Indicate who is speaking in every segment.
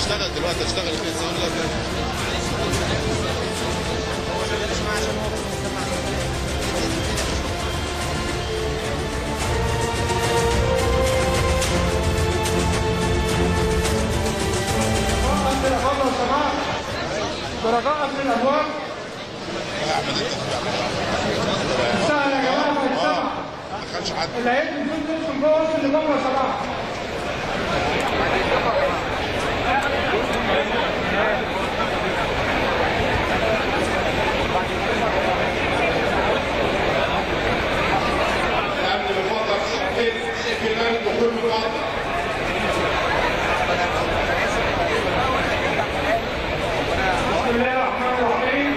Speaker 1: هشتغل دلوقتي هشتغل في الزمن لا
Speaker 2: برجاء من الابواب سهل يا جماعه في السبع
Speaker 1: ما دخلش حد
Speaker 2: اللي هيدي فلوس يدخل جوه وسط اللي جوه صباح
Speaker 1: الامن بفضل اقفل اقفل باب الدخول بفضل
Speaker 2: بسم الله الرحمن الرحيم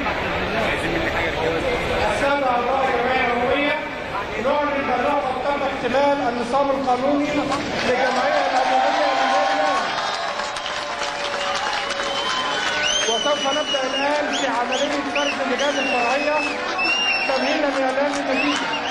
Speaker 2: السادة أعضاء الجمعية العمومية نعلن الرغبة تم احتمال النظام القانوني للجمعية العمومية للنادي الأهلي وسوف نبدأ الآن في عملية فرز اللجان الفرعية تمهيدا لإعلان النتيجة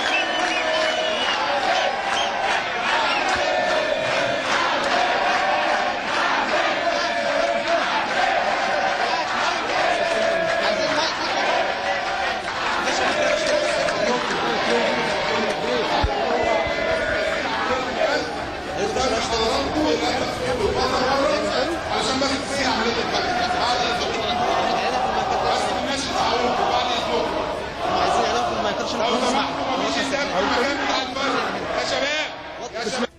Speaker 1: عشان بس تصير عمليه الفرق بعد الدكتور بس الناس تعود بعد الدكتور
Speaker 3: عايزين يعرفوا ما يكرش
Speaker 1: لو سمحتوا ما فيش انسان في المكان بتاع الفرق يا شباب يا شباب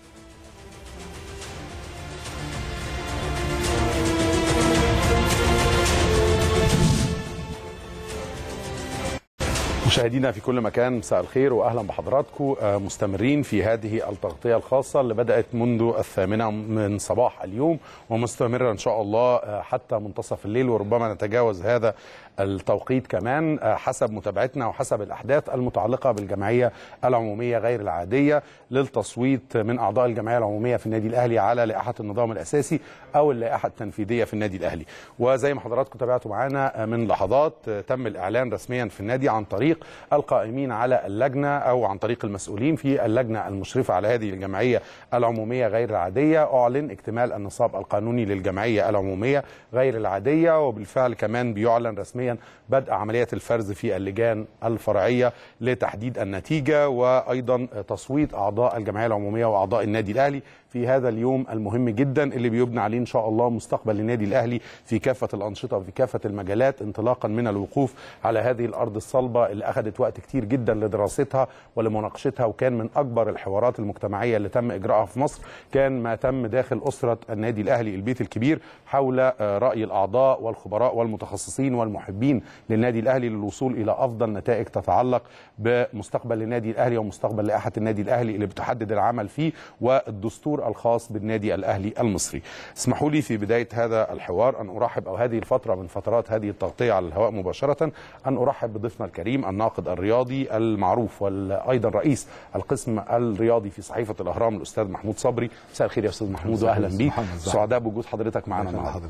Speaker 4: مشاهدينا في كل مكان مساء الخير واهلا بحضراتكم آه، مستمرين في هذه التغطيه الخاصه اللي بدات منذ الثامنه من صباح اليوم ومستمره ان شاء الله آه، حتى منتصف الليل وربما نتجاوز هذا التوقيت كمان آه، حسب متابعتنا وحسب الاحداث المتعلقه بالجمعيه العموميه غير العاديه للتصويت من اعضاء الجمعيه العموميه في النادي الاهلي على لائحه النظام الاساسي او اللائحه التنفيذيه في النادي الاهلي وزي ما حضراتكم تابعتوا معانا من لحظات آه، تم الاعلان رسميا في النادي عن طريق القائمين على اللجنه او عن طريق المسؤولين في اللجنه المشرفه على هذه الجمعيه العموميه غير العاديه اعلن اكتمال النصاب القانوني للجمعيه العموميه غير العاديه وبالفعل كمان بيعلن رسميا بدء عمليه الفرز في اللجان الفرعيه لتحديد النتيجه وايضا تصويت اعضاء الجمعيه العموميه واعضاء النادي الاهلي في هذا اليوم المهم جدا اللي بيبنى عليه ان شاء الله مستقبل النادي الاهلي في كافه الانشطه وفي كافه المجالات انطلاقا من الوقوف على هذه الارض الصلبه اللي اخذت وقت كتير جدا لدراستها ولمناقشتها وكان من اكبر الحوارات المجتمعيه اللي تم اجراءها في مصر كان ما تم داخل اسره النادي الاهلي البيت الكبير حول آه، راي الاعضاء والخبراء والمتخصصين والمحبين للنادي الاهلي للوصول الى افضل نتائج تتعلق بمستقبل النادي الاهلي ومستقبل لائحه النادي الاهلي اللي بتحدد العمل فيه والدستور الخاص بالنادي الاهلي المصري. اسمحوا لي في بدايه هذا الحوار ان ارحب او هذه الفتره من فترات هذه التغطيه على الهواء مباشره ان ارحب بضيفنا الكريم الناقد الرياضي المعروف وايضا رئيس القسم الرياضي في صحيفه الاهرام الاستاذ محمود صبري. مساء الخير يا استاذ محمود واهلا بيك. سعداء بوجود حضرتك معنا النهارده.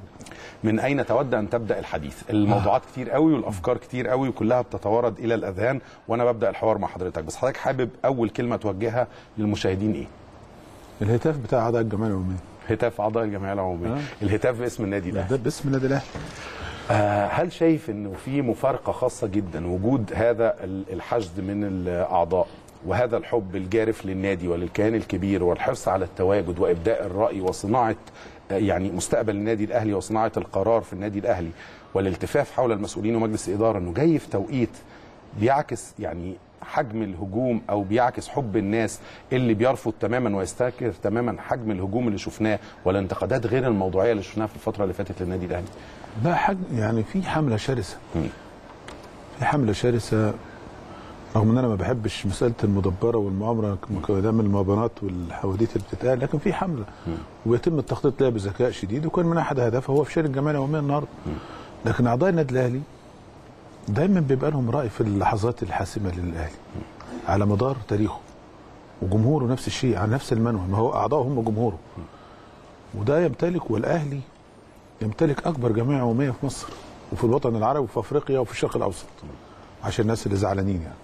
Speaker 4: من اين تود ان تبدا الحديث الموضوعات كتير قوي والافكار كتير قوي وكلها بتتوارد الى الاذهان وانا ببدا الحوار مع حضرتك بس حضرتك حابب اول كلمه توجهها للمشاهدين ايه
Speaker 5: الهتاف بتاع اعضاء الجمعيه العموميه
Speaker 4: هتاف اعضاء الجمعيه العموميه
Speaker 5: آه.
Speaker 4: الهتاف باسم النادي
Speaker 5: ده
Speaker 4: الاهلي
Speaker 5: باسم النادي الاهلي
Speaker 4: آه هل شايف انه في مفارقه خاصه جدا وجود هذا ال- الحشد من الاعضاء وهذا الحب الجارف للنادي وللكيان الكبير والحرص على التواجد وابداء الراي وصناعه آه، يعني مستقبل النادي الاهلي وصناعه القرار في النادي الاهلي والالتفاف حول المسؤولين ومجلس الاداره انه جاي في توقيت بيعكس يعني حجم الهجوم او بيعكس حب الناس اللي بيرفض تماما ويستنكر تماما حجم الهجوم اللي شفناه والانتقادات غير الموضوعيه اللي شفناها في الفتره اللي فاتت للنادي الاهلي
Speaker 5: لا حاجه يعني في حمله شرسه
Speaker 4: مم.
Speaker 5: في حمله شرسه رغم ان انا ما بحبش مساله المدبره والمؤامره دايما المؤامرات والحواديت اللي بتتقال لكن في حمله ويتم التخطيط لها بذكاء شديد وكان من احد اهدافها هو افشال الجمعيه العموميه النهارده لكن اعضاء النادي الاهلي دايما بيبقى لهم راي في اللحظات الحاسمه للاهلي على مدار تاريخه وجمهوره نفس الشيء على نفس المنوى ما هو اعضائه هم جمهوره وده يمتلك والاهلي يمتلك اكبر جمعيه عموميه في مصر وفي الوطن العربي وفي افريقيا وفي الشرق الاوسط عشان الناس اللي زعلانين يعني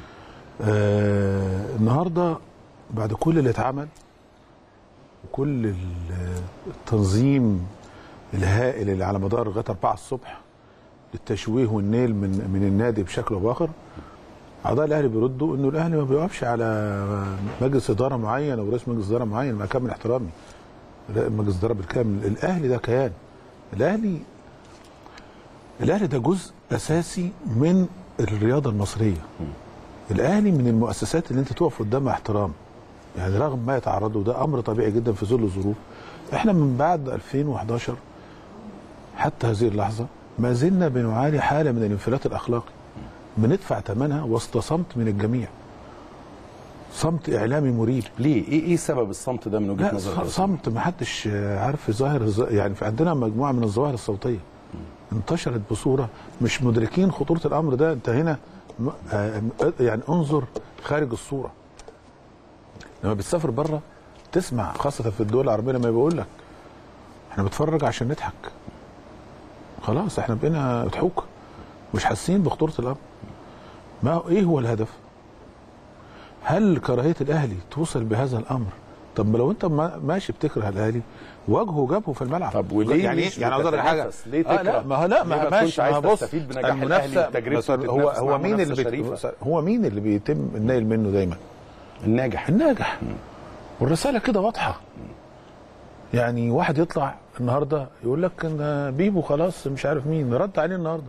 Speaker 5: آه النهارده بعد كل اللي اتعمل وكل ال- التنظيم الهائل اللي على مدار لغايه 4 الصبح للتشويه والنيل من من النادي بشكل او باخر اعضاء الاهلي بيردوا انه الاهلي ما بيقفش على مجلس اداره معين او رئيس مجلس اداره معين مع كامل احترامي لا، مجلس اداره بالكامل الاهلي ده كيان الاهلي الاهلي ده جزء اساسي من الرياضه المصريه الاهلي من المؤسسات اللي انت تقف قدامها احترام يعني رغم ما يتعرضوا ده امر طبيعي جدا في ظل الظروف احنا من بعد 2011 حتى هذه اللحظه ما زلنا بنعاني حاله من الانفلات الاخلاقي بندفع ثمنها وسط صمت من الجميع صمت اعلامي مريب
Speaker 4: ليه ايه ايه سبب الصمت ده من وجهه
Speaker 5: لا
Speaker 4: نظرك
Speaker 5: ص- صمت ما حدش عارف ظاهر الظ- يعني في عندنا مجموعه من الظواهر الصوتيه انتشرت بصوره مش مدركين خطوره الامر ده انت هنا م- آه، يعني انظر خارج الصوره لما بتسافر بره تسمع خاصه في الدول العربيه لما بيقول لك احنا بنتفرج عشان نضحك خلاص احنا بقينا ضحوك مش حاسين بخطوره الامر ما هو- ايه هو الهدف هل كراهيه الاهلي توصل بهذا الامر طب ما لو انت ما- ماشي بتكره الاهلي واجهه جابه في الملعب
Speaker 4: طب وليه
Speaker 5: يعني
Speaker 4: مش
Speaker 5: يعني عاوز أقول لك حاجه
Speaker 4: بتتنافس؟ ليه
Speaker 5: آه
Speaker 4: تكره؟
Speaker 5: لا ما هو لا
Speaker 4: ليه
Speaker 5: ما
Speaker 4: ما
Speaker 5: ماشي
Speaker 4: تكونش عايز
Speaker 5: ما بص
Speaker 4: تستفيد بنجاح
Speaker 5: المنافسة-
Speaker 4: الأهلي بتجربته
Speaker 5: بس هو
Speaker 4: وتتنافس
Speaker 5: هو
Speaker 4: مع
Speaker 5: مين اللي
Speaker 4: منافسة
Speaker 5: بيت-
Speaker 4: شريفة؟
Speaker 5: هو مين اللي بيتم النايل منه دايما
Speaker 4: الناجح
Speaker 5: الناجح والرساله كده واضحه يعني واحد يطلع النهارده يقول لك ان بيبو خلاص مش عارف مين رد عليه النهارده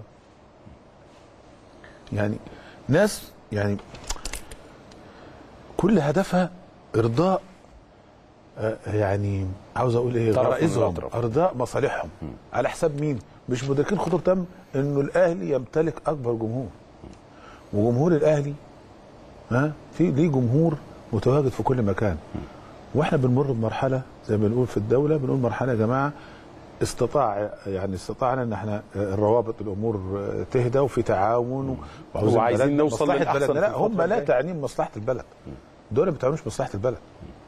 Speaker 5: يعني ناس يعني كل هدفها ارضاء آه، يعني عاوز اقول ايه
Speaker 4: طرف من
Speaker 5: غرائزهم
Speaker 4: الأطراف.
Speaker 5: ارضاء مصالحهم على حساب مين مش مدركين خطوره تم انه الاهلي يمتلك اكبر جمهور وجمهور الاهلي ها في ليه جمهور متواجد في كل مكان واحنا بنمر بمرحله زي ما بنقول في الدوله بنقول مرحله يا جماعه استطاع يعني استطعنا ان احنا الروابط الامور تهدى وفي تعاون
Speaker 4: وعايزين
Speaker 5: بلدنا-
Speaker 4: نوصل
Speaker 5: مصلحة
Speaker 4: للأحسن
Speaker 5: بلدنا.
Speaker 4: في
Speaker 5: لا هم
Speaker 4: الفترة
Speaker 5: لا
Speaker 4: الجاية.
Speaker 5: تعنيهم مصلحه البلد دول ما بتعنيهمش مصلحه البلد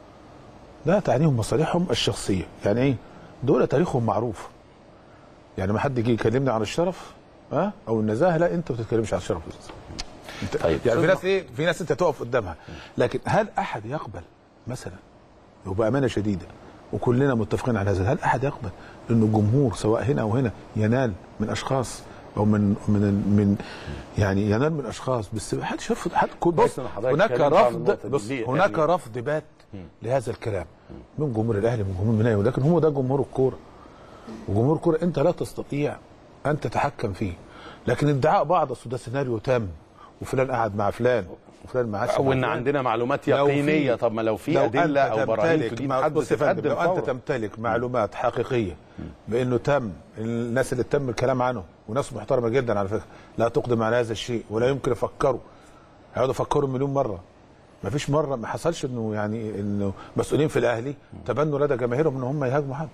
Speaker 5: لا تعنيهم مصالحهم الشخصيه يعني ايه دول تاريخهم معروف يعني ما حد يجي يكلمني عن الشرف ها او النزاهه لا انت ما بتتكلمش عن الشرف انت
Speaker 4: طيب.
Speaker 5: يعني في ناس ايه في ناس انت تقف قدامها لكن هل احد يقبل مثلا وبامانه شديده وكلنا متفقين على هذا هل احد يقبل انه الجمهور سواء هنا او هنا ينال من اشخاص او من من من يعني ينال من اشخاص بس ما حدش يرفض حد بص
Speaker 4: كويس إن حضرتك
Speaker 5: هناك
Speaker 4: اتكلمت عن
Speaker 5: رفض
Speaker 4: النقطة دي.
Speaker 5: بص
Speaker 4: ليه؟
Speaker 5: هناك
Speaker 4: يعني-
Speaker 5: رفض بات لهذا الكلام من جمهور الاهلي من جمهور المناوي لكن هو ده جمهور الكوره وجمهور الكوره انت لا تستطيع ان تتحكم فيه لكن ادعاء بعض اصل ده سيناريو تام وفلان قعد مع فلان وفلان ما قعدش
Speaker 4: او
Speaker 5: مع
Speaker 4: ان
Speaker 5: فلان.
Speaker 4: عندنا معلومات
Speaker 5: لو في-
Speaker 4: يقينيه طب ما لو في
Speaker 5: لو
Speaker 4: ادله
Speaker 5: أنت
Speaker 4: او براهين
Speaker 5: تمتلك-
Speaker 4: تفيد
Speaker 5: ما-
Speaker 4: حد
Speaker 5: بص يا فندم،
Speaker 4: تتقدم
Speaker 5: لو انت
Speaker 4: فورا.
Speaker 5: تمتلك معلومات حقيقيه بانه تم الناس اللي تم الكلام عنه وناس محترمه جدا على فكره لا تقدم على هذا الشيء ولا يمكن يفكروا هيقعدوا يفكروا مليون مره ما فيش مره ما حصلش انه يعني انه مسؤولين في الاهلي تبنوا لدى جماهيرهم ان هم يهاجموا حد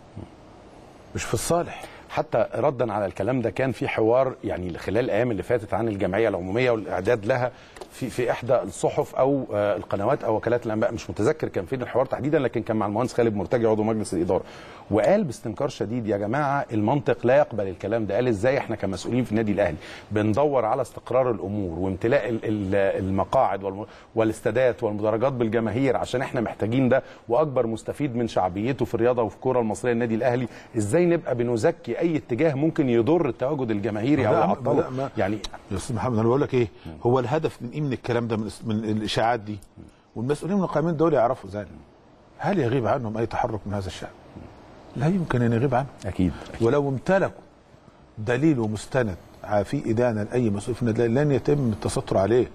Speaker 5: مش في الصالح
Speaker 4: حتى ردا على الكلام ده كان في حوار يعني خلال الايام اللي فاتت عن الجمعيه العموميه والاعداد لها في في احدى الصحف او آه، القنوات او وكالات الانباء مش متذكر كان فين الحوار تحديدا لكن كان مع المهندس خالد مرتجع عضو مجلس الاداره وقال باستنكار شديد يا جماعه المنطق لا يقبل الكلام ده قال ازاي احنا كمسؤولين في النادي الاهلي بندور على استقرار الامور وامتلاء ال- ال- المقاعد والم- والاستادات والمدرجات بالجماهير عشان احنا محتاجين ده واكبر مستفيد من شعبيته في الرياضه وفي الكوره المصريه النادي الاهلي ازاي نبقى بنزكي اي اتجاه ممكن يضر التواجد الجماهيري او
Speaker 5: لا،
Speaker 4: يعطله
Speaker 5: لا، ما-
Speaker 4: يعني
Speaker 5: يا استاذ محمد انا بقول لك ايه هو الهدف من ايه من الكلام ده من, من الاشاعات دي والمسؤولين من القائمين دول يعرفوا ذلك هل يغيب عنهم اي تحرك من هذا الشان لا يمكن ان يغيب عنهم
Speaker 4: اكيد
Speaker 5: ولو امتلكوا دليل ومستند في ادانه لاي مسؤول في النادي الأهلي لن يتم التستر عليه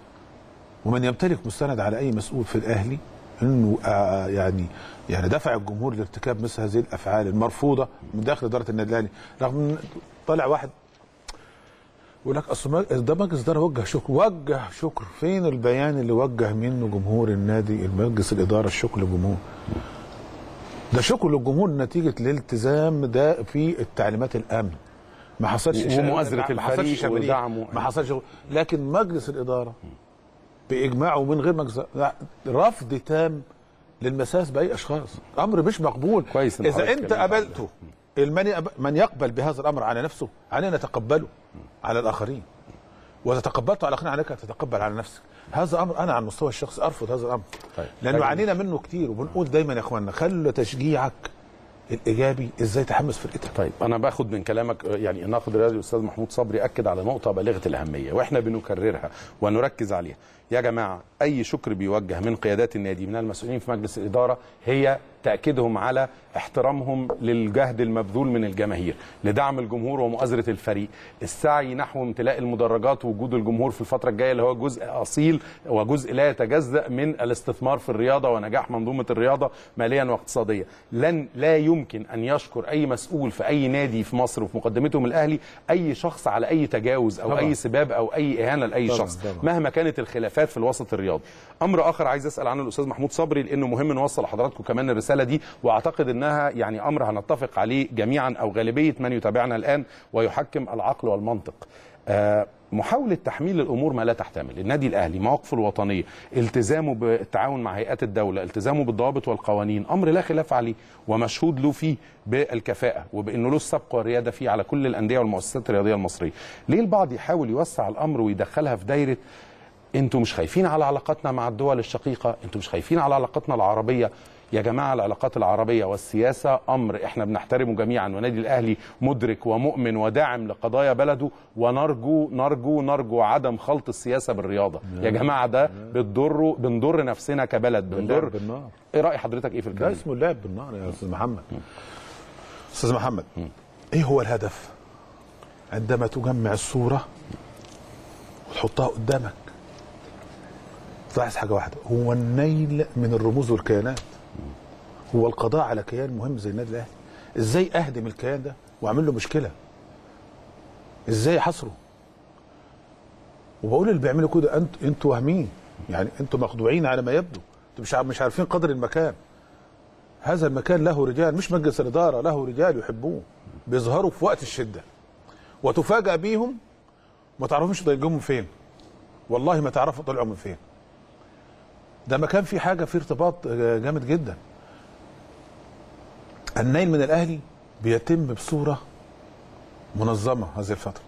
Speaker 5: ومن يمتلك مستند على اي مسؤول في الاهلي انه آه يعني يعني دفع الجمهور لارتكاب مثل هذه الافعال المرفوضه من داخل اداره النادي الاهلي رغم ان طلع واحد يقول لك اصل ما- ده مجلس اداره وجه شكر وجه شكر فين البيان اللي وجه منه جمهور النادي مجلس الاداره الشكر للجمهور ده شكر للجمهور نتيجه الالتزام ده في التعليمات الامن ما حصلش
Speaker 4: ومؤازرة
Speaker 5: ما حصلش
Speaker 4: الفريق
Speaker 5: شماريخ،
Speaker 4: ودعمه.
Speaker 5: ما حصلش لكن مجلس الاداره باجماعه ومن غير مجلس لا، رفض تام للمساس باي اشخاص امر مش مقبول
Speaker 4: كويس إن
Speaker 5: اذا
Speaker 4: حضرتك
Speaker 5: انت
Speaker 4: اتكلمت عن
Speaker 5: قبلته المن يقب- من يقبل بهذا الامر على نفسه علينا نتقبله على الاخرين واذا تقبلته على الاخرين عليك ان تتقبل على نفسك هذا امر انا على المستوى الشخصي ارفض هذا الامر
Speaker 4: طيب.
Speaker 5: لانه
Speaker 4: طيب.
Speaker 5: عانينا منه كتير وبنقول دايما يا اخواننا خلوا تشجيعك الايجابي ازاي تحمس فرقتك
Speaker 4: طيب انا باخد من كلامك آه، يعني الناقد الرياضي الاستاذ محمود صبري اكد على نقطه بالغه الاهميه واحنا بنكررها ونركز عليها يا جماعه اي شكر بيوجه من قيادات النادي من المسؤولين في مجلس الاداره هي تاكيدهم على احترامهم للجهد المبذول من الجماهير لدعم الجمهور ومؤازره الفريق السعي نحو امتلاء المدرجات ووجود الجمهور في الفتره الجايه اللي هو جزء اصيل وجزء لا يتجزا من الاستثمار في الرياضه ونجاح منظومه الرياضه ماليا واقتصاديا لن لا يمكن ان يشكر اي مسؤول في اي نادي في مصر وفي مقدمتهم الاهلي اي شخص على اي تجاوز او
Speaker 5: طبعاً.
Speaker 4: اي سباب او اي اهانه لاي
Speaker 5: طبعاً،
Speaker 4: شخص
Speaker 5: طبعاً.
Speaker 4: مهما كانت الخلافات في الوسط الرياضي امر اخر عايز اسال عنه الاستاذ محمود صبري لانه مهم نوصل لحضراتكم كمان الرساله دي واعتقد انها يعني امر هنتفق عليه جميعا او غالبيه من يتابعنا الان ويحكم العقل والمنطق آه، محاولة تحميل الأمور ما لا تحتمل النادي الأهلي مواقفه الوطنية التزامه بالتعاون مع هيئات الدولة التزامه بالضوابط والقوانين أمر لا خلاف عليه ومشهود له فيه بالكفاءة وبأنه له السبق والريادة فيه على كل الأندية والمؤسسات الرياضية المصرية ليه البعض يحاول يوسع الأمر ويدخلها في دايرة انتوا مش خايفين على علاقاتنا مع الدول الشقيقه انتوا مش خايفين على علاقاتنا العربيه يا جماعه العلاقات العربيه والسياسه امر احنا بنحترمه جميعا ونادي الاهلي مدرك ومؤمن وداعم لقضايا بلده ونرجو نرجو نرجو عدم خلط السياسه بالرياضه يا جماعه ده بتضر بنضر نفسنا كبلد بنضر
Speaker 5: اللعب بالنار.
Speaker 4: ايه راي حضرتك ايه في
Speaker 5: ده
Speaker 4: الكلام
Speaker 5: اسمه اللعب بالنار يا استاذ محمد استاذ محمد ايه هو الهدف عندما تجمع الصوره وتحطها قدامك تلاحظ حاجه واحده هو النيل من الرموز والكيانات هو القضاء على كيان مهم زي النادي الاهلي ازاي اهدم الكيان ده واعمل له مشكله ازاي حصره وبقول اللي بيعملوا كده انتوا انتوا واهمين يعني انتوا مخدوعين على ما يبدو انتوا مش عارف- مش عارفين قدر المكان هذا المكان له رجال مش مجلس الاداره له رجال يحبوه بيظهروا في وقت الشده وتفاجأ بيهم ما تعرفوش طريقهم فين والله ما تعرفوا طلعوا من فين ده مكان فيه حاجه فيه ارتباط آه، جامد جدا النيل من الاهلي بيتم بصوره منظمه هذه الفتره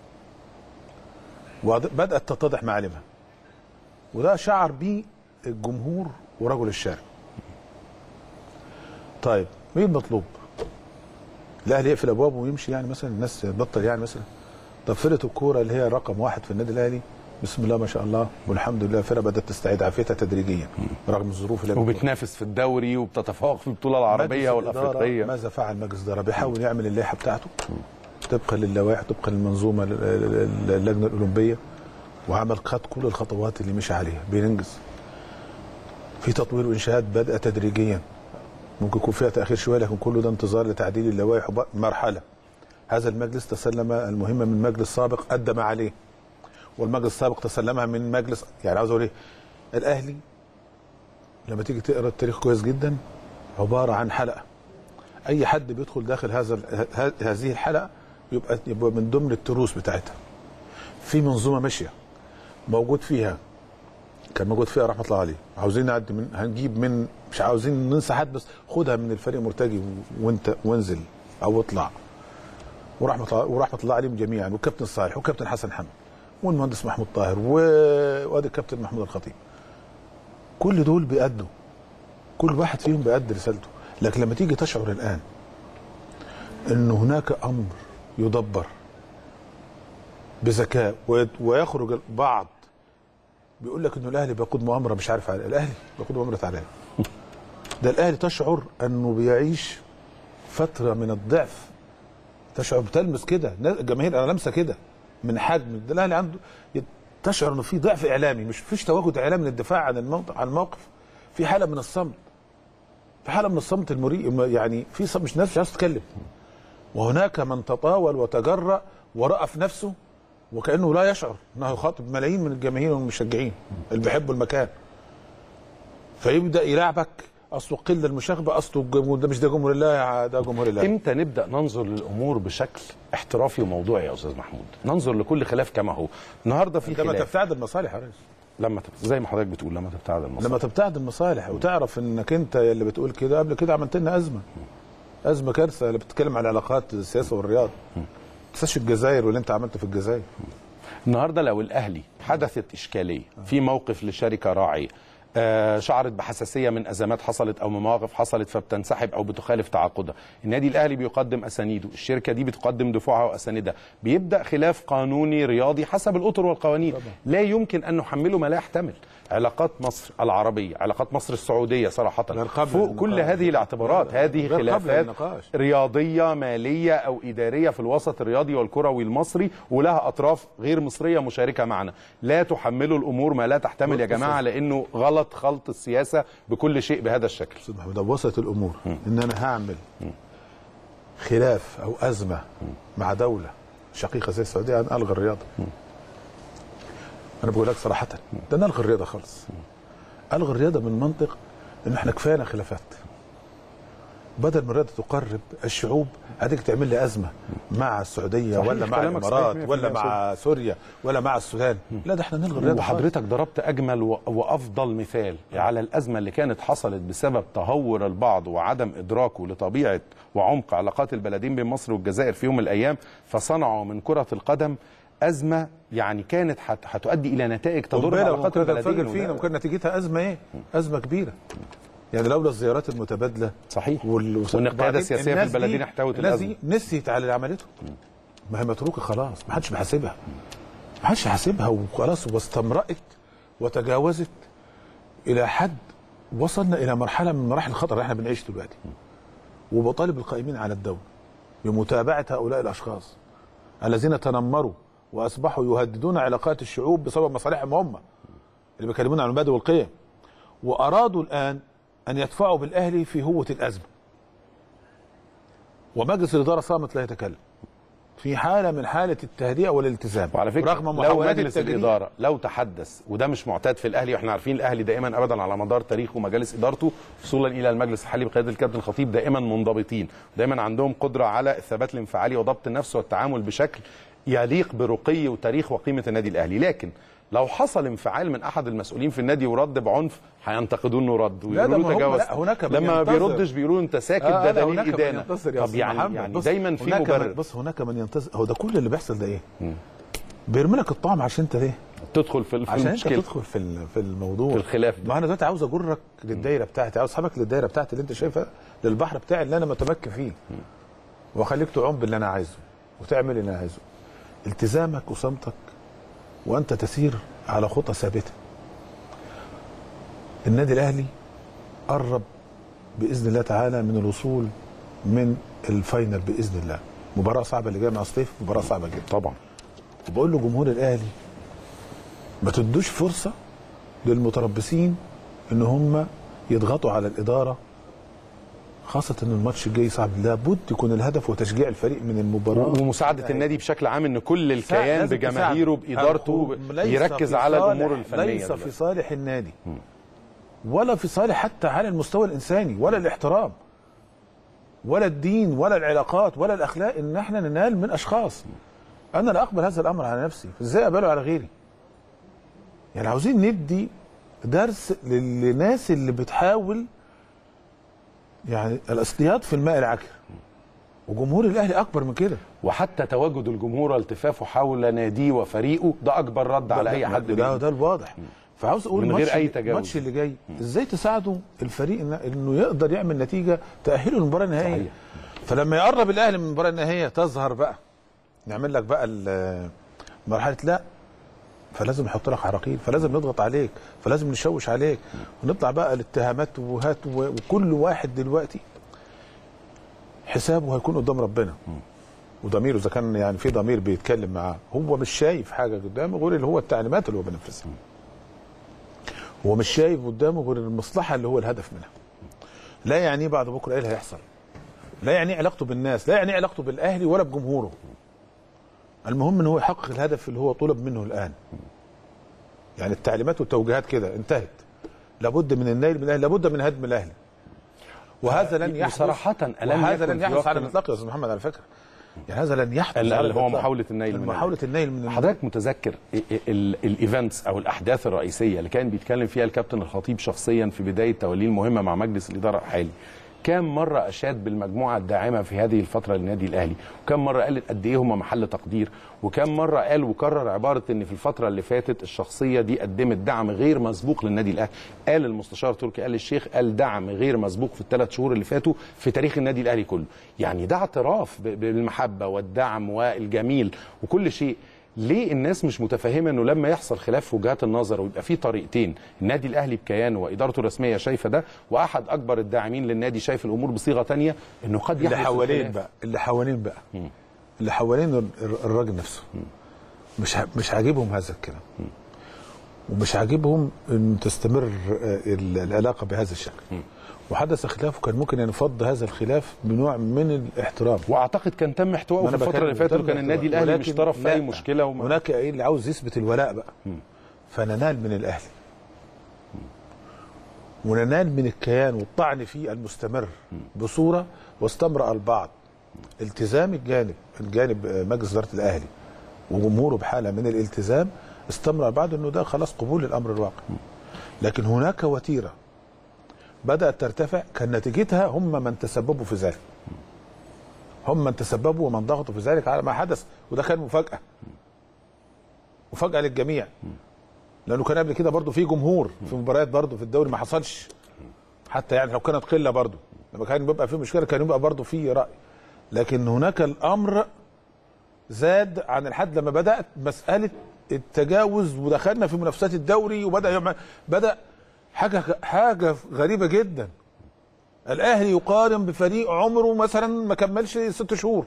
Speaker 5: وبدات تتضح معالمها وده شعر بيه الجمهور ورجل الشارع طيب مين المطلوب؟ الاهلي يقفل ابوابه ويمشي يعني مثلا الناس تبطل يعني مثلا طب فرقه الكوره اللي هي رقم واحد في النادي الاهلي بسم الله ما شاء الله والحمد لله الفرقه بدات تستعيد عافيتها تدريجيا رغم الظروف اللي
Speaker 4: وبتنافس في الدوري وبتتفوق في البطوله العربيه
Speaker 5: مجلس الإدارة
Speaker 4: والافريقيه
Speaker 5: ماذا فعل مجلس الاداره؟ بيحاول يعمل اللائحه بتاعته طبقا للوائح طبقا للمنظومه ال- ال- اللجنه الاولمبيه وعمل خد كل الخطوات اللي مشى عليها بينجز في تطوير وانشاءات بدأ تدريجيا ممكن يكون فيها تاخير شويه لكن كله ده انتظار لتعديل اللوائح وبقى مرحله هذا المجلس تسلم المهمه من مجلس سابق ادى ما عليه والمجلس السابق تسلمها من مجلس يعني عاوز اقول ايه الاهلي لما تيجي تقرا التاريخ كويس جدا عباره عن حلقه اي حد بيدخل داخل هذا ال- ه- هذه الحلقه يبقى يبقى من ضمن التروس بتاعتها في منظومه ماشيه موجود فيها كان موجود فيها رحمه الله عليه عاوزين نعدي من هنجيب من مش عاوزين ننسى حد بس خدها من الفريق مرتجي و- وانت وانزل او اطلع ورحمه الله ورحمه الله عليهم جميعا والكابتن صالح والكابتن حسن حمد والمهندس محمود طاهر و- وادي الكابتن محمود الخطيب كل دول بيأدوا كل واحد فيهم بيأدي رسالته لكن لما تيجي تشعر الآن أن هناك أمر يدبر بذكاء ويت- ويخرج البعض بيقول لك انه الاهلي بيقود مؤامره مش عارف على الاهلي بيقود مؤامره على إيه؟ ده الاهلي تشعر انه بيعيش فتره من الضعف تشعر بتلمس كده ناس- الجماهير انا لامسه كده من حجم ده الاهلي عنده يت- تشعر انه في ضعف اعلامي مش فيش تواجد اعلامي للدفاع عن الموقف عن الموقف في حاله من الصمت في حاله من الصمت المريء يعني في صمت مش ناس مش عايز تتكلم وهناك من تطاول وتجرأ ورأى في نفسه وكأنه لا يشعر انه يخاطب ملايين من الجماهير والمشجعين اللي بيحبوا المكان فيبدأ يلعبك اصله قله المشاغبه اصله الجمهور ده مش ده جمهور الله يا- ده جمهور الله
Speaker 4: امتى نبدا ننظر للامور بشكل احترافي وموضوعي يا استاذ محمود ننظر لكل خلاف كما هو النهارده في
Speaker 5: لما
Speaker 4: خلاف
Speaker 5: تبتعد المصالح يا ريس
Speaker 4: لما تب... زي ما حضرتك بتقول لما تبتعد المصالح
Speaker 5: لما تبتعد المصالح وتعرف انك انت اللي بتقول كده قبل كده عملت لنا ازمه ازمه كارثه اللي بتتكلم على علاقات السياسه والرياضه ما تنساش الجزائر واللي انت عملته في الجزائر
Speaker 4: النهارده لو الاهلي حدثت اشكاليه في موقف لشركه راعيه آه، شعرت بحساسيه من ازمات حصلت او من مواقف حصلت فبتنسحب او بتخالف تعاقدها النادي الاهلي بيقدم اسانيده الشركه دي بتقدم دفوعها واساندها بيبدا خلاف قانوني رياضي حسب الاطر والقوانين لا يمكن ان نحمله ما لا يحتمل علاقات مصر العربيه علاقات مصر السعوديه صراحه
Speaker 5: غير قابلة
Speaker 4: فوق كل
Speaker 5: للنقاش.
Speaker 4: هذه الاعتبارات هذه
Speaker 5: غير قابلة
Speaker 4: خلافات
Speaker 5: للنقاش.
Speaker 4: رياضيه ماليه او اداريه في الوسط الرياضي والكروي المصري ولها اطراف غير مصريه مشاركه معنا لا تحملوا الامور ما لا تحتمل يا جماعه لانه غلط خلط السياسه بكل شيء بهذا الشكل
Speaker 5: استاذ محمود لو وصلت الامور ان انا هعمل خلاف او ازمه مع دوله شقيقه زي السعوديه انا الغي الرياضه انا بقول لك صراحه ده انا الغي الرياضه خالص الغي الرياضه من منطق ان احنا كفاينا خلافات بدل ما الرياضه تقرب الشعوب هتيجي تعمل لي ازمه مع السعوديه
Speaker 4: صحيح،
Speaker 5: ولا مع
Speaker 4: كلامك صحيح
Speaker 5: الامارات
Speaker 4: 100%
Speaker 5: ولا مع سوريا ولا مع السودان لا ده احنا نلغي الرياضه خالص.
Speaker 4: وحضرتك ضربت اجمل و- وافضل مثال على الازمه اللي كانت حصلت بسبب تهور البعض وعدم ادراكه لطبيعه وعمق علاقات البلدين بين مصر والجزائر في يوم من الايام فصنعوا من كره القدم ازمه يعني كانت هت- هتؤدي الى نتائج تضر
Speaker 5: قنبله
Speaker 4: بعلاقات
Speaker 5: وكده
Speaker 4: البلدين
Speaker 5: تنفجر فينا
Speaker 4: وده-
Speaker 5: وكان نتيجتها ازمه ايه؟ ازمه كبيره يعني لولا الزيارات المتبادله
Speaker 4: صحيح
Speaker 5: وال...
Speaker 4: وان القياده
Speaker 5: وبعدين
Speaker 4: السياسيه في
Speaker 5: الناس دي-
Speaker 4: البلدين احتوت
Speaker 5: الناس
Speaker 4: الازمه
Speaker 5: دي نسيت على اللي عملته ما هي متروكه خلاص ما حدش بيحاسبها ما حدش حاسبها وخلاص واستمرأت وتجاوزت الى حد وصلنا الى مرحله من مراحل الخطر اللي احنا بنعيش دلوقتي وبطالب القائمين على الدوله بمتابعه هؤلاء الاشخاص الذين تنمروا واصبحوا يهددون علاقات الشعوب بسبب مصالحهم هم اللي بيكلمونا عن المبادئ والقيم وارادوا الان ان يدفعوا بالاهلي في هوه الازمه ومجلس الاداره صامت لا يتكلم في حاله من حاله التهدئه والالتزام
Speaker 4: وعلى فكره
Speaker 5: رغم
Speaker 4: لو
Speaker 5: محاولات
Speaker 4: مجلس
Speaker 5: التجريد
Speaker 4: الاداره لو تحدث وده مش معتاد في الاهلي واحنا عارفين الاهلي دائما ابدا على مدار تاريخه ومجالس ادارته وصولا الى المجلس الحالي بقياده الكابتن الخطيب دائما منضبطين دايما عندهم قدره على الثبات الانفعالي وضبط النفس والتعامل بشكل يليق برقي وتاريخ وقيمه النادي الاهلي لكن لو حصل انفعال من احد المسؤولين في النادي ورد بعنف هينتقدوه انه رد
Speaker 5: لا، ده
Speaker 4: ويقولوا
Speaker 5: ما
Speaker 4: له
Speaker 5: هم-
Speaker 4: تجاوز
Speaker 5: لا، هناك من
Speaker 4: لما ما
Speaker 5: ينتظر.
Speaker 4: بيردش بيقولوا انت ساكت
Speaker 5: آه
Speaker 4: ده
Speaker 5: لا،
Speaker 4: دليل
Speaker 5: هناك من
Speaker 4: ادانه
Speaker 5: ينتصر يا
Speaker 4: طب
Speaker 5: أستاذ
Speaker 4: يعني
Speaker 5: محمد.
Speaker 4: يعني
Speaker 5: بص،
Speaker 4: دايما في
Speaker 5: هناك من-
Speaker 4: مبرر
Speaker 5: بص هناك من ينتظر هو ده كل اللي بيحصل ده ايه؟ بيرمي لك الطعم عشان انت ليه؟
Speaker 4: تدخل في في
Speaker 5: عشان انت
Speaker 4: المشكله
Speaker 5: تدخل في ال- في الموضوع
Speaker 4: في الخلاف ده.
Speaker 5: ما انا دلوقتي عاوز اجرك للدايره بتاعتي عاوز اسحبك للدايره بتاعتي اللي انت شايفها للبحر بتاعي اللي انا متمكن فيه واخليك تعوم باللي انا عايزه وتعمل اللي انا عايزه التزامك وصمتك وانت تسير على خطى ثابته النادي الاهلي قرب باذن الله تعالى من الوصول من الفاينل باذن الله مباراه صعبه اللي جايه مع سطيف مباراه صعبه جدا
Speaker 4: طبعا
Speaker 5: وبقول لجمهور الاهلي ما تدوش فرصه للمتربصين ان هم يضغطوا على الاداره خاصه ان الماتش الجاي صعب لابد يكون الهدف هو تشجيع الفريق من المباراه
Speaker 4: ومساعده النادي بشكل عام ان كل الكيان
Speaker 5: لازم
Speaker 4: بجماهيره
Speaker 5: تساعد.
Speaker 4: بادارته
Speaker 5: ليس
Speaker 4: يركز
Speaker 5: في
Speaker 4: على
Speaker 5: صالح-
Speaker 4: الامور الفنيه
Speaker 5: ليس
Speaker 4: دلوقتي.
Speaker 5: في صالح النادي ولا في صالح حتى على المستوى الانساني ولا الاحترام ولا الدين ولا العلاقات ولا الاخلاق ان احنا ننال من اشخاص انا لا اقبل هذا الامر على نفسي ازاي اقبله على غيري يعني عاوزين ندي درس للناس اللي بتحاول يعني الاصطياد في الماء العكر وجمهور الاهلي اكبر من كده
Speaker 4: وحتى تواجد الجمهور والتفافه حول ناديه وفريقه ده اكبر رد على اي حد
Speaker 5: ده
Speaker 4: بيه.
Speaker 5: ده الواضح فعاوز اقول
Speaker 4: من غير
Speaker 5: الماتش-
Speaker 4: أي تجاوز.
Speaker 5: الماتش اللي جاي ازاي تساعدوا الفريق إن- انه يقدر يعمل نتيجه تاهله للمباراه النهائيه
Speaker 4: صحيح.
Speaker 5: فلما يقرب الاهلي من المباراه النهائيه تظهر بقى نعمل لك بقى ال- مرحله لا فلازم نحط لك عراقيل فلازم نضغط عليك فلازم نشوش عليك ونطلع بقى الاتهامات وهات و- وكل واحد دلوقتي حسابه هيكون قدام ربنا وضميره اذا كان يعني في ضمير بيتكلم معاه هو مش شايف حاجه قدامه غير اللي هو التعليمات اللي هو بينفذها هو مش شايف قدامه غير المصلحه اللي هو الهدف منها لا يعنيه بعد بكره ايه اللي هيحصل لا يعنيه علاقته بالناس لا يعنيه علاقته بالاهلي ولا بجمهوره المهم ان هو يحقق الهدف اللي هو طلب منه الان يعني التعليمات والتوجيهات كده انتهت لابد من النيل من الاهلي لابد من هدم الاهلي وهذا لن يحدث
Speaker 4: وصراحة ألم
Speaker 5: وهذا
Speaker 4: يكن
Speaker 5: لن
Speaker 4: في
Speaker 5: يحدث
Speaker 4: وقت
Speaker 5: على
Speaker 4: من-
Speaker 5: الاطلاق يا استاذ محمد على فكره يعني هذا لن يحدث
Speaker 4: اللي
Speaker 5: على
Speaker 4: اللي هو
Speaker 5: الإطلاق.
Speaker 4: محاولة النيل من
Speaker 5: محاوله النيل من
Speaker 4: حضرتك متذكر الايفنتس او الاحداث الرئيسيه اللي كان بيتكلم فيها الكابتن الخطيب شخصيا في بدايه توليه المهمه مع مجلس الاداره الحالي كم مره اشاد بالمجموعه الداعمه في هذه الفتره للنادي الاهلي وكم مره قال قد ايه هم محل تقدير وكم مره قال وكرر عباره ان في الفتره اللي فاتت الشخصيه دي قدمت دعم غير مسبوق للنادي الاهلي قال المستشار تركي آل الشيخ قال دعم غير مسبوق في الثلاث شهور اللي فاتوا في تاريخ النادي الاهلي كله يعني ده اعتراف ب- بالمحبه والدعم والجميل وكل شيء ليه الناس مش متفهمه انه لما يحصل خلاف في وجهات النظر ويبقى في طريقتين النادي الاهلي بكيانه وادارته الرسميه شايفه ده واحد اكبر الداعمين للنادي شايف الامور بصيغه تانية انه قد
Speaker 5: اللي
Speaker 4: يحدث
Speaker 5: حوالين
Speaker 4: الخلاف.
Speaker 5: بقى اللي حوالين بقى اللي حوالين الر- الراجل نفسه مش ع- مش عاجبهم هذا الكلام ومش عاجبهم ان تستمر آه، ال- العلاقه بهذا الشكل وحدث خلاف وكان ممكن ينفض هذا الخلاف بنوع من الاحترام
Speaker 4: واعتقد كان تم احتوائه
Speaker 5: ما
Speaker 4: في
Speaker 5: أنا
Speaker 4: الفتره اللي
Speaker 5: بتكلم
Speaker 4: فاتت
Speaker 5: تم
Speaker 4: وكان النادي
Speaker 5: الاحتواء.
Speaker 4: الاهلي مش
Speaker 5: ولكن
Speaker 4: طرف في اي
Speaker 5: لا،
Speaker 4: مشكله وما
Speaker 5: هناك ايه اللي عاوز يثبت الولاء بقى فننال من الاهلي وننال من الكيان والطعن فيه المستمر بصوره واستمرأ البعض التزام الجانب الجانب آه، مجلس اداره الاهلي وجمهوره بحاله من الالتزام استمر البعض انه ده خلاص قبول الامر الواقع لكن هناك وتيره بدات ترتفع كان نتيجتها هم من تسببوا في ذلك هم من تسببوا ومن ضغطوا في ذلك على ما حدث وده كان مفاجاه مفاجاه للجميع لانه كان قبل كده برضه في جمهور في مباريات برضه في الدوري ما حصلش حتى يعني لو كانت قله برضه لما كان بيبقى في مشكله كان يبقى برضه في راي لكن هناك الامر زاد عن الحد لما بدات مساله التجاوز ودخلنا في منافسات الدوري وبدا يعمل بدا حاجه حاجه غريبه جدا الاهلي يقارن بفريق عمره مثلا ما كملش ست شهور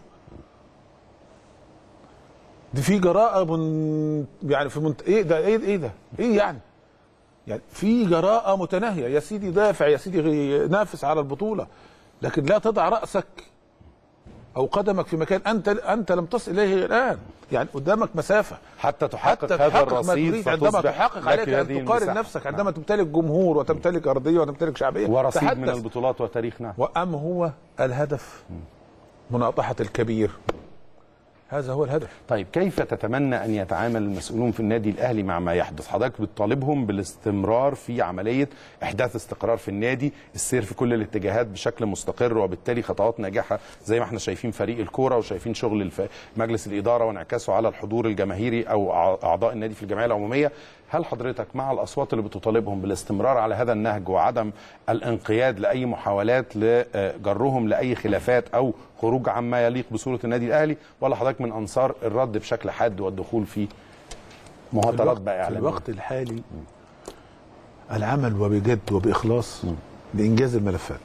Speaker 5: دي في جراءه من يعني في منت... ايه ده ايه ايه ده ايه يعني يعني في جراءه متناهيه يا سيدي دافع يا سيدي نافس على البطوله لكن لا تضع راسك او قدمك في مكان انت انت لم تصل اليه الان يعني قدامك مسافه
Speaker 4: حتى تحقق
Speaker 5: حتى
Speaker 4: هذا
Speaker 5: تحقق ما
Speaker 4: الرصيد
Speaker 5: تريد عندما
Speaker 4: فتصبح
Speaker 5: تحقق
Speaker 4: لك
Speaker 5: عليك
Speaker 4: هذه
Speaker 5: ان تقارن
Speaker 4: المساحة.
Speaker 5: نفسك عندما تمتلك جمهور وتمتلك ارضيه وتمتلك شعبيه
Speaker 4: ورصيد من
Speaker 5: تحدث.
Speaker 4: البطولات وتاريخ نعم
Speaker 5: وأم هو الهدف مناطحة الكبير هذا هو الهدف
Speaker 4: طيب كيف تتمنى ان يتعامل المسؤولون في النادي الاهلي مع ما يحدث حضرتك بتطالبهم بالاستمرار في عمليه احداث استقرار في النادي السير في كل الاتجاهات بشكل مستقر وبالتالي خطوات ناجحه زي ما احنا شايفين فريق الكوره وشايفين شغل الف... مجلس الاداره وانعكاسه على الحضور الجماهيري او أع- اعضاء النادي في الجمعيه العموميه هل حضرتك مع الاصوات اللي بتطالبهم بالاستمرار على هذا النهج وعدم الانقياد لاي محاولات لجرهم لاي خلافات او خروج عما يليق بصوره النادي الاهلي ولا حضرتك من انصار الرد بشكل حاد والدخول في مهاترات بقى
Speaker 5: في
Speaker 4: اعلاميه
Speaker 5: الوقت الحالي العمل وبجد وبإخلاص لإنجاز الملفات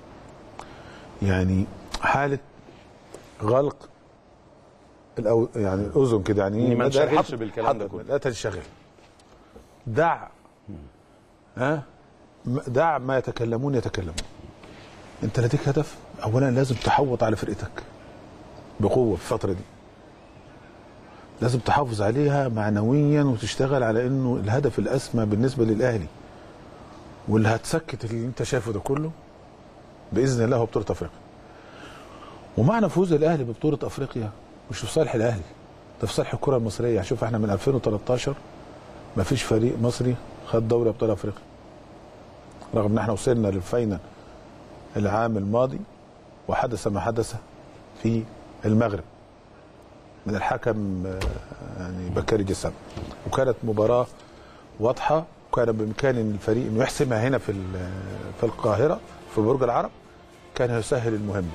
Speaker 5: يعني حالة غلق الأو يعني الأذن كده يعني
Speaker 4: إني ما
Speaker 5: بدأ
Speaker 4: انشغلش
Speaker 5: حط-
Speaker 4: بالكلام ده
Speaker 5: حط-
Speaker 4: كله.
Speaker 5: لا تنشغل دع ها م- دع ما يتكلمون يتكلمون انت لديك هدف اولا لازم تحوط على فرقتك بقوه في الفتره دي لازم تحافظ عليها معنويا وتشتغل على انه الهدف الاسمى بالنسبه للاهلي واللي هتسكت اللي انت شايفه ده كله باذن الله هو بطوله افريقيا ومعنى فوز الاهلي ببطوله افريقيا مش في صالح الاهلي ده في صالح الكره المصريه شوف احنا من 2013 ما فيش فريق مصري خد دوري ابطال افريقيا رغم ان احنا وصلنا للفاينل العام الماضي وحدث ما حدث في المغرب من الحكم آه، يعني بكاري جسام وكانت مباراه واضحه وكان بامكان الفريق انه يحسمها هنا في ال- في القاهره في برج العرب كان يسهل المهمه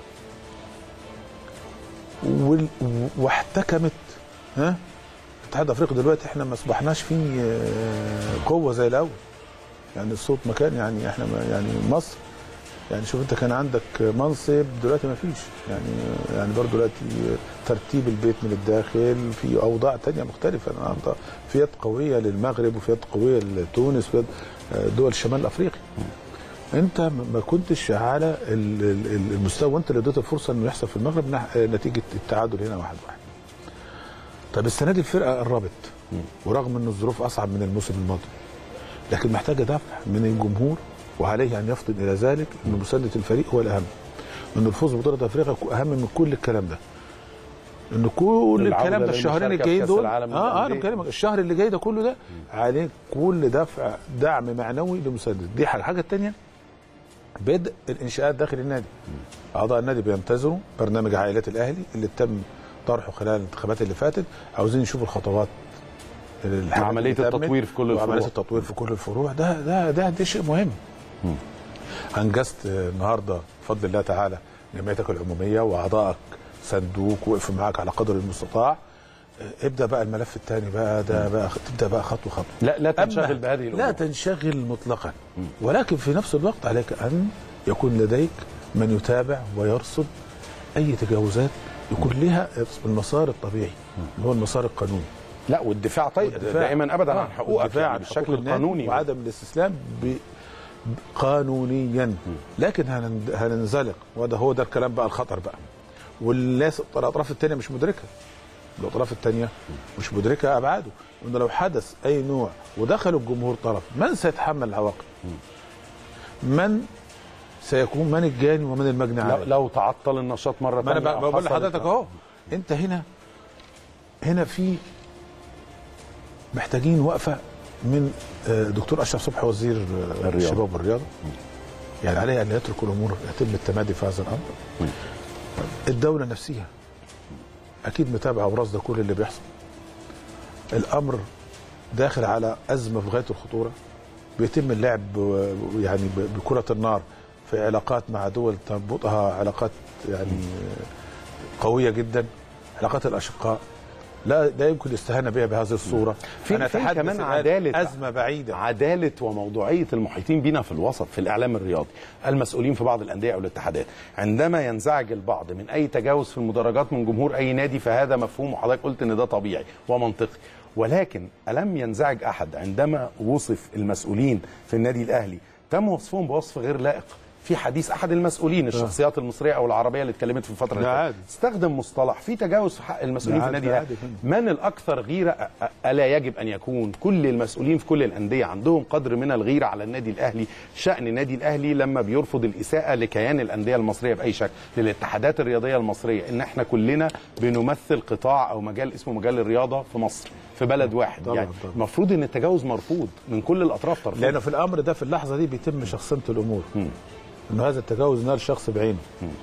Speaker 5: وال- واحتكمت ها الاتحاد الافريقي دلوقتي احنا ما اصبحناش فيه آه، قوه زي الاول يعني الصوت مكان يعني احنا ما- يعني مصر يعني شوف انت كان عندك منصب دلوقتي ما فيش يعني يعني برضه دلوقتي ترتيب البيت من الداخل في اوضاع تانية مختلفه النهارده في يد قويه للمغرب وفي يد قويه لتونس وفي يد آه، دول شمال افريقيا انت ما كنتش على ال- ال- المستوى وانت اللي اديت الفرصه انه يحصل في المغرب نح- نتيجه التعادل هنا واحد واحد طب السنه دي الفرقه قربت ورغم ان الظروف اصعب من الموسم الماضي لكن محتاجه دفع من الجمهور وعليه ان يفضل الى ذلك ان مسانده الفريق هو الاهم ان الفوز ببطوله افريقيا اهم من كل الكلام ده ان كل
Speaker 4: العودة
Speaker 5: الكلام ده الشهرين
Speaker 4: للمشاركة في
Speaker 5: الجايين
Speaker 4: كأس
Speaker 5: دول
Speaker 4: العالم
Speaker 5: اه اه انا
Speaker 4: للأندية.
Speaker 5: بكلمك الشهر اللي جاي ده كله ده عليه كل دفع دعم معنوي لمسانده دي حاجه الحاجه الثانيه بدء الانشاءات داخل النادي اعضاء النادي بينتظروا برنامج عائلات الاهلي اللي تم طرحه خلال الانتخابات اللي فاتت عاوزين يشوفوا الخطوات الحاجات
Speaker 4: عملية
Speaker 5: اللي تمت
Speaker 4: التطوير في كل الفروع.
Speaker 5: وعمليه التطوير في كل الفروع ده ده ده, ده شيء مهم انجزت آه، النهارده بفضل الله تعالى جمعيتك العموميه واعضائك صندوق وقفوا معاك على قدر المستطاع آه، ابدا بقى الملف الثاني بقى ده بقى تبدا بقى خطوه خطوه
Speaker 4: لا لا تنشغل
Speaker 5: أما
Speaker 4: بهذه
Speaker 5: لا
Speaker 4: الامور
Speaker 5: تنشغل مطلقا ولكن في نفس الوقت عليك ان يكون لديك من يتابع ويرصد اي تجاوزات يكون لها المسار الطبيعي اللي هو المسار القانوني
Speaker 4: لا والدفاع طيب
Speaker 5: والدفاع.
Speaker 4: دائما ابدا عن
Speaker 5: آه،
Speaker 4: حقوقك
Speaker 5: والدفاع
Speaker 4: يعني
Speaker 5: عن
Speaker 4: بالشكل
Speaker 5: حقوق النادي
Speaker 4: القانوني
Speaker 5: وعدم الاستسلام ب... ب- قانونيا لكن هنن- هننزلق وده هو ده الكلام بقى الخطر بقى والناس الاطراف الثانيه مش مدركه الاطراف الثانيه مش مدركه ابعاده انه لو حدث اي نوع ودخل الجمهور طرف من سيتحمل العواقب من سيكون من الجاني ومن المجني
Speaker 4: لو,
Speaker 5: عليه
Speaker 4: لو تعطل النشاط مره
Speaker 5: ما انا
Speaker 4: تانية أو
Speaker 5: بقول
Speaker 4: حصلت-
Speaker 5: لحضرتك اهو انت هنا هنا في محتاجين وقفه من آه، دكتور اشرف صبحي وزير آه،
Speaker 4: الرياضة.
Speaker 5: الشباب والرياضه يعني عليه ان يترك الامور يتم التمادي في هذا الامر الدوله نفسها اكيد متابعه وراصده كل اللي بيحصل الامر داخل على ازمه في غايه الخطوره بيتم اللعب آه، يعني ب- بكره النار في علاقات مع دول تربطها علاقات يعني آه، قويه جدا علاقات الاشقاء لا لا يمكن الاستهانه بها بهذه الصوره
Speaker 4: في
Speaker 5: أنا
Speaker 4: في
Speaker 5: أتحدث
Speaker 4: كمان
Speaker 5: الآن
Speaker 4: عداله
Speaker 5: ازمه بعيده
Speaker 4: عداله وموضوعيه المحيطين بنا في الوسط في الاعلام الرياضي المسؤولين في بعض الانديه او الاتحادات عندما ينزعج البعض من اي تجاوز في المدرجات من جمهور اي نادي فهذا مفهوم وحضرتك قلت ان ده طبيعي ومنطقي ولكن الم ينزعج احد عندما وصف المسؤولين في النادي الاهلي تم وصفهم بوصف غير لائق في حديث احد المسؤولين الشخصيات المصريه او العربيه اللي اتكلمت في الفتره اللي
Speaker 5: ده
Speaker 4: فاتت
Speaker 5: عادي.
Speaker 4: استخدم مصطلح في تجاوز في حق المسؤولين
Speaker 5: ده
Speaker 4: في
Speaker 5: عادي،
Speaker 4: النادي
Speaker 5: ده
Speaker 4: الاهلي
Speaker 5: عادي
Speaker 4: من الاكثر غيره أ- أ- الا يجب ان يكون كل المسؤولين في كل الانديه عندهم قدر من الغيره على النادي الاهلي شان النادي الاهلي لما بيرفض الاساءه لكيان الانديه المصريه باي شكل للاتحادات الرياضيه المصريه ان احنا كلنا بنمثل قطاع او مجال اسمه مجال الرياضه في مصر في بلد واحد
Speaker 5: طبعاً،
Speaker 4: يعني
Speaker 5: طبعاً.
Speaker 4: المفروض ان التجاوز مرفوض من كل الاطراف ترفض
Speaker 5: لانه في الامر ده في اللحظه دي بيتم شخصنه الامور انه هذا التجاوز نال شخص بعينه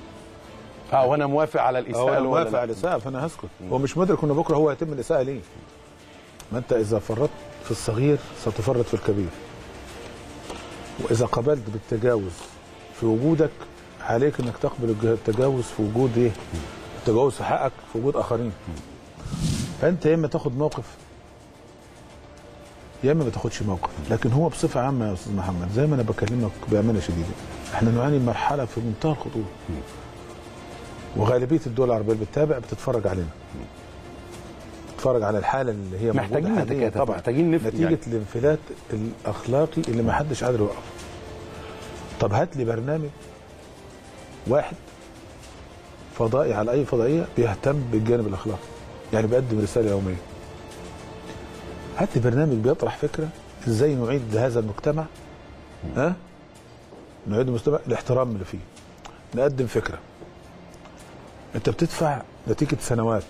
Speaker 4: اه وانا موافق على
Speaker 5: او
Speaker 4: الاساءه
Speaker 5: انا
Speaker 4: ولا
Speaker 5: موافق
Speaker 4: لا؟
Speaker 5: على الاساءه فانا هسكت هو مش مدرك انه بكره هو يتم الاساءه ليه ما انت اذا فرطت في الصغير ستفرط في الكبير واذا قبلت بالتجاوز في وجودك عليك انك تقبل الج- التجاوز في وجود ايه التجاوز في حقك في وجود اخرين فانت يا اما تاخد موقف يا اما ما تاخدش موقف لكن هو بصفه عامه يا استاذ محمد زي ما انا بكلمك بامانه شديده احنا نعاني من مرحله في منتهى الخطوره وغالبيه الدول العربيه اللي بتتابع بتتفرج علينا تتفرج على الحاله اللي هي موجودة
Speaker 4: محتاجين
Speaker 5: حالياً
Speaker 4: نتكاتف،
Speaker 5: طبعا
Speaker 4: محتاجين نف-
Speaker 5: نتيجه
Speaker 4: يعني.
Speaker 5: الانفلات الاخلاقي اللي ما حدش قادر يوقفه طب هات لي برنامج واحد فضائي على اي فضائيه بيهتم بالجانب الاخلاقي يعني بيقدم رساله يوميه هات لي برنامج بيطرح فكره ازاي نعيد هذا المجتمع ها نعيد المجتمع الاحترام اللي فيه نقدم فكره انت بتدفع نتيجه سنوات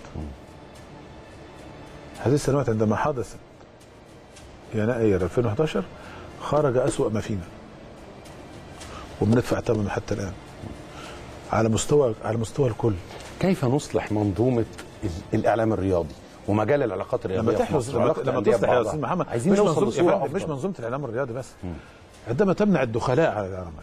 Speaker 5: هذه السنوات عندما حدثت يناير 2011 خرج أسوأ ما فينا وبندفع ثمنه حتى الآن على مستوى على مستوى الكل
Speaker 4: كيف نصلح منظومه ال- الاعلام الرياضي ومجال العلاقات الرياضيه
Speaker 5: لما
Speaker 4: في
Speaker 5: تحرص
Speaker 4: مصر
Speaker 5: لما,
Speaker 4: وعلاقة
Speaker 5: لما
Speaker 4: الأندية
Speaker 5: تصلح يا
Speaker 4: ببعضها؟
Speaker 5: استاذ محمد
Speaker 4: عايزين
Speaker 5: مش
Speaker 4: نوصل
Speaker 5: منظومة- يا
Speaker 4: لصوره
Speaker 5: فندم، مش
Speaker 4: أفضل.
Speaker 5: منظومه الاعلام الرياضي بس عندما تمنع الدخلاء على الاعلام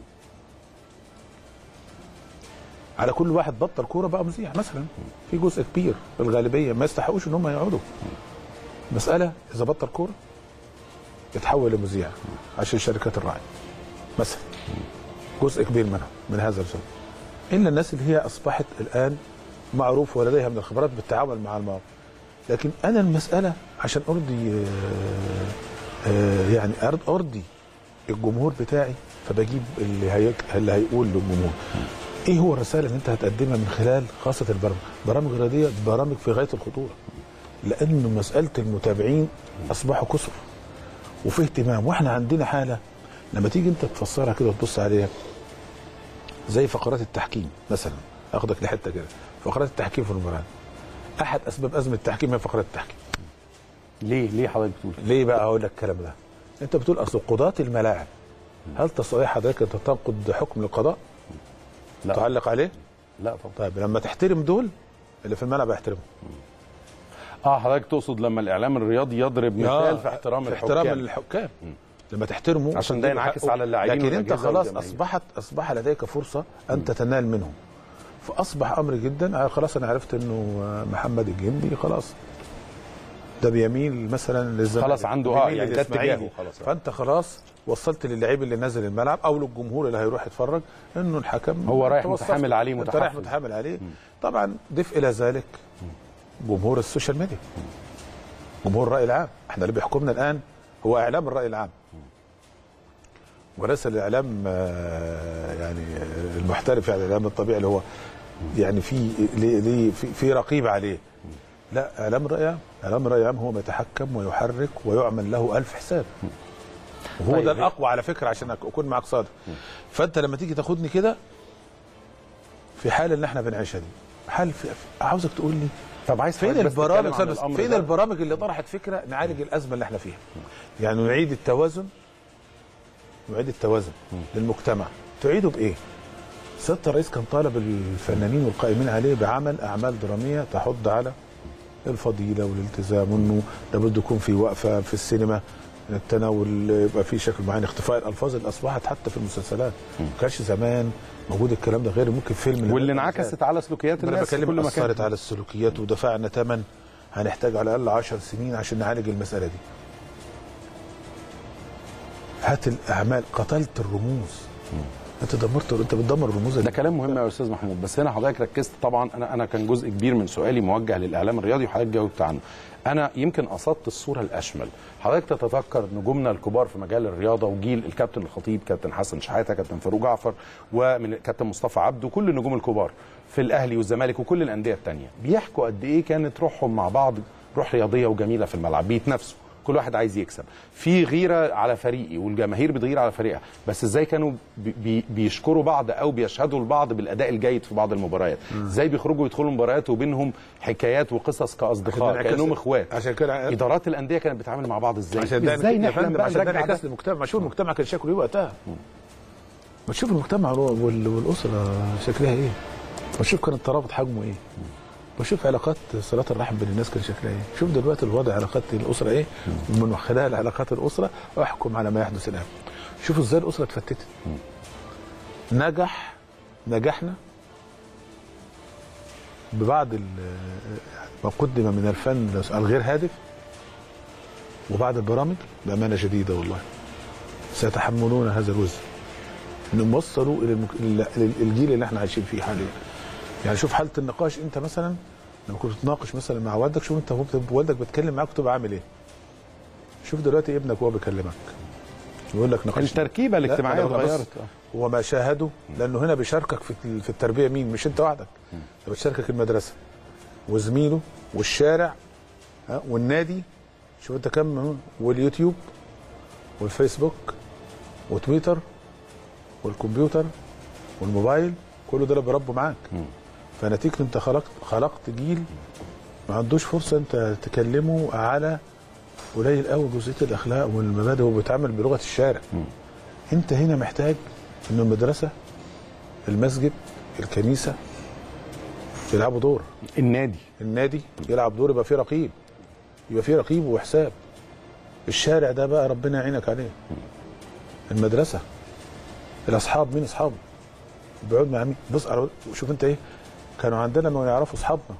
Speaker 5: على كل واحد بطل كوره بقى مذيع مثلا في جزء كبير الغالبيه ما يستحقوش ان هم يقعدوا مساله اذا بطل كوره يتحول لمذيع عشان شركات الراعي مثلا جزء كبير منهم من هذا الجزء الا الناس اللي هي اصبحت الان معروف ولديها من الخبرات بالتعامل مع المواقف لكن انا المساله عشان ارضي آه، آه، يعني أرض- ارضي الجمهور بتاعي فبجيب اللي هي اللي هيقول للجمهور ايه هو الرساله اللي انت هتقدمها من خلال خاصه البرامج برامج رياضيه برامج في غايه الخطوره لان مساله المتابعين اصبحوا كثر وفي اهتمام واحنا عندنا حاله لما تيجي انت تفسرها كده وتبص عليها زي فقرات التحكيم مثلا اخدك لحته كده فقرات التحكيم في المباراه احد اسباب ازمه التحكيم هي فقرات التحكيم
Speaker 4: ليه ليه حضرتك بتقول
Speaker 5: ليه بقى اقول لك الكلام ده انت بتقول اصل قضاة الملاعب هل تستطيع حضرتك أن تنقض حكم القضاء
Speaker 4: لا
Speaker 5: تعلق عليه
Speaker 4: لا طبعا
Speaker 5: طيب لما تحترم دول اللي في الملعب هيحترمهم
Speaker 4: اه حضرتك تقصد لما الاعلام الرياضي يضرب مثال في احترام
Speaker 5: في
Speaker 4: الحكام
Speaker 5: احترام الحكام لما تحترمه
Speaker 4: عشان ده ينعكس على اللاعبين
Speaker 5: لكن انت
Speaker 4: والأجهزة
Speaker 5: خلاص
Speaker 4: والجماهير.
Speaker 5: اصبحت اصبح لديك فرصه ان تتنال منهم فاصبح امر جدا آه خلاص انا عرفت انه آه، محمد الجندي خلاص ده بيميل مثلا للزمالك
Speaker 4: خلاص عنده اه
Speaker 5: بيميل
Speaker 4: يعني ده
Speaker 5: للإسماعيلي.
Speaker 4: اتجاهه خلاص
Speaker 5: فانت خلاص وصلت للعيب اللي نازل الملعب او للجمهور اللي هيروح يتفرج انه الحكم
Speaker 4: هو رايح
Speaker 5: أنت وصلت.
Speaker 4: متحامل عليه
Speaker 5: انت رايح
Speaker 4: متحفز.
Speaker 5: متحامل عليه طبعا ضيف الى ذلك جمهور السوشيال ميديا جمهور الراي العام احنا اللي بيحكمنا الان هو اعلام الراي العام وليس الاعلام آه، يعني آه، المحترف يعني الاعلام الطبيعي اللي هو يعني في ليه- ليه- في, في رقيب عليه لا اعلام الراي العام اعلام الراي العام هو ما يتحكم ويحرك ويعمل له ألف حساب وهو
Speaker 4: طيب.
Speaker 5: ده الاقوى على فكره عشان اكون معاك صادق فانت لما تيجي تاخدني كده في حال اللي احنا بنعيشها دي حال في عاوزك تقول لي
Speaker 4: طب عايز
Speaker 5: فين
Speaker 4: حضرتك بس
Speaker 5: البرامج
Speaker 4: تتكلم عن
Speaker 5: بس
Speaker 4: الأمر
Speaker 5: فين
Speaker 4: ده.
Speaker 5: البرامج اللي طرحت فكره نعالج الازمه اللي احنا فيها يعني نعيد التوازن نعيد التوازن للمجتمع تعيده بايه سياده الرئيس كان طالب الفنانين والقائمين عليه بعمل اعمال دراميه تحض على الفضيله والالتزام وانه لابد يكون في وقفه في السينما التناول يبقى في شكل معين اختفاء الالفاظ اللي اصبحت حتى في المسلسلات ما كانش زمان موجود الكلام ده غير ممكن فيلم
Speaker 4: واللي انعكست على سلوكيات
Speaker 5: انا
Speaker 4: الناس في
Speaker 5: بكلم
Speaker 4: كل مكان
Speaker 5: اثرت على السلوكيات ودفعنا ثمن هنحتاج على الاقل 10 سنين عشان نعالج المساله دي هات الاعمال قتلت الرموز انت دمرت انت بتدمر الرموز
Speaker 4: ده كلام مهم يا استاذ محمود بس هنا حضرتك ركزت طبعا انا انا كان جزء كبير من سؤالي موجه للاعلام الرياضي وحضرتك جاوبت عنه انا يمكن قصدت الصوره الاشمل حضرتك تتذكر نجومنا الكبار في مجال الرياضه وجيل الكابتن الخطيب كابتن حسن شحاته كابتن فاروق جعفر ومن كابتن مصطفى عبده كل النجوم الكبار في الاهلي والزمالك وكل الانديه الثانيه بيحكوا قد ايه كانت روحهم مع بعض روح رياضيه وجميله في الملعب بيتنافسوا كل واحد عايز يكسب في غيره على فريقي والجماهير بتغير على فريقها بس ازاي كانوا بي بي بيشكروا بعض او بيشهدوا لبعض بالاداء الجيد في بعض المباريات ازاي بيخرجوا يدخلوا مباريات وبينهم حكايات وقصص كاصدقاء
Speaker 5: عشان ده
Speaker 4: كانهم
Speaker 5: انعكاس-
Speaker 4: اخوات
Speaker 5: عشان كده
Speaker 4: ادارات الانديه كانت بتتعامل مع بعض ازاي
Speaker 5: عشان ده
Speaker 4: ازاي
Speaker 5: يا
Speaker 4: نحلم
Speaker 5: فندم،
Speaker 4: بقى
Speaker 5: عشان ده
Speaker 4: نرجع
Speaker 5: انعكاس
Speaker 4: ده
Speaker 5: للمجتمع شوف المجتمع كان شكله ايه وقتها ما تشوف المجتمع وال- والاسره شكلها ايه وشوف كان الترابط حجمه ايه وشوف علاقات صلاه الرحم بين الناس كان شكلها ايه شوف دلوقتي الوضع علاقات الاسره ايه ومن خلال علاقات الاسره احكم على ما يحدث الان شوف ازاي الاسره اتفتتت نجح نجحنا ببعض ال- ما قدم من الفن الغير هادف وبعض البرامج بامانه شديده والله سيتحملون هذا الوزن انهم وصلوا الى المك... لل- للجيل اللي احنا عايشين فيه حاليا يعني شوف حاله النقاش انت مثلا لما كنت تناقش مثلا مع والدك شوف انت وهو بت- والدك بيتكلم معاك بتبقى عامل ايه شوف دلوقتي ابنك وهو بيكلمك يقول لك ناقشني
Speaker 4: التركيبه
Speaker 5: لا،
Speaker 4: الاجتماعيه
Speaker 5: لا، لا، بص،
Speaker 4: اتغيرت
Speaker 5: هو ما شاهده لانه هنا بيشاركك في في التربيه مين مش انت وحدك ده بتشاركك المدرسه وزميله والشارع ها والنادي شوف انت كم واليوتيوب والفيسبوك وتويتر والكمبيوتر والموبايل كل دول بيربوا معاك فنتيجه انت خلقت خلقت جيل ما عندوش فرصه انت تكلمه على قليل قوي جزئيه الاخلاق والمبادئ هو بيتعامل بلغه الشارع انت هنا محتاج ان المدرسه المسجد الكنيسه يلعبوا دور
Speaker 4: النادي
Speaker 5: النادي يلعب دور يبقى فيه رقيب يبقى فيه رقيب وحساب الشارع ده بقى ربنا يعينك عليه المدرسه الاصحاب مين اصحابه بيقعد مع مين بص على- شوف انت ايه كانوا عندنا ما يعرفوا اصحابنا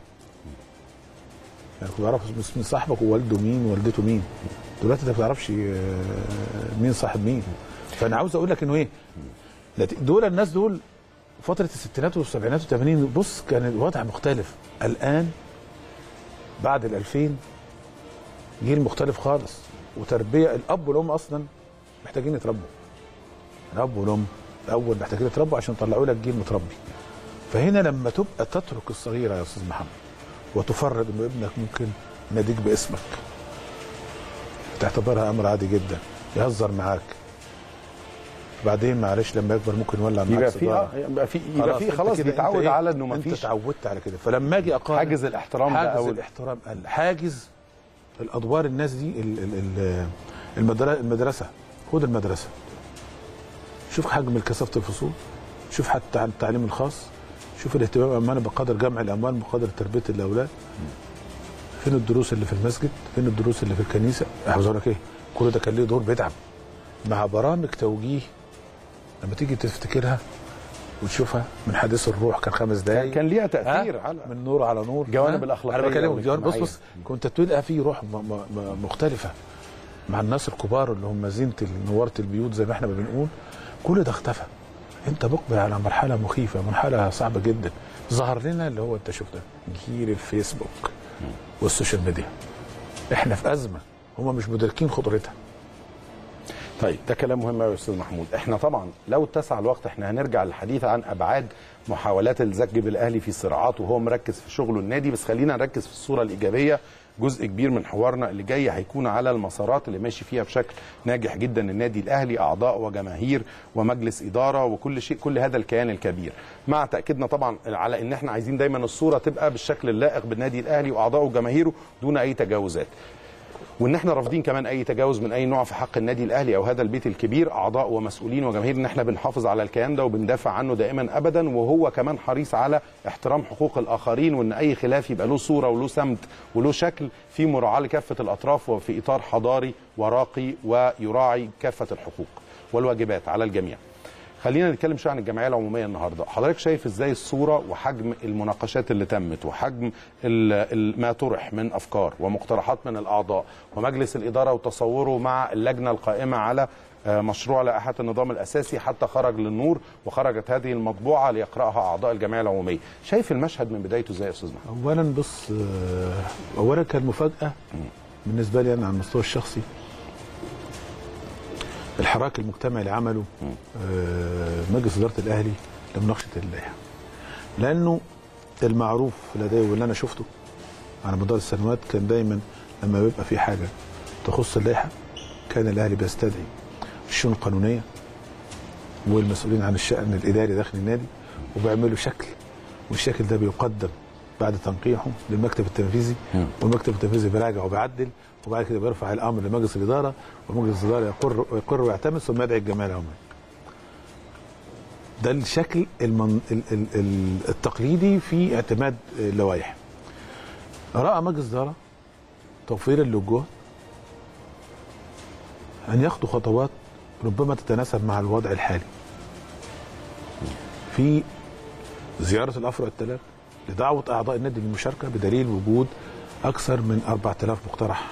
Speaker 5: يعني كنت بيعرفوا اسم صاحبك ووالده مين ووالدته مين دلوقتي انت ما بتعرفش آه، مين صاحب مين فانا عاوز اقول لك انه ايه لت- دول الناس دول فتره الستينات والسبعينات والثمانينات بص كان الوضع مختلف الان بعد ال 2000 جيل مختلف خالص وتربيه الاب والام اصلا محتاجين يتربوا الاب والام الاول محتاجين يتربوا عشان يطلعوا لك جيل متربي فهنا لما تبقى تترك الصغيره يا استاذ محمد وتفرض ان ابنك ممكن يناديك باسمك تعتبرها امر عادي جدا يهزر معاك بعدين معلش لما يكبر ممكن يولع معاك
Speaker 4: يبقى في
Speaker 5: سيجارة.
Speaker 4: آه، يبقى في يبقى في
Speaker 5: أنت
Speaker 4: خلاص
Speaker 5: كده- أنت
Speaker 4: بيتعود
Speaker 5: إيه؟
Speaker 4: على انه ما
Speaker 5: انت
Speaker 4: فيش
Speaker 5: اتعودت على كده فلما اجي اقارن
Speaker 4: حاجز الاحترام ده
Speaker 5: حاجز
Speaker 4: او
Speaker 5: الاحترام قل حاجز الادوار الناس دي ال- ال- ال- المدر- المدرسه خد المدرسه شوف حجم كثافه الفصول شوف حتى عن التعليم الخاص شوف الاهتمام امانه بقدر جمع الاموال بقدر تربيه الاولاد فين الدروس اللي في المسجد فين الدروس اللي في الكنيسه عاوز اقول لك ايه كل ده كان ليه دور بيدعم مع برامج توجيه لما تيجي تفتكرها وتشوفها من حديث الروح كان خمس دقايق
Speaker 4: كان ليها تاثير
Speaker 5: ها؟
Speaker 4: على
Speaker 5: من نور على نور
Speaker 4: جوانب
Speaker 5: ها؟
Speaker 4: الأخلاقية
Speaker 5: انا بكلمك جوانب بص
Speaker 4: والاجتماعية.
Speaker 5: بص كنت تلقى فيه روح م- م- م- مختلفه مع الناس الكبار اللي هم زينه نواره البيوت زي ما احنا ما بنقول كل ده اختفى انت مقبل على مرحله مخيفه مرحله صعبه جدا ظهر لنا اللي هو انت شفته جيل الفيسبوك والسوشيال ميديا احنا في ازمه هم مش مدركين خطورتها
Speaker 4: طيب ده كلام مهم قوي يا استاذ محمود احنا طبعا لو اتسع الوقت احنا هنرجع للحديث عن ابعاد محاولات الزج بالاهلي في الصراعات وهو مركز في شغله النادي بس خلينا نركز في الصوره الايجابيه جزء كبير من حوارنا اللي جاي هيكون على المسارات اللي ماشي فيها بشكل ناجح جدا النادي الاهلي اعضاء وجماهير ومجلس اداره وكل شيء كل هذا الكيان الكبير مع تاكيدنا طبعا على ان احنا عايزين دايما الصوره تبقى بالشكل اللائق بالنادي الاهلي واعضائه وجماهيره دون اي تجاوزات وان احنا رافضين كمان اي تجاوز من اي نوع في حق النادي الاهلي او هذا البيت الكبير اعضاء ومسؤولين وجماهير ان احنا بنحافظ على الكيان ده وبندافع عنه دائما ابدا وهو كمان حريص على احترام حقوق الاخرين وان اي خلاف يبقى له صوره وله سمت وله شكل في مراعاه لكافه الاطراف وفي اطار حضاري وراقي ويراعي كافه الحقوق والواجبات على الجميع. خلينا نتكلم شويه عن الجمعيه العموميه النهارده، حضرتك شايف ازاي الصوره وحجم المناقشات اللي تمت وحجم ال- ال- ما طرح من افكار ومقترحات من الاعضاء ومجلس الاداره وتصوره مع اللجنه القائمه على آه، مشروع لائحه النظام الاساسي حتى خرج للنور وخرجت هذه المطبوعه ليقراها اعضاء الجمعيه العموميه، شايف المشهد من بدايته ازاي يا استاذ محمد؟
Speaker 5: اولا بص آه، اولا كان مفاجاه بالنسبه لي انا على المستوى الشخصي الحراك المجتمعي اللي عمله آه، مجلس اداره الاهلي لمناقشه اللائحه لانه المعروف لدي واللي انا شفته على مدار السنوات كان دايما لما بيبقى في حاجه تخص اللائحه كان الاهلي بيستدعي الشؤون القانونيه والمسؤولين عن الشأن الإداري داخل النادي وبيعملوا شكل والشكل ده بيقدم بعد تنقيحه للمكتب التنفيذي والمكتب التنفيذي بيراجع وبيعدل وبعد كده بيرفع الامر لمجلس الاداره ومجلس الاداره يقر يقر ويعتمد ثم يدعي الجمعيه العموميه. ده الشكل المن... ال... ال... ال... التقليدي في اعتماد اللوائح. راى مجلس الاداره توفيرا للجهد ان ياخدوا خطوات ربما تتناسب مع الوضع الحالي. في زياره الافرع الثلاث لدعوه اعضاء النادي للمشاركه بدليل وجود اكثر من 4000 مقترح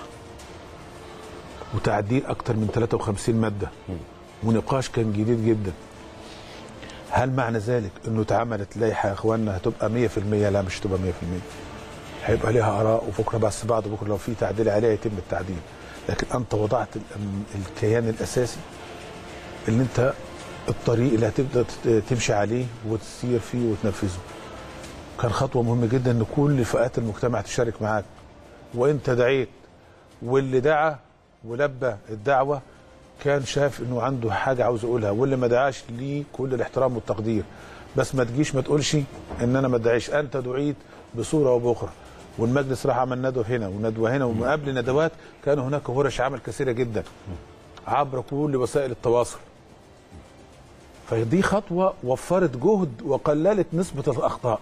Speaker 5: وتعديل اكثر من 53 ماده ونقاش كان جديد جدا هل معنى ذلك انه اتعملت لائحه يا اخواننا هتبقى 100% لا مش هتبقى 100% هيبقى ليها اراء وبكره بس بعد بكره لو في تعديل عليها يتم التعديل لكن انت وضعت ال- الكيان الاساسي اللي انت الطريق اللي هتبدا تت- تمشي عليه وتسير فيه وتنفذه كان خطوه مهمه جدا ان كل فئات المجتمع تشارك معاك وانت دعيت واللي دعا ولبى الدعوه كان شاف انه عنده حاجه عاوز يقولها واللي ما دعاش ليه كل الاحترام والتقدير بس ما تجيش ما تقولش ان انا ما ادعيش انت دعيت بصوره وباخرى والمجلس راح عمل ندوه هنا وندوه هنا ومن قبل ندوات كان هناك ورش عمل كثيره جدا عبر كل وسائل التواصل فدي خطوه وفرت جهد وقللت نسبه الاخطاء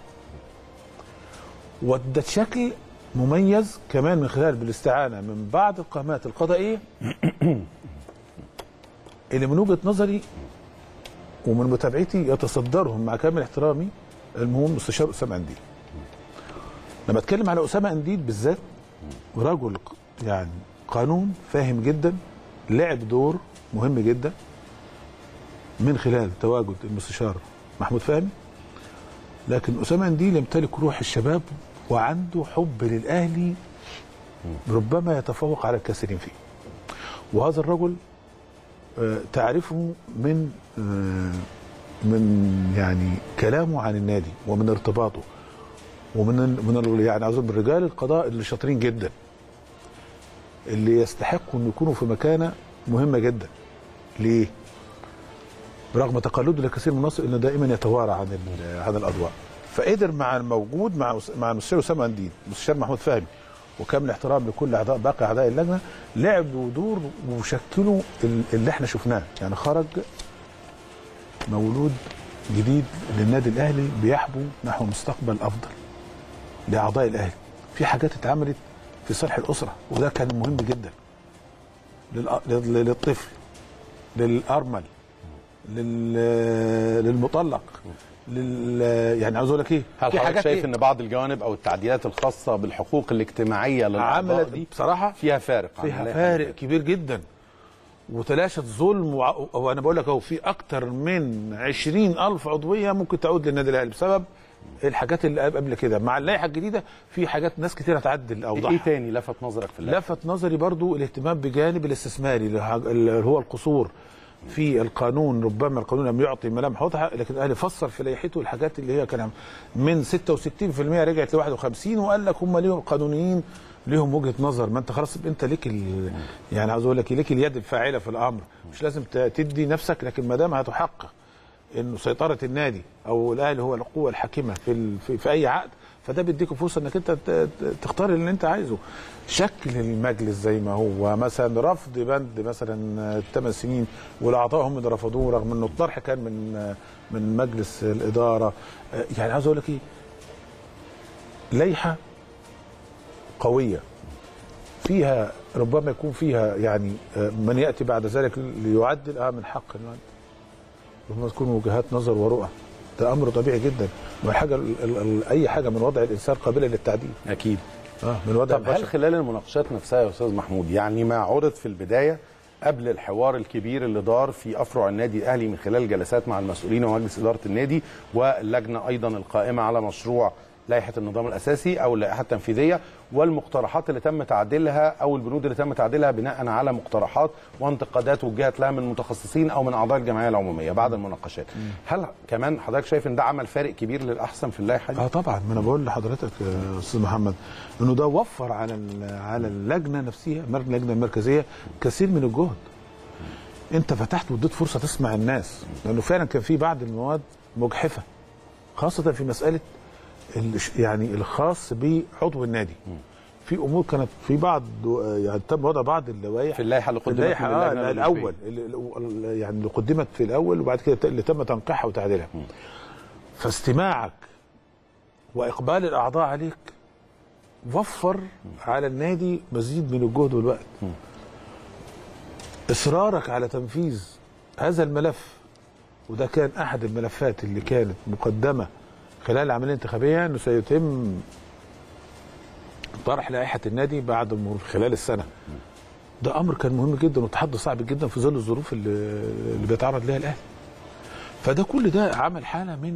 Speaker 5: وادت شكل مميز كمان من خلال بالاستعانه من بعض القامات القضائيه اللي من وجهه نظري ومن متابعتي يتصدرهم مع كامل احترامي المهم مستشار اسامه انديل. لما اتكلم على اسامه انديل بالذات رجل يعني قانون فاهم جدا لعب دور مهم جدا من خلال تواجد المستشار محمود فهمي لكن اسامه انديل يمتلك روح الشباب وعنده حب للاهلي ربما يتفوق على الكثيرين فيه وهذا الرجل آه، تعرفه من آه، من يعني كلامه عن النادي ومن ارتباطه ومن من ال- يعني عاوز أقول من رجال القضاء اللي شاطرين جدا اللي يستحقوا ان يكونوا في مكانه مهمه جدا ليه؟ برغم تقلده لكثير من الناس انه دائما يتوارى عن ال- عن الاضواء فقدر مع الموجود مع أس- مع المستشار اسامه اندين المستشار محمود فهمي وكامل احترام لكل اعضاء باقي اعضاء اللجنه لعبوا دور وشكلوا ال- اللي احنا شفناه يعني خرج مولود جديد للنادي الاهلي بيحبو نحو مستقبل افضل لاعضاء الاهلي في حاجات اتعملت في صالح الاسره وده كان مهم جدا للأ- لل- للطفل للارمل لل- للمطلق لل يعني عاوز اقول لك ايه
Speaker 4: هل
Speaker 5: في
Speaker 4: حضرتك شايف
Speaker 5: إيه؟
Speaker 4: ان بعض الجوانب او التعديات الخاصه بالحقوق الاجتماعيه للاعضاء
Speaker 5: عملت
Speaker 4: دي
Speaker 5: بصراحه
Speaker 4: فيها فارق عن
Speaker 5: فيها
Speaker 4: اللائحة
Speaker 5: فارق كبير جدا وتلاشت ظلم وع- وانا بقول لك اهو في اكتر من عشرين الف عضويه ممكن تعود للنادي الاهلي بسبب الحاجات اللي قبل كده مع اللائحه الجديده في حاجات ناس كتير هتعدل
Speaker 4: ايه
Speaker 5: اوضاعها
Speaker 4: تاني لفت نظرك في اللائحه
Speaker 5: لفت نظري برضو الاهتمام بجانب الاستثماري اللي هج- اللي هو القصور في القانون ربما القانون لم يعطي ملامح واضحه لكن الاهلي فسر في لائحته الحاجات اللي هي كان من 66% رجعت ل 51 وقال لك هم ليهم قانونيين ليهم وجهه نظر ما انت خلاص انت ليك ال... يعني عاوز اقول لك ليك اليد الفاعله في الامر مش لازم ت- تدي نفسك لكن ما دام هتحقق انه سيطره النادي او الاهلي هو القوه الحاكمه في ال... في, في اي عقد فده بيديك فرصه انك انت ت- ت- تختار اللي انت عايزه شكل المجلس زي ما هو مثلا رفض بند مثلا الثمان سنين والاعضاء هم اللي رفضوه رغم انه الطرح كان من من مجلس الاداره يعني عاوز اقول لك ايه لائحه قويه فيها ربما يكون فيها يعني من ياتي بعد ذلك ليعدل اه من حق انه يعدل. ربما تكون وجهات نظر ورؤى ده امر طبيعي جدا والحاجه ال- ال- ال- اي حاجه من وضع الانسان قابله للتعديل
Speaker 4: اكيد
Speaker 5: اه من وضع
Speaker 4: طب هل
Speaker 5: البشر
Speaker 4: خلال المناقشات نفسها يا استاذ محمود يعني ما عرض في البدايه قبل الحوار الكبير اللي دار في افرع النادي الاهلي من خلال جلسات مع المسؤولين ومجلس اداره النادي واللجنه ايضا القائمه على مشروع لائحه النظام الاساسي او اللائحه التنفيذيه والمقترحات اللي تم تعديلها او البنود اللي تم تعديلها بناء على مقترحات وانتقادات وجهت لها من متخصصين او من اعضاء الجمعيه العموميه بعد المناقشات هل كمان حضرتك شايف ان ده عمل فارق كبير للاحسن في اللائحه دي؟
Speaker 5: اه طبعا ما انا بقول لحضرتك يا استاذ محمد انه ده وفر على ال- على اللجنه نفسها مر- اللجنه المركزيه كثير من الجهد انت فتحت واديت فرصه تسمع الناس لانه فعلا كان في بعض المواد مجحفه خاصه في مساله ال- يعني الخاص بعضو النادي في امور كانت في بعض يعني تم وضع بعض اللوائح
Speaker 4: في اللائحه اللي
Speaker 5: في
Speaker 4: قدمت
Speaker 5: اللائحه
Speaker 4: من
Speaker 5: آه
Speaker 4: اللجنة
Speaker 5: الاول اللي- اللي- يعني اللي قدمت في الاول وبعد كده اللي تم تنقيحها وتعديلها فاستماعك واقبال الاعضاء عليك وفر على النادي مزيد من الجهد والوقت اصرارك على تنفيذ هذا الملف وده كان احد الملفات اللي كانت مقدمه خلال العمليه الانتخابيه انه سيتم طرح لائحه النادي بعد مرور خلال السنه ده امر كان مهم جدا وتحدي صعب جدا في ظل الظروف اللي, اللي بيتعرض لها الاهلي فده كل ده عمل حاله من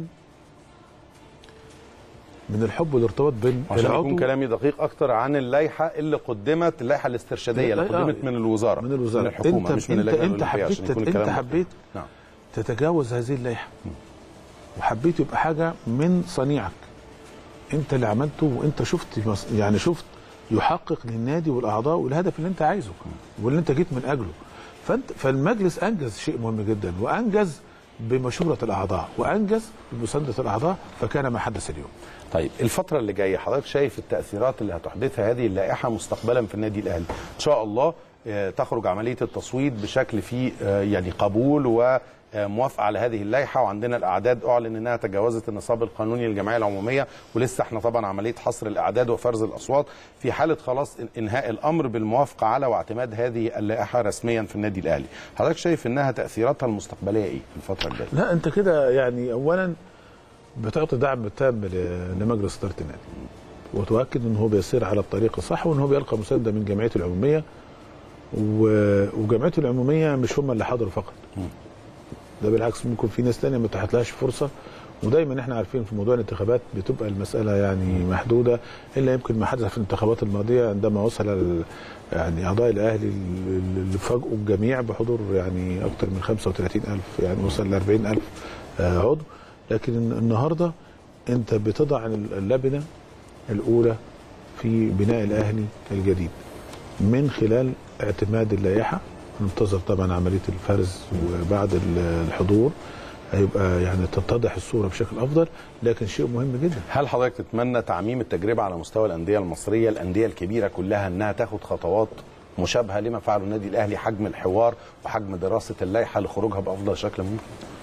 Speaker 5: من الحب والارتباط بين
Speaker 4: عشان
Speaker 5: العضو
Speaker 4: يكون كلامي دقيق اكتر عن اللائحه اللي قدمت اللائحه الاسترشاديه اللي
Speaker 5: لا، لا،
Speaker 4: قدمت من الوزاره
Speaker 5: من الوزاره
Speaker 4: من الحكومه
Speaker 5: انت
Speaker 4: مش من
Speaker 5: انت,
Speaker 4: اللجنه
Speaker 5: انت
Speaker 4: الأولمبية
Speaker 5: حبيت
Speaker 4: عشان يكون
Speaker 5: انت
Speaker 4: الكلام دقيق.
Speaker 5: حبيت
Speaker 4: نعم
Speaker 5: تتجاوز هذه اللائحه وحبيت يبقى حاجه من صنيعك انت اللي عملته وانت شفت مص- يعني شفت يحقق للنادي والاعضاء والهدف اللي انت عايزه واللي انت جيت من اجله فانت فالمجلس انجز شيء مهم جدا وانجز بمشوره الاعضاء وانجز بمسانده الاعضاء فكان ما حدث اليوم
Speaker 4: طيب الفترة اللي جاية حضرتك شايف التأثيرات اللي هتحدثها هذه اللائحة مستقبلا في النادي الأهلي إن شاء الله آه، تخرج عملية التصويت بشكل فيه آه، يعني قبول وموافقة على هذه اللائحة وعندنا الأعداد أعلن أنها تجاوزت النصاب القانوني للجمعية العمومية ولسه احنا طبعا عملية حصر الأعداد وفرز الأصوات في حالة خلاص إنهاء الأمر بالموافقة على واعتماد هذه اللائحة رسميا في النادي الأهلي حضرتك شايف أنها تأثيراتها المستقبلية إيه في الفترة الجاية؟
Speaker 5: لا انت كده يعني اولا بتعطي دعم تام ل- لمجلس اداره النادي وتؤكد ان هو بيسير على الطريق الصح وان هو بيلقى مسانده من جمعيته العموميه و- وجمعيته العموميه مش هم اللي حضروا فقط ده بالعكس ممكن في ناس تانية ما اتاحتلهاش فرصه ودايما احنا عارفين في موضوع الانتخابات بتبقى المساله يعني محدوده الا يمكن ما حدث في الانتخابات الماضيه عندما وصل ال- يعني اعضاء الاهلي اللي فاجئوا الجميع بحضور يعني اكثر من 35000 يعني وصل ل 40000 آه، عضو لكن النهارده انت بتضع اللبنه الاولى في بناء الاهلي الجديد من خلال اعتماد اللائحه ننتظر طبعا عمليه الفرز وبعد ال- الحضور هيبقى يعني تتضح الصوره بشكل افضل لكن شيء مهم جدا
Speaker 4: هل حضرتك تتمنى تعميم التجربه على مستوى الانديه المصريه الانديه الكبيره كلها انها تاخد خطوات مشابهه لما فعله النادي الاهلي حجم الحوار وحجم دراسه اللائحه لخروجها بافضل شكل ممكن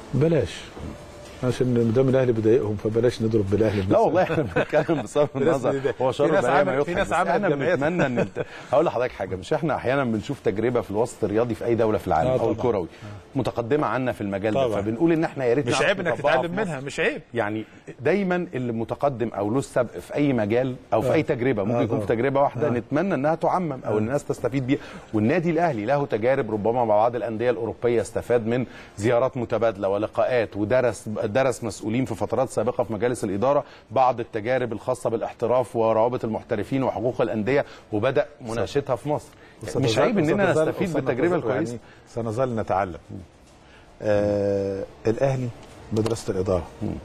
Speaker 5: بلاش عشان دام الاهلي بيضايقهم فبلاش نضرب بالاهلي
Speaker 4: لا والله احنا بنتكلم بصرف
Speaker 5: في ناس
Speaker 4: النظر
Speaker 5: بيضايق.
Speaker 4: هو
Speaker 5: في
Speaker 4: شر
Speaker 5: ناس
Speaker 4: بلايا ما
Speaker 5: عملت- في
Speaker 4: يضحك
Speaker 5: ناس
Speaker 4: بس
Speaker 5: عملت
Speaker 4: احنا
Speaker 5: جمعيات.
Speaker 4: بنتمنى ان انت هقول لحضرتك حاجه مش احنا احيانا بنشوف تجربه في الوسط الرياضي في اي دوله في العالم
Speaker 5: آه
Speaker 4: او
Speaker 5: طبعا.
Speaker 4: الكروي متقدمه عنا في المجال ده
Speaker 5: طبعا.
Speaker 4: فبنقول ان احنا يا ريت
Speaker 5: مش
Speaker 4: نعرف
Speaker 5: عيب انك
Speaker 4: نطبقها
Speaker 5: تتعلم
Speaker 4: في مصر.
Speaker 5: منها مش عيب
Speaker 4: يعني دايما اللي متقدم او له السبق في اي مجال او في
Speaker 5: آه.
Speaker 4: اي تجربه ممكن
Speaker 5: آه
Speaker 4: يكون في
Speaker 5: طبعا.
Speaker 4: تجربه واحده نتمنى انها تعمم او الناس تستفيد بيها والنادي الاهلي له تجارب ربما مع بعض الانديه الاوروبيه استفاد من زيارات متبادله ولقاءات ودرس درس مسؤولين في فترات سابقه في مجالس الاداره بعض التجارب الخاصه بالاحتراف وروابط المحترفين وحقوق الانديه وبدا مناقشتها في مصر مش
Speaker 5: وستظل-
Speaker 4: عيب اننا
Speaker 5: وستظل-
Speaker 4: نستفيد
Speaker 5: وسنظل-
Speaker 4: بالتجربه الكويسه
Speaker 5: يعني سنظل نتعلم آه الاهلي مدرسه الاداره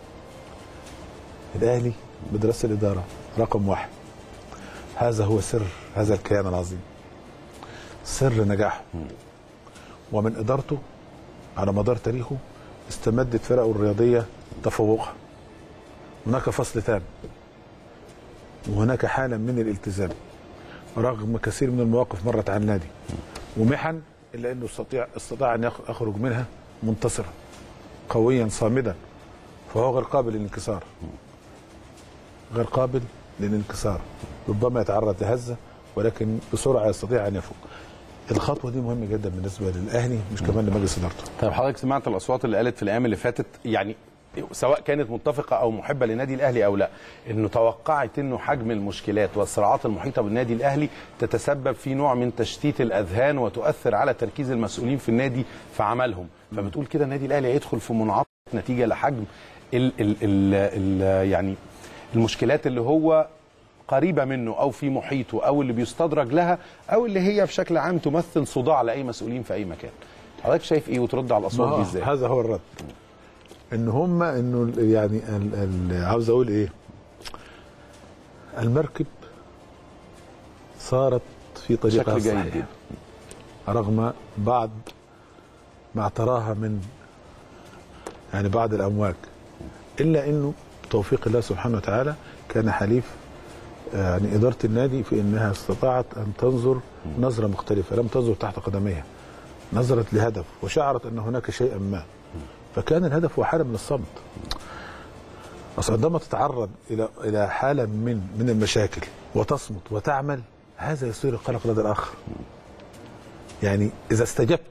Speaker 5: الاهلي مدرسه الاداره رقم واحد هذا هو سر هذا الكيان العظيم سر نجاحه ومن ادارته على مدار تاريخه استمدت فرقه الرياضيه تفوقها هناك فصل تام وهناك حاله من الالتزام رغم كثير من المواقف مرت على النادي ومحن الا انه استطيع استطاع ان يخ- يخرج منها منتصرا قويا صامدا فهو غير قابل للانكسار غير قابل للانكسار ربما يتعرض لهزه ولكن بسرعه يستطيع ان يفوق الخطوه دي مهمه جدا بالنسبه للاهلي مش كمان لمجلس ادارته
Speaker 4: طيب حضرتك سمعت الاصوات اللي قالت في الايام اللي فاتت يعني سواء كانت متفقه او محبه للنادي الاهلي او لا انه توقعت انه حجم المشكلات والصراعات المحيطه بالنادي الاهلي تتسبب في نوع من تشتيت الاذهان وتؤثر على تركيز المسؤولين في النادي في عملهم فبتقول كده النادي الاهلي هيدخل في منعطف نتيجه لحجم ال ال ال ال يعني المشكلات اللي هو قريبه منه او في محيطه او اللي بيستدرج لها او اللي هي بشكل عام تمثل صداع لاي مسؤولين في اي مكان حضرتك شايف ايه وترد على الاصوات دي ازاي
Speaker 5: هذا هو الرد ان هم انه ال- يعني ال- ال- عاوز اقول ايه المركب صارت في طريقها
Speaker 4: بشكل جيد
Speaker 5: الصحيح
Speaker 4: جدا
Speaker 5: رغم بعض ما اعتراها من يعني بعض الامواج الا انه توفيق الله سبحانه وتعالى كان حليف آه، يعني اداره النادي في انها استطاعت ان تنظر نظره مختلفه لم تنظر تحت قدميها نظرت لهدف وشعرت ان هناك شيئا ما فكان الهدف هو حاله من الصمت أصل عندما تتعرض الى الى حاله من من المشاكل وتصمت وتعمل هذا يصير القلق لدى الاخر يعني اذا استجبت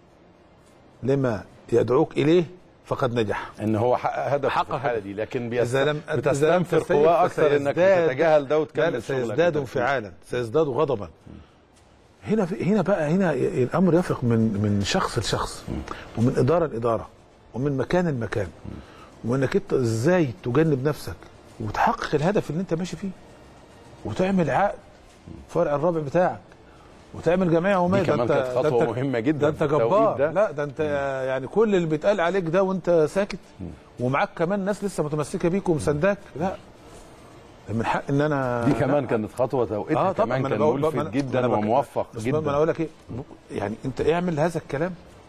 Speaker 5: لما يدعوك اليه فقد نجح
Speaker 4: ان هو حقق هدف
Speaker 5: حقق
Speaker 4: في الحاله دي لكن بيست...
Speaker 5: إذا لم إذا لم
Speaker 4: بتستنفر
Speaker 5: تستجب
Speaker 4: قواه اكثر انك
Speaker 5: فسيزداد-
Speaker 4: تتجاهل ده
Speaker 5: لا
Speaker 4: وتكمل
Speaker 5: لا
Speaker 4: شغلك
Speaker 5: سيزداد
Speaker 4: وتركيز.
Speaker 5: انفعالا سيزداد غضبا هنا في هنا بقى هنا ي- الامر يفرق من من شخص لشخص ومن اداره لاداره ومن مكان لمكان وانك انت ازاي تجنب نفسك وتحقق الهدف اللي انت ماشي فيه وتعمل عقد فرع الرابع بتاعك وتعمل جمعيه عموميه
Speaker 4: دي
Speaker 5: ده
Speaker 4: كمان
Speaker 5: انت-
Speaker 4: كانت
Speaker 5: ده
Speaker 4: خطوة
Speaker 5: انت-
Speaker 4: مهمة جدا
Speaker 5: ده انت
Speaker 4: في التوقيت
Speaker 5: جبار
Speaker 4: ده.
Speaker 5: لا ده انت يعني كل اللي بيتقال عليك ده وانت ساكت ومعاك كمان ناس لسه متمسكه بيك ومسانداك لا ده من حق ان انا
Speaker 4: دي كمان كانت خطوه توقيتها كمان
Speaker 5: ما أنا
Speaker 4: كان
Speaker 5: بقول- ما
Speaker 4: ملفت
Speaker 5: أنا-
Speaker 4: جدا
Speaker 5: ما أنا بك-
Speaker 4: وموفق
Speaker 5: بس ما انا
Speaker 4: جدا
Speaker 5: اقول لك ايه يعني انت اعمل هذا الكلام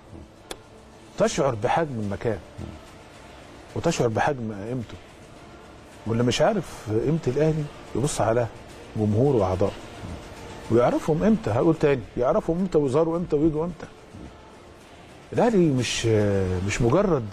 Speaker 5: تشعر بحجم المكان وتشعر بحجم قيمته واللي مش عارف قيمه الاهلي يبص على جمهوره واعضائه ويعرفهم امتى هقول تاني يعرفهم امتى ويظهروا امتى ويجوا امتى الاهلي مش مش مجرد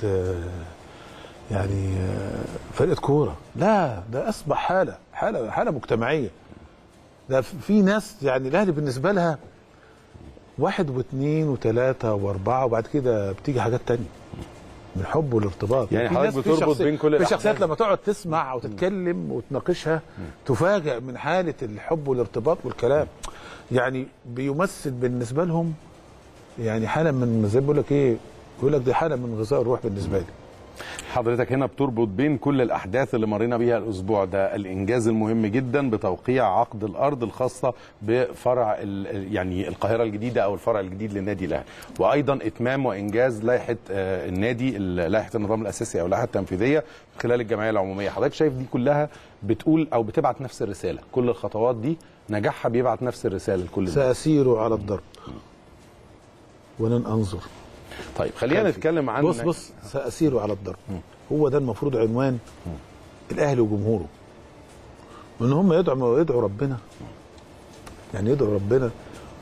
Speaker 5: يعني فرقه كوره لا ده اصبح حاله حاله حاله مجتمعيه ده في ناس يعني الاهلي بالنسبه لها واحد واثنين وثلاثه واربعه وبعد كده بتيجي حاجات تانية من حب والارتباط
Speaker 4: يعني
Speaker 5: في
Speaker 4: حضرتك
Speaker 5: ناس- في
Speaker 4: بتربط
Speaker 5: شخصيات-
Speaker 4: بين كل
Speaker 5: في
Speaker 4: الأحداث.
Speaker 5: شخصيات لما تقعد تسمع وتتكلم وتناقشها تفاجأ من حاله الحب والارتباط والكلام يعني بيمثل بالنسبه لهم يعني حاله من زي ما بيقول لك ايه يقول لك دي حاله من غذاء الروح بالنسبه لي
Speaker 4: حضرتك هنا بتربط بين كل الاحداث اللي مرينا بيها الاسبوع ده الانجاز المهم جدا بتوقيع عقد الارض الخاصه بفرع ال- يعني القاهره الجديده او الفرع الجديد للنادي الاهلي وايضا اتمام وانجاز لائحه آه، النادي ال- لائحه النظام الاساسي او اللائحه التنفيذيه خلال الجمعيه العموميه حضرتك شايف دي كلها بتقول او بتبعت نفس الرساله كل الخطوات دي نجاحها بيبعت نفس الرساله لكل الناس
Speaker 5: ساسير على الضرب ولن انظر
Speaker 4: طيب خلينا نتكلم عن
Speaker 5: بص بص ساسير على الضرب هو ده المفروض عنوان الاهلي وجمهوره وان هم يدعوا يدعوا ربنا يعني يدعوا ربنا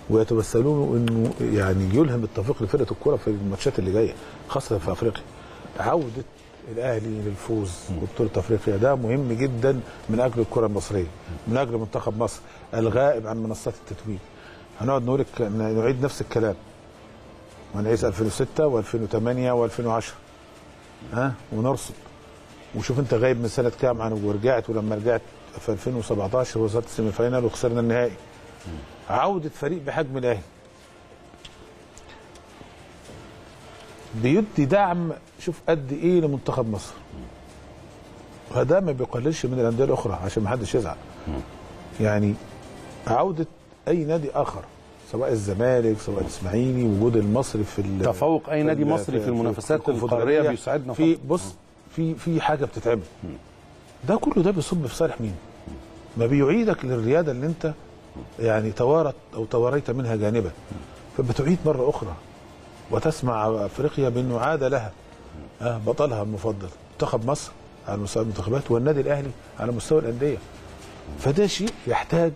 Speaker 5: ويتوسلون انه يعني يلهم التوفيق لفرقه الكوره في الماتشات اللي جايه خاصه في افريقيا عوده الاهلي للفوز ببطوله افريقيا ده مهم جدا من اجل الكره المصريه من اجل منتخب مصر الغائب عن منصات التتويج هنقعد نقول الك- نعيد نفس الكلام ونعيش 2006 و2008 و2010 ها ونرصد وشوف انت غايب من سنه كام عن ورجعت ولما رجعت في 2017 وصلت السيمي فاينال وخسرنا النهائي عوده فريق بحجم الاهلي بيدي دعم شوف قد ايه لمنتخب مصر وده ما بيقللش من الانديه الاخرى عشان ما حدش يزعل يعني عوده اي نادي اخر سواء الزمالك سواء الاسماعيلي وجود المصري في ال-
Speaker 4: تفوق أي نادي
Speaker 5: ال-
Speaker 4: مصري في المنافسات
Speaker 5: الكونفدرالية.
Speaker 4: القارية بيساعدنا
Speaker 5: في
Speaker 4: طبعاً.
Speaker 5: بص في في حاجه بتتعمل ده كله ده بيصب في صالح مين؟ ما بيعيدك للرياده اللي انت يعني توارت او تواريت منها جانبا فبتعيد مره اخرى وتسمع افريقيا بانه عاد لها آه بطلها المفضل منتخب مصر على مستوى المنتخبات والنادي الاهلي على مستوى الانديه فده شيء يحتاج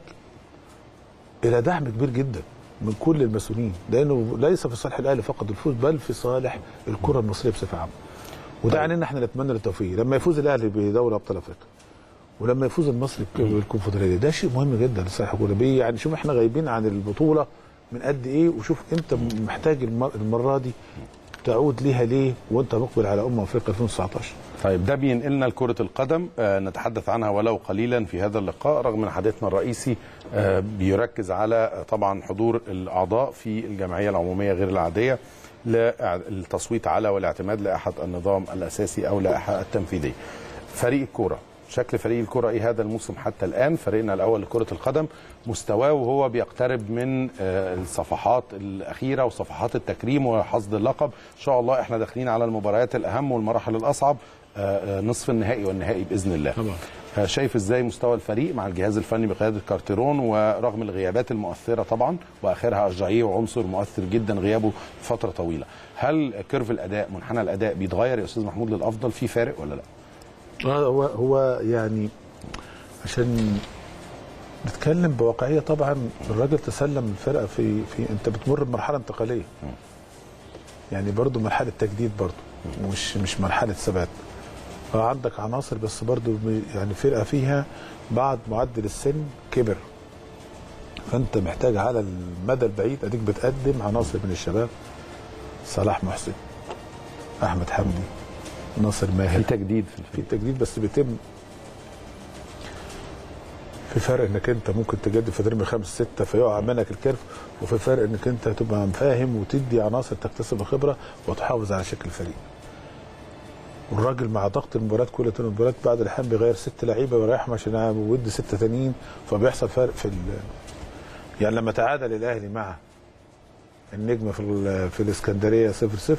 Speaker 5: الى دعم كبير جدا من كل المسؤولين لانه ليس في صالح الاهلي فقط الفوز بل في صالح الكره المصريه بصفه عامه وده علينا احنا نتمنى التوفيق لما يفوز الاهلي بدوري ابطال افريقيا ولما يفوز المصري بالكونفدراليه ده شيء مهم جدا لصالح الكوره بيه يعني شوف احنا غايبين عن البطوله من قد ايه وشوف انت محتاج المر- المره دي تعود ليها ليه وانت مقبل على امم افريقيا 2019
Speaker 4: طيب ده بينقلنا لكرة القدم آه نتحدث عنها ولو قليلا في هذا اللقاء رغم ان حديثنا الرئيسي آه بيركز على آه، طبعا حضور الأعضاء في الجمعية العمومية غير العادية للتصويت على والاعتماد لائحة النظام الأساسي أو لائحة التنفيذية فريق الكورة شكل فريق الكرة ايه هذا الموسم حتى الان فريقنا الاول لكره القدم مستواه وهو بيقترب من آه، الصفحات الاخيره وصفحات التكريم وحصد اللقب ان شاء الله احنا داخلين على المباريات الاهم والمراحل الاصعب آه، آه، نصف النهائي والنهائي باذن الله
Speaker 5: طبعا.
Speaker 4: آه، شايف ازاي مستوى الفريق مع الجهاز الفني بقياده كارتيرون ورغم الغيابات المؤثره طبعا واخرها الجعيه وعنصر مؤثر جدا غيابه فتره طويله هل كيرف الاداء منحنى الاداء بيتغير يا استاذ محمود للافضل في فارق ولا لا
Speaker 5: آه، هو هو يعني عشان نتكلم بواقعيه طبعا الراجل تسلم الفرقه في في انت بتمر بمرحله انتقاليه يعني برضو مرحله تجديد برضو مش مش مرحله ثبات فعندك عناصر بس برضو ب- يعني فرقه فيها بعد معدل السن كبر فانت محتاج على المدى البعيد اديك بتقدم عناصر من الشباب صلاح محسن احمد حمدي ناصر ماهر
Speaker 4: في تجديد في
Speaker 5: في
Speaker 4: الفريق
Speaker 5: تجديد بس بيتم في فرق انك انت ممكن تجدد في ترم خمس ستة فيقع منك الكيرف وفي فرق انك انت تبقى فاهم وتدي عناصر تكتسب خبره وتحافظ على شكل الفريق. والراجل مع ضغط المباريات كل ثلاث مباريات بعد الحين بيغير ست لعيبه ويريحهم عشان ويدي سته تانيين فبيحصل فرق في ال... يعني لما تعادل الاهلي مع النجم في ال... في الاسكندريه 0 0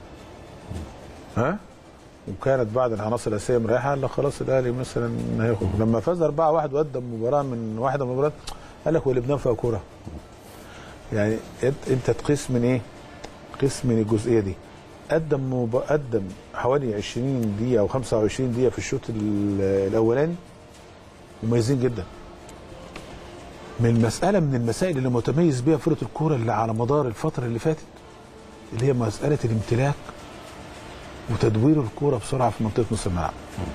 Speaker 5: ها وكانت بعض العناصر الاساسيه مريحه قال لك خلاص الاهلي مثلا هياخد لما فاز 4 1 وقدم مباراه من واحده من المباريات قال لك ولبنان فيها كوره يعني انت انت تقيس من ايه؟ قيس من الجزئيه دي قدم مب... قدم حوالي 20 دقيقه او 25 دقيقه في الشوط ال- الاولاني مميزين جدا من المساله من المسائل اللي متميز بيها فرقه الكوره اللي على مدار الفتره اللي فاتت اللي هي مساله الامتلاك وتدوير الكوره بسرعه في منطقه نص الملعب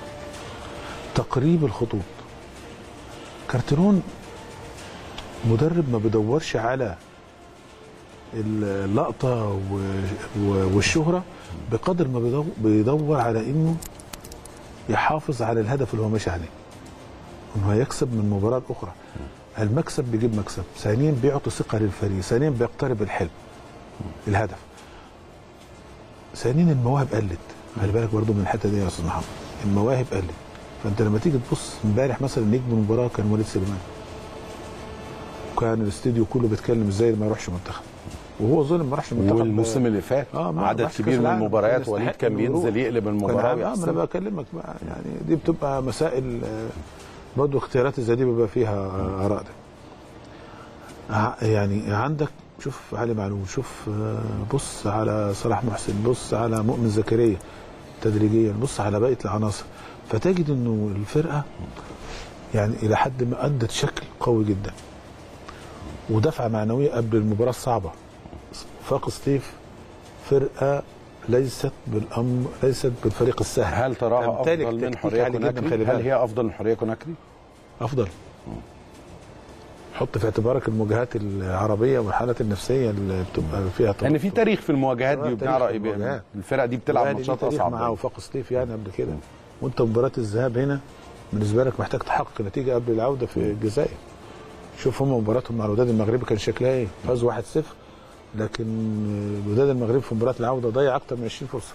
Speaker 5: تقريب الخطوط كارتيرون مدرب ما بيدورش على اللقطه و- و- والشهره بقدر ما بيدو- بيدور على انه يحافظ على الهدف اللي هو ماشي عليه انه هيكسب من مباراه اخرى المكسب بيجيب مكسب ثانيا بيعطي ثقه للفريق ثانيا بيقترب الحلم الهدف ثانيا المواهب قلت خلي بالك برضو من الحته دي يا استاذ محمد المواهب قلت فانت لما تيجي تبص امبارح مثلا نجم المباراه كان وليد سليمان وكان الاستديو كله بيتكلم ازاي ما يروحش منتخب وهو ظلم ما راحش المنتخب
Speaker 4: والموسم اللي فات
Speaker 5: آه، ما
Speaker 4: عدد
Speaker 5: راحش كأس
Speaker 4: كبير من
Speaker 5: العالم.
Speaker 4: المباريات
Speaker 5: كان
Speaker 4: وليد
Speaker 5: يستحق
Speaker 4: كان
Speaker 5: إنه يروح.
Speaker 4: بينزل يقلب
Speaker 5: كان
Speaker 4: المباراه
Speaker 5: عامل- اه ما انا
Speaker 4: ويحسم.
Speaker 5: بكلمك بقى يعني دي بتبقى مسائل آه، برضه اختيارات زي دي بيبقى فيها آه، اراء ده. ع- يعني عندك شوف علي معلول شوف آه، بص على صلاح محسن بص على مؤمن زكريا تدريجيا بص على بقيه العناصر فتجد انه الفرقه يعني الى حد ما ادت شكل قوي جدا ودفعه معنويه قبل المباراه الصعبه فاق سطيف فرقه ليست بالامر ليست بالفريق السهل
Speaker 4: هل تراها
Speaker 5: تمتلك
Speaker 4: افضل من
Speaker 5: تكتيك
Speaker 4: حريه
Speaker 5: عالي جداً،
Speaker 4: كوناكري
Speaker 5: خلي
Speaker 4: هل
Speaker 5: بالك.
Speaker 4: هي افضل من حريه كوناكري
Speaker 5: افضل حط في اعتبارك المواجهات العربيه والحالات النفسيه اللي بتبقى فيها
Speaker 4: لان في تاريخ في المواجهات دي
Speaker 5: آه،
Speaker 4: وبنعرف
Speaker 5: تاريخ في المواجهات.
Speaker 4: الفرق دي بتلعب
Speaker 5: الأهلي ليه
Speaker 4: ماتشات
Speaker 5: تاريخ
Speaker 4: اصعب
Speaker 5: معاه وفاق سطيف يعني قبل كده وانت مباراه الذهاب هنا بالنسبه لك محتاج تحقق نتيجه قبل العوده في الجزائر شوف هم مباراتهم مع الوداد المغربي كان شكلها ايه فازوا 1-0 لكن الوداد المغربي في مباراه العوده ضيع اكتر من 20 فرصه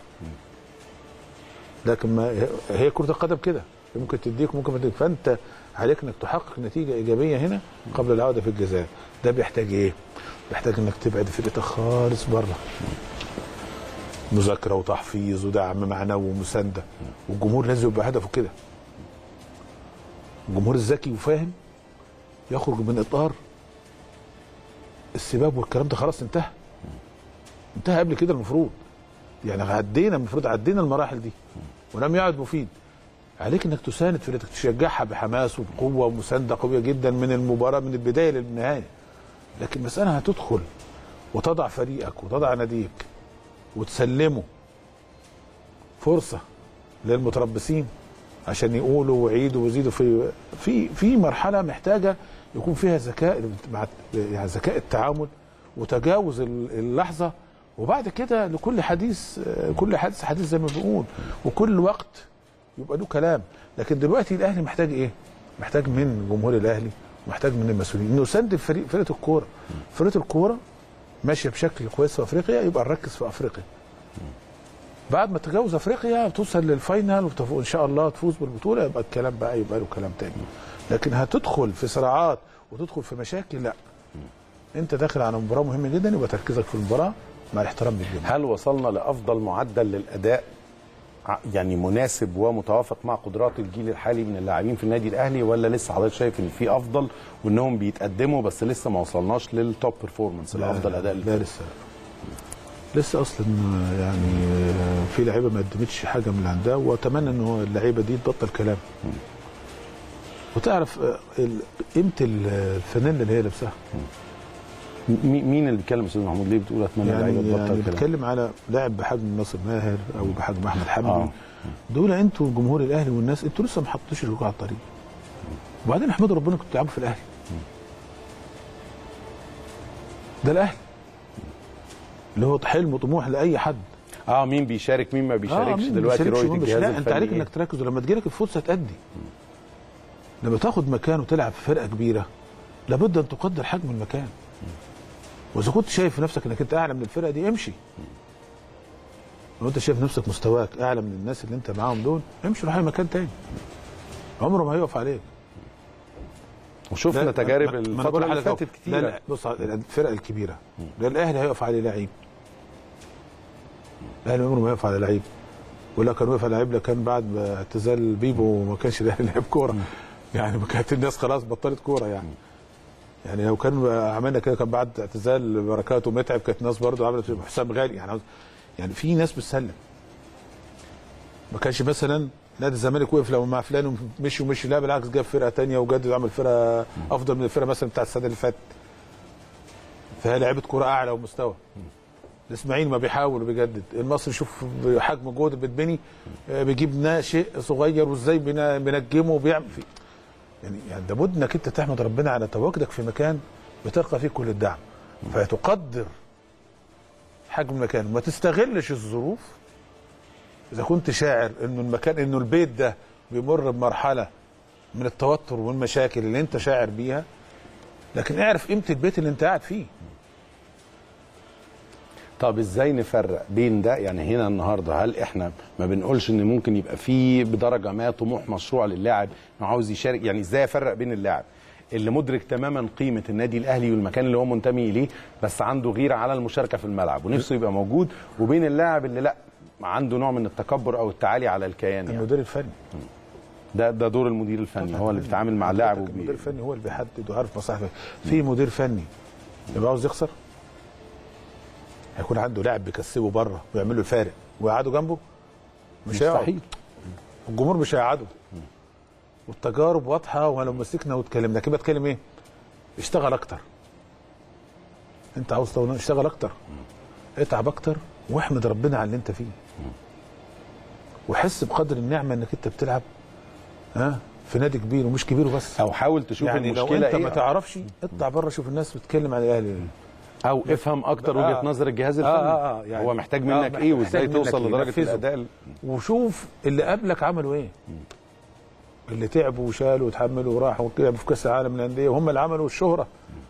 Speaker 5: لكن ما هي كره القدم كده ممكن تديك ممكن ما تديك فانت عليك انك تحقق نتيجه ايجابيه هنا قبل العوده في الجزائر ده بيحتاج ايه؟ بيحتاج انك تبعد فرقتك خالص بره مذاكره وتحفيظ ودعم معنوي ومسانده والجمهور لازم يبقى هدفه كده الجمهور الذكي وفاهم يخرج من اطار السباب والكلام ده خلاص انتهى انتهى قبل كده المفروض يعني عدينا المفروض عدينا المراحل دي ولم يعد مفيد عليك انك تساند فرقتك تشجعها بحماس وبقوه ومسانده قويه جدا من المباراه من البدايه للنهايه لكن مساله هتدخل وتضع فريقك وتضع ناديك وتسلمه فرصه للمتربصين عشان يقولوا ويعيدوا ويزيدوا في في في مرحله محتاجه يكون فيها ذكاء مع يعني ذكاء التعامل وتجاوز ال- اللحظه وبعد كده لكل حديث آه، كل حديث حديث زي ما بنقول وكل وقت يبقى له كلام لكن دلوقتي الاهلي محتاج ايه؟ محتاج من جمهور الاهلي محتاج من المسؤولين انه يساند فريق فرقه الكوره فرقه الكوره ماشيه بشكل كويس في افريقيا يبقى نركز في افريقيا بعد ما تتجاوز افريقيا توصل للفاينل وتف- وان شاء الله تفوز بالبطوله يبقى الكلام بقى يبقى له كلام تاني لكن هتدخل في صراعات وتدخل في مشاكل لا انت داخل على مباراه مهمه جدا يبقى تركيزك في المباراه مع الاحترام للجميع
Speaker 4: هل وصلنا لافضل معدل للاداء ع- يعني مناسب ومتوافق مع قدرات الجيل الحالي من اللاعبين في النادي الاهلي ولا لسه حضرتك شايف ان في افضل وانهم بيتقدموا بس لسه ما وصلناش للتوب بيرفورمانس لافضل اداء
Speaker 5: لا
Speaker 4: للفريق؟
Speaker 5: لسه لسه اصلا يعني في لعيبه ما قدمتش حاجه من اللي عندها واتمنى ان هو اللعيبه دي تبطل كلام وتعرف آه، ال- قيمه الفانيلا اللي هي لابسها
Speaker 4: مي- مين اللي بيتكلم يا استاذ محمود ليه بتقول اتمنى
Speaker 5: يعني
Speaker 4: اللعيبه
Speaker 5: يعني
Speaker 4: تبطل كلام؟
Speaker 5: بتكلم على لاعب بحجم ناصر ماهر او بحجم احمد حمدي
Speaker 4: آه.
Speaker 5: دول انتوا جمهور الاهلي والناس انتوا لسه ما حطيتوش الرجوع على الطريق وبعدين احمدوا ربنا كنتوا بتلعبوا في الاهلي ده الاهلي اللي هو حلم وطموح لاي حد
Speaker 4: اه مين بيشارك مين ما بيشاركش
Speaker 5: مين
Speaker 4: دلوقتي
Speaker 5: بيشاركش
Speaker 4: رؤيه
Speaker 5: ومين مش-
Speaker 4: الجهاز
Speaker 5: لا انت عليك
Speaker 4: الفني
Speaker 5: انك تركز ولما تجيلك الفرصه تأدي لما تاخد مكان وتلعب في فرقه كبيره لابد ان تقدر حجم المكان واذا كنت شايف نفسك انك انت اعلى من الفرقه دي امشي لو انت شايف نفسك مستواك اعلى من الناس اللي انت معاهم دول امشي روح اي مكان تاني عمره ما هيقف عليك
Speaker 4: وشفنا
Speaker 5: لا،
Speaker 4: تجارب
Speaker 5: ما- ما أنا
Speaker 4: الفتره
Speaker 5: بقول
Speaker 4: اللي
Speaker 5: لحضرتك أهو.
Speaker 4: فاتت
Speaker 5: لا،
Speaker 4: كتيره
Speaker 5: لا، بص على الفرق الكبيره ده الاهلي هيقف عليه لعيب الاهلي عمره ما يقف على لعيب ولا كان وقف على لعيب لا كان بعد ما اعتزال بيبو ما كانش الاهلي لعب كوره يعني ما كانت الناس خلاص بطلت كوره يعني يعني لو كان عملنا كده كان بعد اعتزال بركات ومتعب كانت الناس برضو عملت حسام غالي يعني عاوز- يعني في ناس بتسلم ما كانش مثلا نادي الزمالك وقف لو مع فلان ومشي ومشي لا بالعكس جاب فرقه تانية وجدد عمل فرقه افضل من الفرقه مثلا بتاعت السنه اللي فاتت فهي لعيبه كوره اعلى ومستوى الاسماعيلي ما بيحاول وبيجدد المصري شوف حجم الجهد اللي بيتبني آه، بيجيب ناشئ صغير وازاي بينا- بينجمه وبيعمل في يعني يعني لابد انك انت تحمد ربنا على تواجدك في مكان بتلقى فيه كل الدعم فتقدر حجم المكان وما تستغلش الظروف اذا كنت شاعر انه المكان انه البيت ده بيمر بمرحله من التوتر والمشاكل اللي انت شاعر بيها لكن اعرف قيمه البيت اللي انت قاعد فيه
Speaker 4: طب ازاي نفرق بين ده يعني هنا النهارده هل احنا ما بنقولش ان ممكن يبقى في بدرجه ما طموح مشروع للاعب انه عاوز يشارك يعني ازاي افرق بين اللاعب اللي مدرك تماما قيمه النادي الاهلي والمكان اللي هو منتمي اليه بس عنده غيره على المشاركه في الملعب ونفسه يبقى موجود وبين اللاعب اللي لا عنده نوع من التكبر او التعالي على الكيان يعني
Speaker 5: المدير الفني
Speaker 4: ده ده دور المدير الفني هو اللي بيتعامل مع اللاعب
Speaker 5: المدير
Speaker 4: وبي...
Speaker 5: الفني هو اللي بيحدد وعارف مصلحته في مدير فني يبقى عاوز يخسر هيكون عنده لاعب بيكسبه بره ويعمل له الفارق ويقعده جنبه مش هيقعد.
Speaker 4: مستحيل
Speaker 5: الجمهور مش هيقعده والتجارب واضحه ولو مسكنا واتكلمنا كده بتكلم ايه؟ اشتغل اكتر انت عاوز تقول اشتغل اكتر اتعب اكتر واحمد ربنا على اللي انت فيه وحس بقدر النعمه انك انت بتلعب ها في نادي كبير ومش كبير بس
Speaker 4: او حاول تشوف
Speaker 5: يعني لو
Speaker 4: المشكله
Speaker 5: انت
Speaker 4: ايه
Speaker 5: ما تعرفش اطلع بره شوف الناس بتتكلم عن الاهلي
Speaker 4: او افهم اكتر
Speaker 5: آه.
Speaker 4: وجهه نظر الجهاز الفني
Speaker 5: آه، آه، آه، يعني-
Speaker 4: هو محتاج
Speaker 5: آه،
Speaker 4: منك ايه
Speaker 5: محتاج
Speaker 4: وازاي
Speaker 5: منك
Speaker 4: توصل
Speaker 5: إيه،
Speaker 4: لدرجه
Speaker 5: نفذه.
Speaker 4: الاداء ال-
Speaker 5: وشوف اللي قبلك عملوا ايه اللي تعبوا وشالوا وتحملوا وراحوا ولعبوا في كاس العالم للانديه وهم اللي عملوا الشهره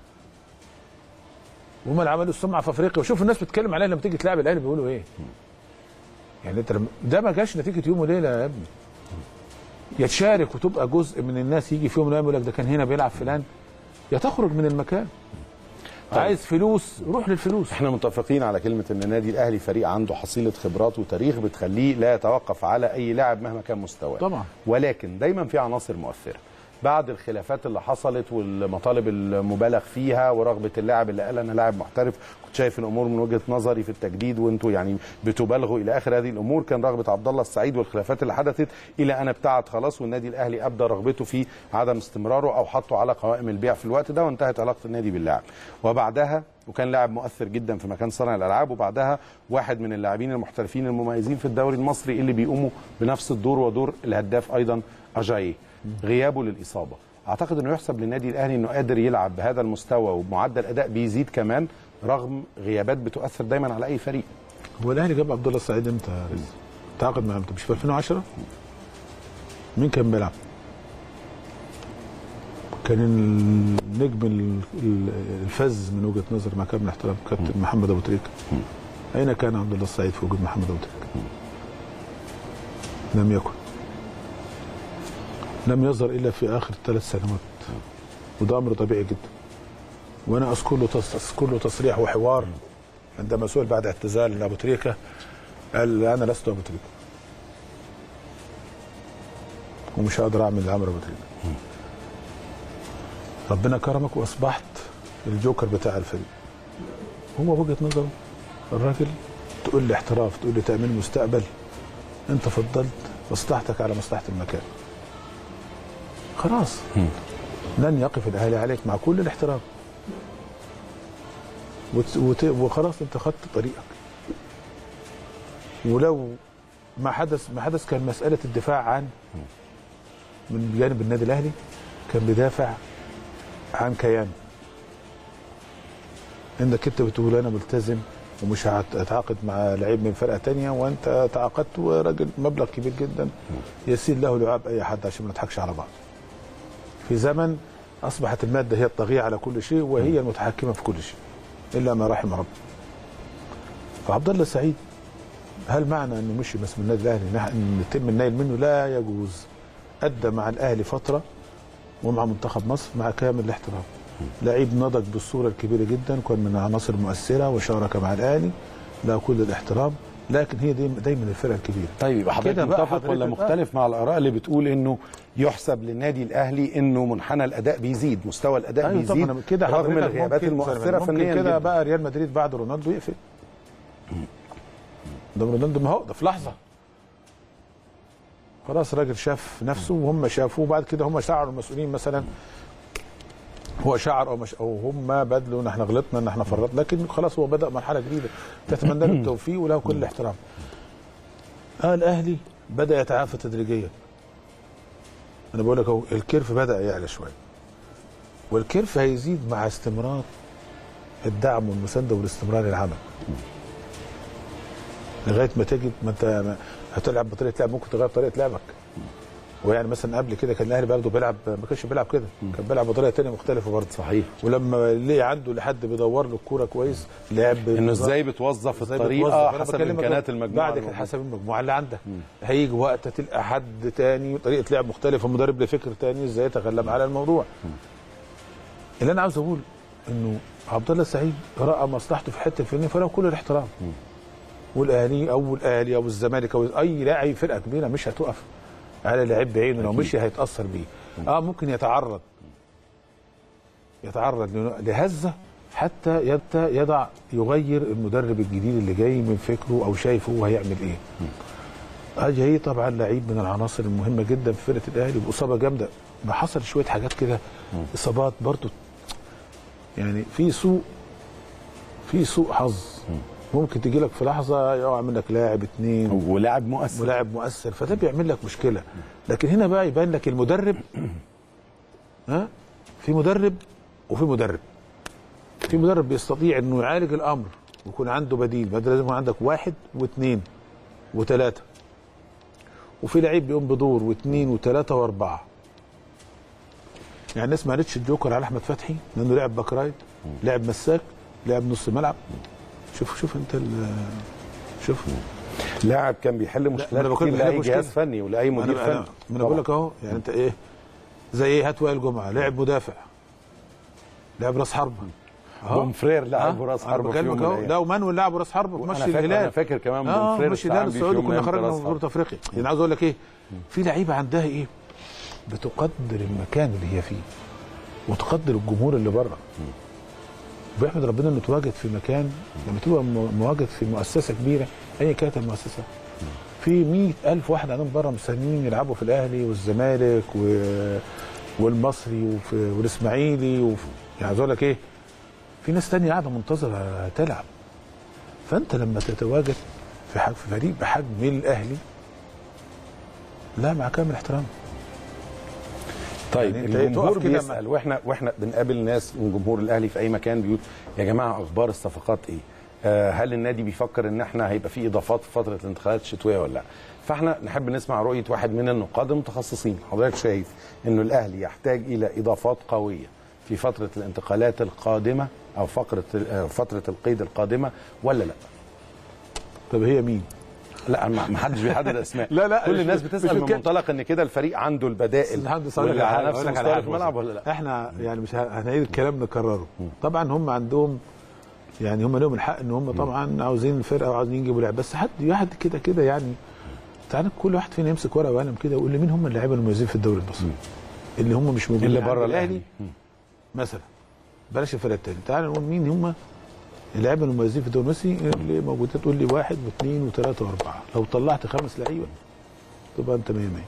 Speaker 5: وهم اللي عملوا السمعه في افريقيا وشوف الناس بتتكلم عليها لما تيجي تلعب الاهلي بيقولوا ايه يعني انت لما ده ما جاش نتيجه يوم وليله يا ابني يا تشارك وتبقى جزء من الناس يجي في يوم من الايام يقول لك ده كان هنا بيلعب فلان يا تخرج من المكان عايز فلوس روح للفلوس
Speaker 4: احنا متفقين على كلمه ان النادي الاهلي فريق عنده حصيله خبرات وتاريخ بتخليه لا يتوقف على اي لاعب مهما كان مستواه
Speaker 5: طبعا.
Speaker 4: ولكن دايما في عناصر مؤثره بعد الخلافات اللي حصلت والمطالب المبالغ فيها ورغبه اللاعب اللي قال انا لاعب محترف كنت شايف الامور من وجهه نظري في التجديد وانتوا يعني بتبالغوا الى اخر هذه الامور كان رغبه عبد الله السعيد والخلافات اللي حدثت الى ان ابتعد خلاص والنادي الاهلي ابدى رغبته في عدم استمراره او حطه على قوائم البيع في الوقت ده وانتهت علاقه النادي باللاعب وبعدها وكان لاعب مؤثر جدا في مكان صانع الالعاب وبعدها واحد من اللاعبين المحترفين المميزين في الدوري المصري اللي بيقوموا بنفس الدور ودور الهداف ايضا اجاييه غيابه للاصابه اعتقد انه يحسب للنادي الاهلي انه قادر يلعب بهذا المستوى ومعدل اداء بيزيد كمان رغم غيابات بتؤثر دايما على اي فريق
Speaker 5: هو الاهلي جاب عبد الله السعيد امتى يا رزق؟ تعاقد معاه امتى؟ مش في 2010 مين كان بيلعب؟ كان النجم ال- ال- الفز من وجهه نظر مع كامل الاحترام كابتن محمد ابو تريكه اين كان عبد الله السعيد في وجود محمد ابو تريكه؟ لم يكن لم يظهر الا في اخر ثلاث سنوات وده امر طبيعي جدا وانا اذكر له تص- اذكر له تصريح وحوار عندما سئل بعد اعتزال ابو تريكه قال انا لست ابو تريكه ومش هقدر اعمل اللي عمله ابو تريكه ربنا كرمك واصبحت الجوكر بتاع الفريق هو وجهه نظره الراجل تقول لي احتراف تقول لي تامين مستقبل انت فضلت مصلحتك على مصلحه المكان خلاص لن يقف الاهلي عليك مع كل الاحترام وت... وت... وخلاص انت خدت طريقك ولو ما حدث ما حدث كان مساله الدفاع عن من جانب النادي الاهلي كان بيدافع عن كيان انك انت بتقول انا ملتزم ومش هت- هتعاقد مع لعيب من فرقه تانية وانت تعاقدت وراجل مبلغ كبير جدا يسير له لعاب اي حد عشان ما نضحكش على بعض. في زمن اصبحت الماده هي الطاغيه على كل شيء وهي المتحكمه في كل شيء الا ما رحم ربي. فعبد الله السعيد هل معنى انه مشي بس من النادي الاهلي نح- ان يتم النيل منه لا يجوز. ادى مع الاهلي فتره ومع منتخب مصر مع كامل الاحترام. لعيب نضج بالصوره الكبيره جدا كان من العناصر المؤثره وشارك مع الاهلي له كل الاحترام لكن هي دايما دايما الفرقه الكبيره
Speaker 4: طيب يبقى حضرتك
Speaker 5: كده بقى
Speaker 4: متفق ولا
Speaker 5: حضرتك-
Speaker 4: مختلف مع الاراء اللي بتقول انه يحسب للنادي الاهلي انه منحنى الاداء بيزيد مستوى الاداء
Speaker 5: ايوه
Speaker 4: بيزيد
Speaker 5: طبعا كده
Speaker 4: رغم
Speaker 5: حضرتك
Speaker 4: الغيابات
Speaker 5: ممكن-
Speaker 4: المؤثره
Speaker 5: ممكن
Speaker 4: فنيا
Speaker 5: كده
Speaker 4: جداً.
Speaker 5: بقى ريال مدريد بعد رونالدو يقفل ده رونالدو ما هو ده في لحظه خلاص الراجل شاف نفسه وهم شافوه وبعد كده هم شعروا المسؤولين مثلا هو شعر او مش او هم بدلوا ان احنا غلطنا ان احنا فرطنا لكن خلاص هو بدا مرحله جديده تتمنى له التوفيق وله كل الاحترام آه الاهلي بدا يتعافى تدريجيا انا بقول لك اهو الكيرف بدا يعلى شويه والكيرف هيزيد مع استمرار الدعم والمسانده والاستمرار العمل لغايه ما تجد ما انت ما- هتلعب بطريقه لعب ممكن تغير طريقه لعبك ويعني مثلا قبل كده كان الاهلي برضه بيلعب ما كانش بيلعب كده كان بيلعب بطريقه ثانيه مختلفه برضه
Speaker 4: صحيح
Speaker 5: ولما ليه عنده لحد بيدور له الكوره كويس لعب
Speaker 4: انه ازاي بتوظف
Speaker 5: إزاي
Speaker 4: الطريقه
Speaker 5: بتوظف. أنا
Speaker 4: حسب
Speaker 5: بكلمك
Speaker 4: امكانيات
Speaker 5: أهو.
Speaker 4: المجموعه
Speaker 5: بعد كده
Speaker 4: الموجودة.
Speaker 5: حسب المجموعه اللي عندك هيجي وقت تلقى حد تاني طريقه لعب مختلفه مدرب لفكر تاني ازاي يتغلب على الموضوع اللي انا عاوز اقول انه عبد الله السعيد راى مصلحته في حته الفنيه فله كل الاحترام والاهلي او الاهلي او الزمالك او اي لاعب فرقه كبيره مش هتقف على لعيب بعينه لو مشي هيتاثر بيه اه ممكن يتعرض يتعرض لن- لهزه حتى يبت يضع يغير المدرب الجديد اللي جاي من فكره او شايف هو هيعمل ايه اجاي طبعا لعيب من العناصر المهمه جدا في فرقه الاهلي باصابه جامده ما حصل شويه حاجات كده اصابات برضو يعني في سوء في سوء حظ ممكن تيجي لك في لحظه يقع منك لاعب اتنين
Speaker 4: ولاعب مؤثر
Speaker 5: ولاعب مؤثر فده بيعمل لك مشكله لكن هنا بقى يبان لك المدرب ها في مدرب وفي مدرب في مدرب بيستطيع انه يعالج الامر ويكون عنده بديل بدل لازم يكون عندك واحد واثنين وثلاثه وفي لعيب بيقوم بدور واثنين وثلاثه واربعه يعني الناس ما قالتش الجوكر على احمد فتحي لانه لعب باك رايت لعب مساك لعب نص ملعب شوف شوف انت ال- شوف
Speaker 4: لاعب كان بيحل
Speaker 5: ما
Speaker 4: مشكلات
Speaker 5: أنا بقول
Speaker 4: كتير
Speaker 5: لك
Speaker 4: لاي
Speaker 5: مشكلة.
Speaker 4: جهاز فني ولاي
Speaker 5: ما
Speaker 4: مدير
Speaker 5: انا
Speaker 4: فني
Speaker 5: انا ما انا بقول لك اهو يعني انت ايه زي ايه هات وائل جمعه لاعب مدافع لاعب راس حربه أهو.
Speaker 4: بومفرير لاعب
Speaker 5: ها؟
Speaker 4: راس
Speaker 5: أنا
Speaker 4: حربه في يوم
Speaker 5: بكلمك
Speaker 4: من
Speaker 5: اهو
Speaker 4: الأيام.
Speaker 5: لا ومانويل لاعب راس حربه
Speaker 4: وأنا
Speaker 5: مشي
Speaker 4: فاكر-
Speaker 5: الهلال
Speaker 4: أنا فاكر كمان
Speaker 5: اه
Speaker 4: بومفرير
Speaker 5: مشي
Speaker 4: استعان
Speaker 5: الهلال
Speaker 4: بيه في
Speaker 5: السعودي
Speaker 4: يوم من
Speaker 5: كنا
Speaker 4: الأيام
Speaker 5: خرجنا
Speaker 4: كراس
Speaker 5: من بطوله
Speaker 4: حربة.
Speaker 5: افريقيا يعني عاوز اقول لك ايه في لعيبه عندها ايه بتقدر المكان اللي هي فيه وتقدر الجمهور اللي بره بيحمد ربنا انه تواجد في مكان لما تبقى م- مواجد في مؤسسه كبيره ايا كانت المؤسسه في مئة ألف واحد عندهم بره مستنيين يلعبوا في الأهلي والزمالك و... والمصري وفي... والإسماعيلي وف... يعني عايز أقول لك إيه في ناس تانية قاعدة منتظرة تلعب فأنت لما تتواجد في, ح... في فريق بحجم الأهلي لا مع كامل احترامي
Speaker 4: طيب
Speaker 5: يعني أنت
Speaker 4: الجمهور
Speaker 5: تقف كده
Speaker 4: بيسال واحنا واحنا بنقابل ناس من جمهور الاهلي في اي مكان بيقول يا جماعه اخبار الصفقات ايه؟ آه هل النادي بيفكر ان احنا هيبقى في اضافات في فتره الانتقالات الشتويه ولا لا؟ فاحنا نحب نسمع رؤيه واحد من النقاد المتخصصين، حضرتك شايف انه الاهلي يحتاج الى اضافات قويه في فتره الانتقالات القادمه او فقره آه، فتره القيد القادمه ولا لا؟
Speaker 5: طب هي مين؟
Speaker 4: لا ما ما حدش بيحدد اسماء
Speaker 5: لا، لا،
Speaker 4: كل
Speaker 5: مش-
Speaker 4: الناس
Speaker 5: مش
Speaker 4: بتسال من
Speaker 5: كده.
Speaker 4: منطلق ان كده الفريق عنده البدائل
Speaker 5: الحمد لله
Speaker 4: واللي على نفس
Speaker 5: أقول لك
Speaker 4: مستوى
Speaker 5: حاجة
Speaker 4: في الملعب ولا لا؟
Speaker 5: احنا يعني مش ه- هنعيد الكلام نكرره طبعا هم عندهم يعني هم لهم الحق ان هم طبعا عاوزين الفرقه وعاوزين يجيبوا لعب بس حد واحد كده كده يعني تعالى كل واحد فينا يمسك ورقه وقلم كده ويقول لي مين هم اللاعيبه المميزين في الدوري المصري اللي هم مش موجودين
Speaker 4: اللي
Speaker 5: عند
Speaker 4: بره
Speaker 5: الاهلي
Speaker 4: الاهلي
Speaker 5: مثلا بلاش الفرق التاني تعال نقول مين هم اللعيبه المميزين في الدوري المصري اللي موجودين تقول لي واحد واثنين وثلاثه واربعه لو طلعت خمس لعيبه تبقى انت 100 100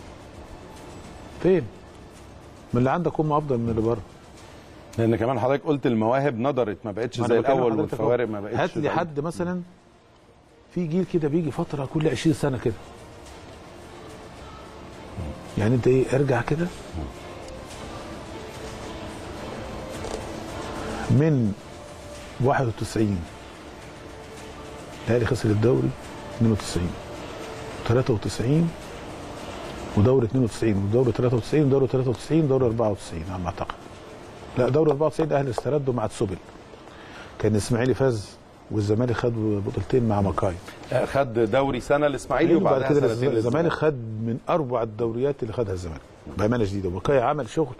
Speaker 5: فين؟ من اللي عندك هم افضل من اللي بره
Speaker 4: لان كمان حضرتك قلت المواهب نضرت ما بقتش
Speaker 5: ما
Speaker 4: زي
Speaker 5: أنا بكلم
Speaker 4: الاول
Speaker 5: حضرتك أهو.
Speaker 4: والفوارق ما بقتش
Speaker 5: هات لي
Speaker 4: زي-
Speaker 5: حد مثلا في جيل كده بيجي فتره كل 20 سنه كده يعني انت ايه ارجع كده من 91 الاهلي خسر الدوري 92 93 ودوري 92 ودوري 93 ودوري 93 ودوري 94 على ما اعتقد لا دوري 94 الاهلي استردوا مع تسوبل كان الاسماعيلي فاز والزمالك خد بطولتين مع ماكاي
Speaker 4: آه، خد دوري سنه الاسماعيلي
Speaker 5: وبعد
Speaker 4: وبعدها
Speaker 5: كده
Speaker 4: سنتين
Speaker 5: الزمالك
Speaker 4: للزمالك.
Speaker 5: خد من اروع الدوريات اللي خدها الزمالك بامانه شديده وماكاي عمل شغل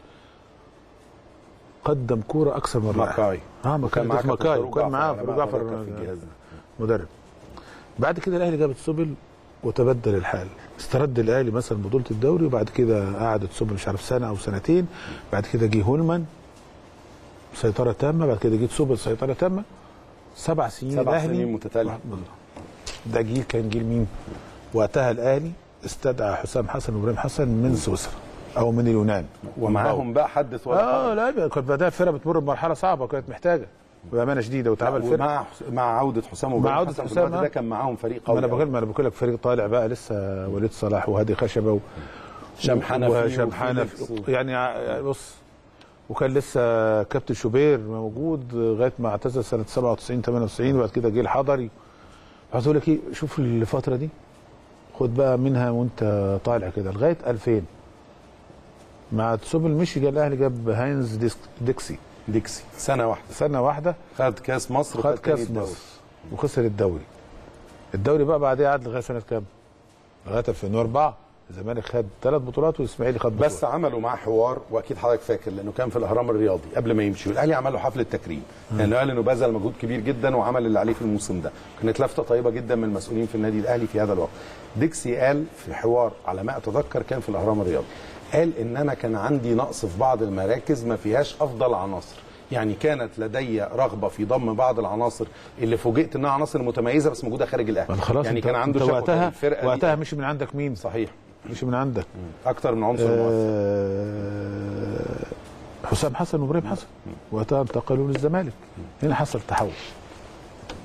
Speaker 5: قدم كوره اكثر من رائع
Speaker 4: ماكاي
Speaker 5: اه ماكاي
Speaker 4: كان معاه
Speaker 5: في ماكاي
Speaker 4: كابتن
Speaker 5: وكان معاه
Speaker 4: فاروق
Speaker 5: فاروق
Speaker 4: جعفر
Speaker 5: جعفر
Speaker 4: كان في الجهاز ده.
Speaker 5: مدرب بعد كده الاهلي جاب السبل وتبدل الحال استرد الاهلي مثلا بطوله الدوري وبعد كده قعدت سبل مش عارف سنه او سنتين بعد كده جه هولمان سيطره تامه بعد كده جه سبل سيطره تامه سبع سنين
Speaker 4: سبع
Speaker 5: الاهلي
Speaker 4: سنين متتاليه
Speaker 5: ده جيل كان جيل مين؟ وقتها الاهلي استدعى حسام حسن وابراهيم حسن من سويسرا او من اليونان
Speaker 4: ومعاهم بقى حدث ولا
Speaker 5: اه
Speaker 4: حرج.
Speaker 5: لا كانت بدأ الفرقه بتمر بمرحله صعبه وكانت محتاجه بامانه شديده وتعب الفرقه
Speaker 4: ومع مع عوده حسام وإبراهيم
Speaker 5: عودة
Speaker 4: حسن في
Speaker 5: حسام،
Speaker 4: الوقت
Speaker 5: آه.
Speaker 4: ده كان معاهم فريق
Speaker 5: ما
Speaker 4: قوي
Speaker 5: انا
Speaker 4: أوي.
Speaker 5: بقول ما انا بقول لك فريق طالع بقى لسه وليد صلاح وهادي خشبه و...
Speaker 4: هشام حنفي
Speaker 5: وهشام
Speaker 4: وفيليكس
Speaker 5: حنفي
Speaker 4: و-
Speaker 5: يعني ع- بص وكان لسه كابتن شوبير موجود لغايه ما اعتزل سنه 97 98 وبعد كده جه الحضري عايز اقول لك ايه شوف الفتره دي خد بقى منها وانت طالع كده لغايه 2000 مع تسوبل مشي جه الاهلي جاب هاينز ديسك ديكسي
Speaker 4: ديكسي سنه واحده
Speaker 5: سنه واحده
Speaker 4: خد كاس مصر
Speaker 5: خد
Speaker 4: وخد تاني
Speaker 5: كاس
Speaker 4: الدوري.
Speaker 5: مصر وخسر الدوري الدوري بقى بعدها قعد لغايه سنه كام؟ لغايه 2004 الزمالك خد ثلاث بطولات والاسماعيلي خد بطولة.
Speaker 4: بس عملوا معاه حوار واكيد حضرتك فاكر لانه كان في الاهرام الرياضي قبل ما يمشي والاهلي عمل له حفله تكريم لانه قال انه بذل مجهود كبير جدا وعمل اللي عليه في الموسم ده كانت لفته طيبه جدا من المسؤولين في النادي الاهلي في هذا الوقت ديكسي قال في حوار على ما اتذكر كان في الاهرام الرياضي قال ان انا كان عندي نقص في بعض المراكز ما فيهاش افضل عناصر يعني كانت لدي رغبه في ضم بعض العناصر اللي فوجئت انها عناصر متميزه بس موجوده خارج الاهلي
Speaker 5: ما خلاص
Speaker 4: يعني
Speaker 5: انت-
Speaker 4: كان عنده
Speaker 5: انت
Speaker 4: شكوى
Speaker 5: وقتها
Speaker 4: الفرقه
Speaker 5: وقتها
Speaker 4: دي
Speaker 5: مشي من عندك مين؟
Speaker 4: صحيح
Speaker 5: مشي من عندك
Speaker 4: اكتر من عنصر مؤثر
Speaker 5: آه حسام حسن وابراهيم حسن وقتها انتقلوا للزمالك هنا حصل تحول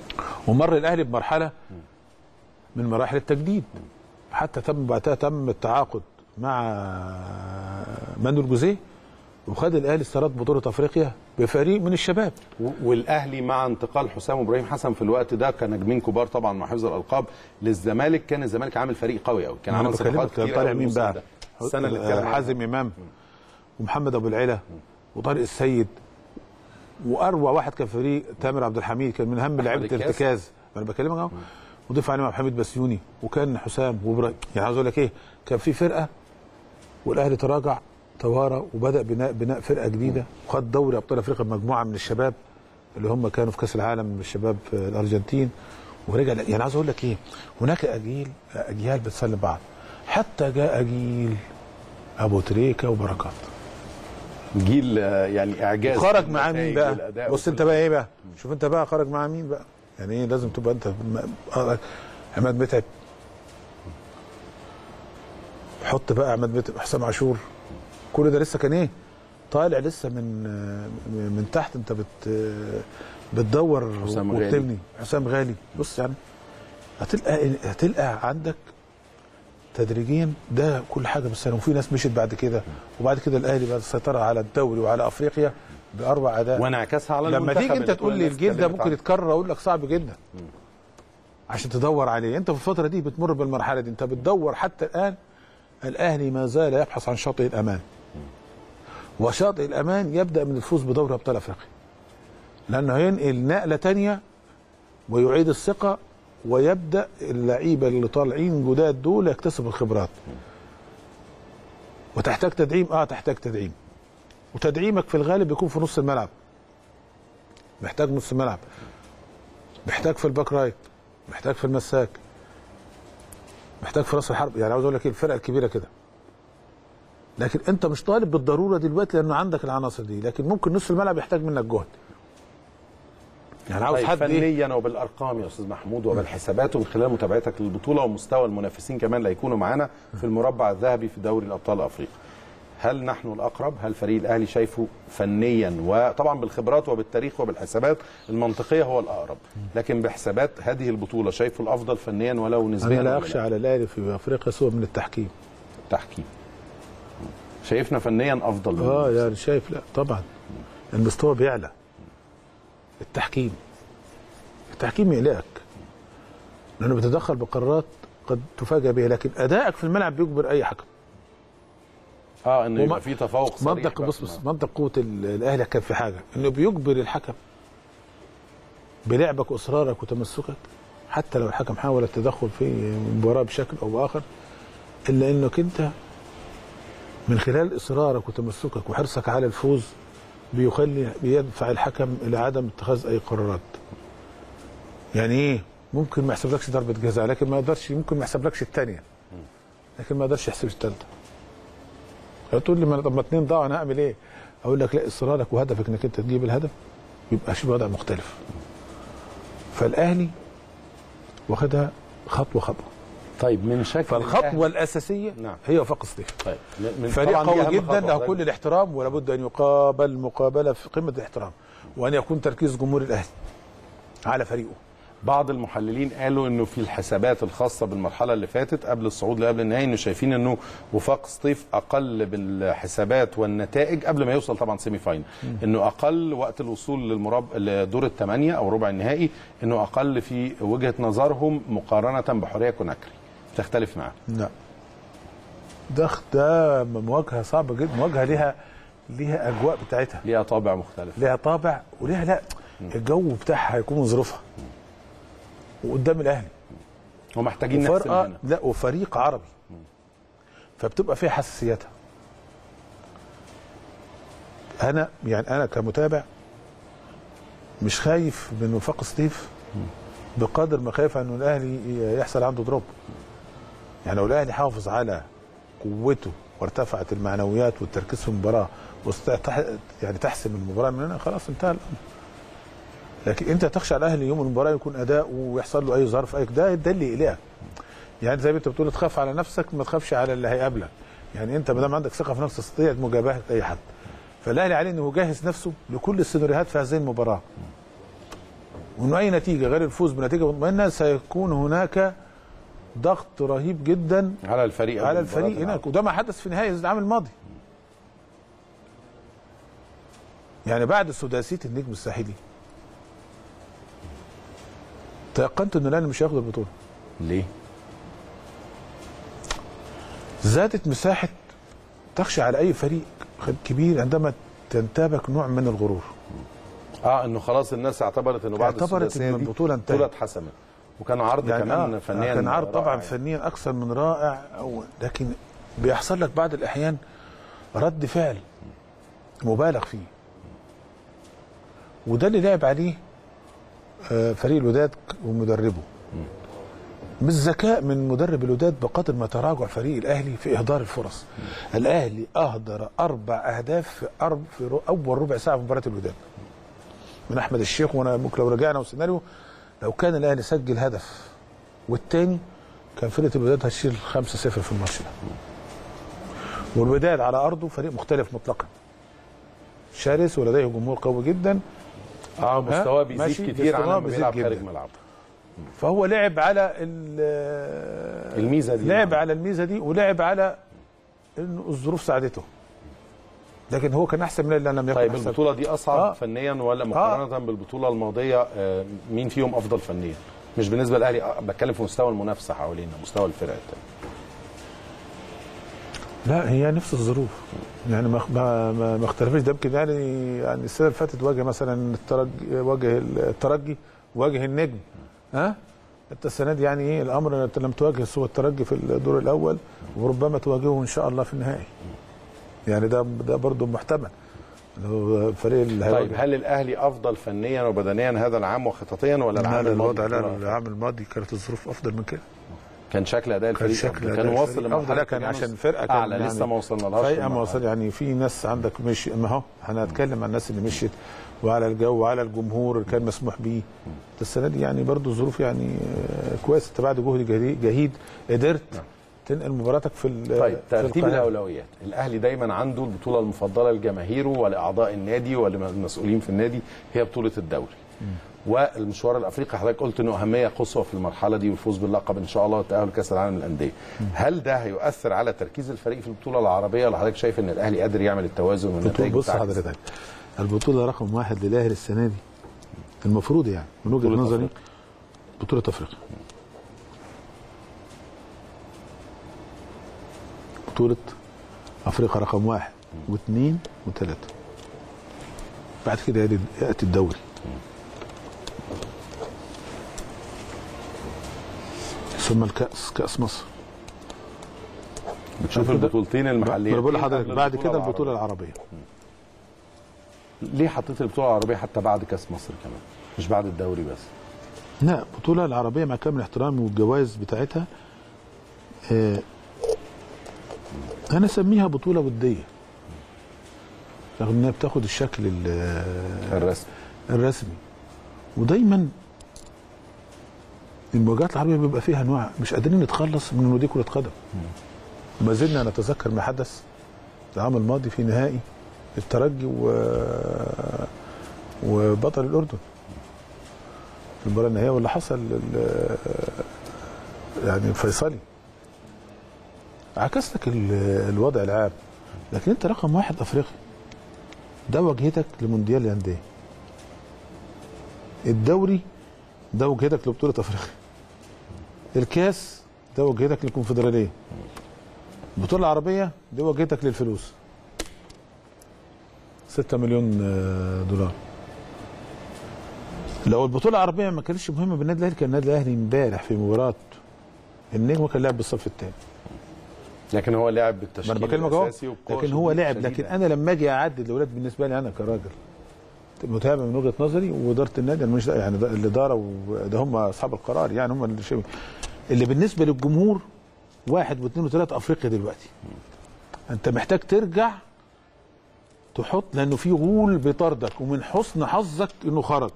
Speaker 5: ومر الاهلي بمرحله من مراحل التجديد حتى تم بعدها تم التعاقد مع مانويل جوزيه وخد الاهلي استيراد بطوله افريقيا بفريق من الشباب
Speaker 4: و- والاهلي مع انتقال حسام وابراهيم حسن في الوقت ده كنجمين كبار طبعا مع حفظ الالقاب للزمالك كان الزمالك عامل فريق قوي قوي كان
Speaker 5: انا
Speaker 4: عامل صفقات
Speaker 5: بكلمك
Speaker 4: كتير
Speaker 5: طالع
Speaker 4: قوي
Speaker 5: مين
Speaker 4: الموسم
Speaker 5: بقى
Speaker 4: ده. السنه اللي
Speaker 5: آه،
Speaker 4: اتكلم عنها.
Speaker 5: حازم امام ومحمد ابو العلا وطارق السيد واروع واحد كان فريق تامر عبد الحميد كان من اهم لعيبه
Speaker 4: الكاس.
Speaker 5: الارتكاز انا بكلمك اهو وضيف عليهم عبد الحميد بسيوني وكان حسام وابراهيم يعني عاوز اقول لك ايه كان في فرقه والاهلي تراجع توارى وبدا بناء بناء فرقه جديده وخد دوري ابطال افريقيا بمجموعه من الشباب اللي هم كانوا في كاس العالم الشباب في الارجنتين ورجع يعني عاوز اقول لك ايه هناك اجيال اجيال بتسلم بعض حتى جاء جيل ابو تريكه وبركات
Speaker 4: جيل آه، يعني اعجاز
Speaker 5: خرج
Speaker 4: في
Speaker 5: مع مين
Speaker 4: النتائج
Speaker 5: بقى
Speaker 4: والأداء
Speaker 5: بص
Speaker 4: وكل
Speaker 5: انت بقى ايه بقى شوف انت بقى خرج مع مين بقى يعني ايه لازم تبقى انت م- آه، عماد متعب حط بقى عماد متعب حسام عاشور كل ده لسه كان ايه طالع لسه من آه، من تحت انت بت آه، بتدور
Speaker 4: حسام غالي.
Speaker 5: وبتبني حسام غالي بص يعني هتلقى هتلقى عندك تدريجيا ده كل حاجه بالسنه وفي ناس مشيت بعد كده وبعد كده الاهلي بقى السيطره على الدوري وعلى افريقيا باربع اداء
Speaker 4: وانعكاسها على
Speaker 5: لما
Speaker 4: المنتخب
Speaker 5: تيجي انت
Speaker 4: اللي
Speaker 5: تقول
Speaker 4: كل
Speaker 5: لي
Speaker 4: الناس
Speaker 5: الجيل ده
Speaker 4: اتكلمت
Speaker 5: ممكن
Speaker 4: عنه.
Speaker 5: يتكرر اقول لك صعب جدا عشان تدور عليه انت في الفتره دي بتمر بالمرحله دي انت بتدور حتى الان الاهلي ما زال يبحث عن شاطئ الامان وشاطئ الامان يبدا من الفوز بدوري ابطال افريقيا لانه هينقل نقله تانية ويعيد الثقه ويبدا اللعيبه اللي طالعين جداد دول يكتسبوا الخبرات وتحتاج تدعيم اه تحتاج تدعيم وتدعيمك في الغالب بيكون في نص الملعب محتاج نص ملعب محتاج في الباك رايت محتاج في المساك محتاج في راس الحرب يعني عاوز اقول لك ايه الفرقه الكبيره كده لكن انت مش طالب بالضروره دلوقتي لانه عندك العناصر دي لكن ممكن نص الملعب يحتاج منك جهد يعني عاوز
Speaker 4: طيب
Speaker 5: حد ايه
Speaker 4: فنيا وبالارقام يا استاذ محمود وبالحسابات ومن خلال متابعتك للبطوله ومستوى المنافسين كمان اللي هيكونوا معانا في المربع الذهبي في دوري الابطال الافريقي هل نحن الاقرب هل فريق الاهلي شايفه فنيا وطبعا بالخبرات وبالتاريخ وبالحسابات المنطقيه هو الاقرب لكن بحسابات هذه البطوله شايفه الافضل فنيا ولو نسبيا
Speaker 5: انا لا
Speaker 4: ولا
Speaker 5: اخشى على الاهلي في افريقيا سوى من التحكيم
Speaker 4: تحكيم شايفنا فنيا افضل من
Speaker 5: اه يعني شايف لا طبعا المستوى بيعلى التحكيم التحكيم يقلقك لانه بيتدخل بقرارات قد تفاجأ بها لكن ادائك في الملعب بيجبر اي حكم
Speaker 4: اه انه
Speaker 5: وما-
Speaker 4: يبقى في تفوق صريح
Speaker 5: منطق
Speaker 4: بقى.
Speaker 5: بص بص منطق قوه ال- الاهلي كان في حاجه انه بيجبر الحكم بلعبك واصرارك وتمسكك حتى لو الحكم حاول التدخل في المباراه بشكل او باخر الا انك انت من خلال اصرارك وتمسكك وحرصك على الفوز بيخلي بيدفع الحكم الى عدم اتخاذ اي قرارات. يعني ايه؟ ممكن ما يحسبلكش ضربه جزاء لكن ما يقدرش ممكن ما يحسبلكش الثانيه. لكن ما يقدرش يحسب الثالثه. هتقول لي ما أنا- طب ما اتنين ضاعوا انا هعمل ايه؟ اقول لك لا اصرارك وهدفك انك انت تجيب الهدف يبقى شيء وضع مختلف. فالاهلي واخدها خطوه خطوه.
Speaker 4: طيب من شكل
Speaker 5: فالخطوه الاساسيه
Speaker 4: نعم.
Speaker 5: هي وفاق سطيف.
Speaker 4: طيب من
Speaker 5: فريق
Speaker 4: طبعاً دي
Speaker 5: قوي
Speaker 4: أهم
Speaker 5: جدا
Speaker 4: خطوة
Speaker 5: له
Speaker 4: حضرتك.
Speaker 5: كل الاحترام ولابد ان يقابل مقابله في قمه الاحترام وان يكون تركيز جمهور الاهلي على فريقه
Speaker 4: بعض المحللين قالوا انه في الحسابات الخاصه بالمرحله اللي فاتت قبل الصعود لقبل النهائي انه شايفين انه وفاق سطيف اقل بالحسابات والنتائج قبل ما يوصل طبعا سيمي فاينل انه اقل وقت الوصول للمرب لدور الثمانيه او ربع النهائي انه اقل في وجهه نظرهم مقارنه بحوريه كوناكري تختلف معاه
Speaker 5: لا ده ده مواجهه صعبه جدا مواجهه ليها ليها اجواء بتاعتها
Speaker 4: ليها طابع مختلف
Speaker 5: ليها طابع وليها لا الجو بتاعها هيكون ظروفها وقدام الاهلي
Speaker 4: ومحتاجين نحسم
Speaker 5: وفرقه
Speaker 4: هنا
Speaker 5: لا وفريق عربي فبتبقى فيها حساسيتها انا يعني انا كمتابع مش خايف من وفاق سطيف بقدر ما خايف انه الاهلي يحصل عنده دروب يعني لو الاهلي حافظ على قوته وارتفعت المعنويات والتركيز في المباراه واستطاع يعني تحسم المباراه من هنا خلاص انتهى الامر لكن انت تخشى على الاهلي يوم المباراه يكون اداء ويحصل له اي ظرف اي ده ده اللي يقلقك يعني زي ما انت بتقول تخاف على نفسك ما تخافش على اللي هيقابلك يعني انت ما دام عندك ثقه في نفسك تستطيع مجابهه اي حد فالاهلي عليه انه يجهز نفسه لكل السيناريوهات في هذه المباراه وانه اي نتيجه غير الفوز بنتيجه مطمئنه سيكون هناك ضغط رهيب جدا
Speaker 4: على الفريق
Speaker 5: على
Speaker 4: قبل
Speaker 5: الفريق
Speaker 4: مباراة
Speaker 5: هناك وده ما حدث في نهائي العام الماضي يعني بعد سداسيه النجم الساحلي تيقنت ان الاهلي مش هياخد البطوله
Speaker 4: ليه؟
Speaker 5: زادت مساحه تخشى على اي فريق كبير عندما تنتابك نوع من الغرور
Speaker 4: اه انه خلاص الناس اعتبرت انه بعد
Speaker 5: اعتبرت
Speaker 4: السداسية
Speaker 5: إن
Speaker 4: دي
Speaker 5: البطولة انتهت.
Speaker 4: البطوله اتحسمت وكان عرض
Speaker 5: يعني
Speaker 4: كمان
Speaker 5: آه
Speaker 4: فنيا
Speaker 5: كان عرض طبعا
Speaker 4: رائع.
Speaker 5: فنيا اكثر من رائع أو لكن بيحصل لك بعض الاحيان رد فعل مبالغ فيه وده اللي لعب عليه آه، فريق الوداد ومدربه مش ذكاء من مدرب الوداد بقدر ما تراجع فريق الاهلي في اهدار الفرص الاهلي اهدر اربع اهداف في, أرب في رو- اول ربع ساعه في مباراه الوداد من احمد الشيخ وانا ممكن لو رجعنا وسيناريو لو كان الاهلي سجل هدف والتاني كان فرقه الوداد هتشيل 5-0 في الماتش ده والوداد على ارضه فريق مختلف مطلقا شرس ولديه جمهور قوي جدا
Speaker 4: اه مستواه
Speaker 5: ماشي،
Speaker 4: بيزيد كتير عن
Speaker 5: مستواه
Speaker 4: لما
Speaker 5: بيزيد
Speaker 4: بيلعب
Speaker 5: جداً.
Speaker 4: خارج ملعبه
Speaker 5: فهو لعب على ال-
Speaker 4: الميزه دي
Speaker 5: لعب
Speaker 4: نعم.
Speaker 5: على الميزه دي ولعب على انه الظروف ساعدته لكن هو كان احسن من اللي لم يكن
Speaker 4: طيب
Speaker 5: أحسن.
Speaker 4: البطوله دي اصعب
Speaker 5: آه.
Speaker 4: فنيا ولا مقارنه بالبطوله الماضيه آه، مين فيهم افضل فنيا مش بالنسبه للاهلي آه، بتكلم في مستوى المنافسه حوالينا مستوى الفرق التانية.
Speaker 5: لا هي نفس الظروف يعني ما ما ما, ما اختلفش ده يمكن يعني يعني السنه اللي فاتت واجه مثلا الترجي واجه الترجي واجه النجم ها انت السنه دي يعني ايه الامر انت لم تواجه سوى الترجي في الدور الاول وربما تواجهه ان شاء الله في النهائي يعني ده ده برضه محتمل إنه الفريق اللي
Speaker 4: طيب
Speaker 5: هيواجه
Speaker 4: هل الاهلي افضل فنيا وبدنيا هذا العام وخططيا ولا العام
Speaker 5: لا
Speaker 4: الماضي
Speaker 5: الوضع لا
Speaker 4: بطولة؟
Speaker 5: العام الماضي كانت الظروف افضل من كده
Speaker 4: كان شكل اداء
Speaker 5: كان
Speaker 4: الفريق
Speaker 5: شكل
Speaker 4: كان
Speaker 5: أداء
Speaker 4: واصل
Speaker 5: الفريق
Speaker 4: لمرحله
Speaker 5: افضل لا كان
Speaker 4: تجانس
Speaker 5: عشان الفرقه كان
Speaker 4: اعلى لسه ما وصلنا لهاش
Speaker 5: فرقه ما
Speaker 4: المرحلة.
Speaker 5: وصل يعني في ناس عندك مش ما هو احنا هنتكلم عن الناس اللي مشيت وعلى الجو وعلى الجمهور اللي كان مسموح بيه السنه دي يعني برضو الظروف يعني آه، كويس انت بعد جهد جديد- جهيد قدرت تنقل مباراتك في ال-
Speaker 4: طيب
Speaker 5: في
Speaker 4: ترتيب
Speaker 5: القاهرة.
Speaker 4: الاولويات الاهلي دايما عنده البطوله المفضله لجماهيره ولاعضاء النادي وللمسؤولين في النادي هي بطوله الدوري والمشوار الافريقي حضرتك قلت انه اهميه قصوى في المرحله دي والفوز باللقب ان شاء الله والتاهل لكاس العالم للانديه هل ده هيؤثر على تركيز الفريق في البطوله العربيه ولا حضرتك شايف ان الاهلي قادر يعمل التوازن
Speaker 5: بطولة
Speaker 4: والنتائج
Speaker 5: بص
Speaker 4: بتاعت
Speaker 5: حضرتك البطوله رقم واحد للاهلي السنه دي المفروض يعني من وجهه
Speaker 4: بطولة
Speaker 5: نظري
Speaker 4: أفريقيا.
Speaker 5: بطوله افريقيا بطوله افريقيا رقم واحد واثنين وثلاثه بعد كده يأتي- ياتي الدوري ثم الكاس كاس مصر
Speaker 4: بتشوف
Speaker 5: بعد كده-
Speaker 4: البطولتين
Speaker 5: ما
Speaker 4: المحليين
Speaker 5: انا بقول لحضرتك
Speaker 4: قبل
Speaker 5: بعد كده البطوله
Speaker 4: العربية.
Speaker 5: العربيه
Speaker 4: ليه حطيت البطوله العربيه حتى بعد كاس مصر كمان مش بعد الدوري بس
Speaker 5: لا البطولة العربية مع كامل احترامي والجوائز بتاعتها آه أنا أسميها بطولة ودية رغم إنها بتاخد الشكل ال-
Speaker 4: الرسم
Speaker 5: الرسمي ودايما المواجهات العربية بيبقى فيها أنواع مش قادرين نتخلص من إنه دي كرة قدم ما زلنا نتذكر ما حدث العام الماضي في نهائي الترجي و وبطل الأردن في المباراة النهائية واللي حصل ال- يعني الفيصلي عكس لك ال- الوضع العام لكن انت رقم واحد افريقيا ده واجهتك لمونديال الانديه الدوري ده وجهتك لبطوله افريقيا الكاس ده وجهتك للكونفدراليه البطوله العربيه دي وجهتك للفلوس 6 مليون آه، دولار لو البطوله العربيه ما كانتش مهمه بالنادي الاهلي كان النادي الاهلي امبارح في مباراه النجم كان لعب بالصف الثاني
Speaker 4: لكن هو لعب
Speaker 5: ما
Speaker 4: بالتشكيل
Speaker 5: انا بكلمك اهو
Speaker 4: الاساسي وبقوة
Speaker 5: لكن هو
Speaker 4: شديدة-
Speaker 5: لعب
Speaker 4: شديدة.
Speaker 5: لكن انا لما اجي اعدد الاولاد بالنسبه لي انا كراجل متابع من وجهه نظري واداره النادي انا مش يعني ده الاداره وده هم اصحاب القرار يعني هم اللي شايفين اللي بالنسبه للجمهور واحد واثنين وثلاثه افريقيا دلوقتي انت محتاج ترجع تحط لانه في غول بيطاردك ومن حسن حظك انه خرج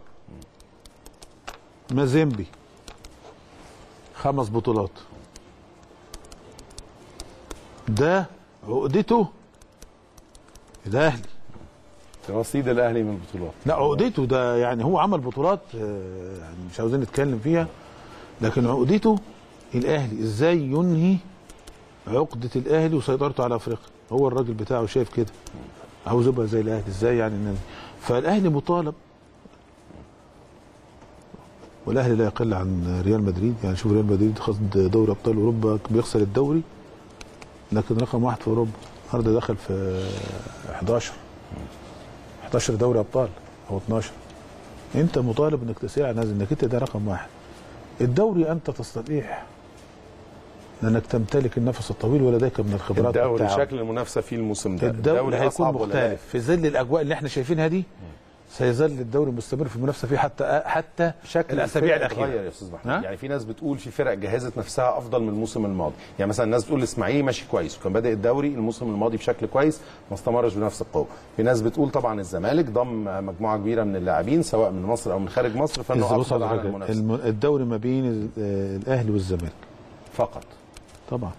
Speaker 5: مازيمبي خمس بطولات ده عقدته الاهلي
Speaker 4: رصيد الاهلي من البطولات
Speaker 5: لا عقدته ده يعني هو عمل بطولات آه، يعني مش عاوزين نتكلم فيها لكن عقدته الاهلي ازاي ينهي عقده الاهلي وسيطرته على افريقيا هو الراجل بتاعه شايف كده عاوز يبقى زي الاهلي ازاي يعني النادي فالاهلي مطالب والاهلي لا يقل عن ريال مدريد يعني شوف ريال مدريد خد دوري ابطال اوروبا بيخسر الدوري لكن رقم واحد في اوروبا النهارده دخل في 11 11 دوري ابطال او 12 انت مطالب انك تساعد نازل انك انت ده رقم واحد الدوري انت تستطيع لانك تمتلك النفس الطويل ولديك من الخبرات
Speaker 4: الدوري
Speaker 5: والتعاون.
Speaker 4: شكل المنافسه فيه الموسم ده
Speaker 5: الدوري هيكون
Speaker 4: أصعب ولا لا؟
Speaker 5: مختلف في ظل الاجواء اللي احنا شايفينها دي سيظل الدوري مستمر في المنافسه فيه حتى حتى
Speaker 4: شكل
Speaker 5: الاسابيع
Speaker 4: الفرق اتغير
Speaker 5: الاخيره
Speaker 4: يا استاذ محمود
Speaker 5: ها؟
Speaker 4: يعني في ناس بتقول في فرق جهزت نفسها افضل من الموسم الماضي يعني مثلا الناس بتقول الاسماعيلي ماشي كويس وكان بادئ الدوري الموسم الماضي بشكل كويس ما استمرش بنفس القوه في ناس بتقول طبعا الزمالك ضم مجموعه كبيره من اللاعبين سواء من مصر او من خارج مصر فانه
Speaker 5: إذا بص
Speaker 4: افضل على
Speaker 5: على
Speaker 4: المنافسه
Speaker 5: الم- الدوري ما بين ال- آه، الاهلي والزمالك
Speaker 4: فقط
Speaker 5: طبعا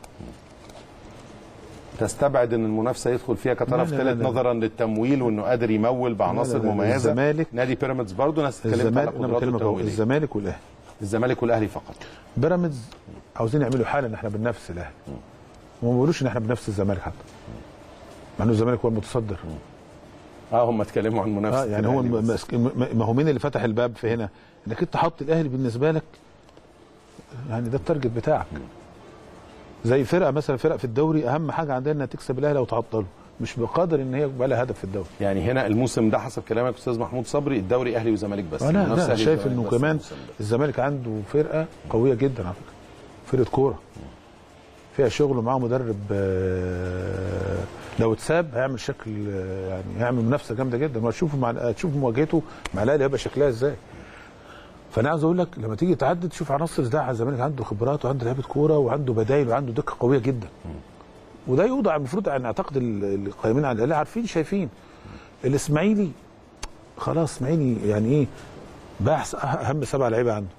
Speaker 4: تستبعد ان المنافسه يدخل فيها كطرف
Speaker 5: لا، لا، لا،
Speaker 4: ثالث
Speaker 5: لا.
Speaker 4: نظرا للتمويل وانه قادر يمول بعناصر
Speaker 5: لا، لا، لا،
Speaker 4: مميزه
Speaker 5: الزمالك-
Speaker 4: نادي بيراميدز برضه ناس اتكلمت على
Speaker 5: الزمالك انا
Speaker 4: قدراته
Speaker 5: بكلمك اهو
Speaker 4: التمويليه
Speaker 5: الزمالك والاهلي
Speaker 4: الزمالك والاهلي فقط
Speaker 5: بيراميدز عاوزين يعملوا حاله ان احنا بننافس الاهلي وما بيقولوش ان احنا بننافس الزمالك حتى مع انه الزمالك هو المتصدر
Speaker 4: اه هم اتكلموا عن منافسه
Speaker 5: اه يعني هو
Speaker 4: الأهلي
Speaker 5: الم-
Speaker 4: بس.
Speaker 5: مسك- م- ما هو مين اللي فتح الباب في هنا انك انت حط الاهلي بالنسبه لك يعني ده التارجت بتاعك زي فرقه مثلا فرق في الدوري اهم حاجه عندنا انها تكسب الاهلي او تعطله مش بقدر ان هي يبقى لها هدف في الدوري
Speaker 4: يعني هنا الموسم ده حسب كلامك استاذ محمود صبري الدوري اهلي وزمالك بس
Speaker 5: لا
Speaker 4: المنافسة
Speaker 5: لا
Speaker 4: أهلي
Speaker 5: شايف
Speaker 4: وزمالك
Speaker 5: انه
Speaker 4: بس
Speaker 5: كمان
Speaker 4: الموسم ده.
Speaker 5: الزمالك عنده فرقه قويه جدا على فكره فرقه كوره فيها شغل ومعاه مدرب آه، لو اتساب هيعمل شكل آه، يعني هيعمل منافسه جامده جدا وهتشوف مع هتشوف مواجهته مع الاهلي هيبقى شكلها ازاي فانا عاوز اقول لك لما تيجي تعدد تشوف عناصر ده الزمالك عنده خبرات وعنده لعيبه كوره وعنده بدايل وعنده دقه قويه جدا وده يوضع المفروض ان اعتقد ال- القائمين على الاهلي عارفين شايفين الاسماعيلي خلاص اسماعيلي يعني ايه بحث اهم سبع لعيبه عنده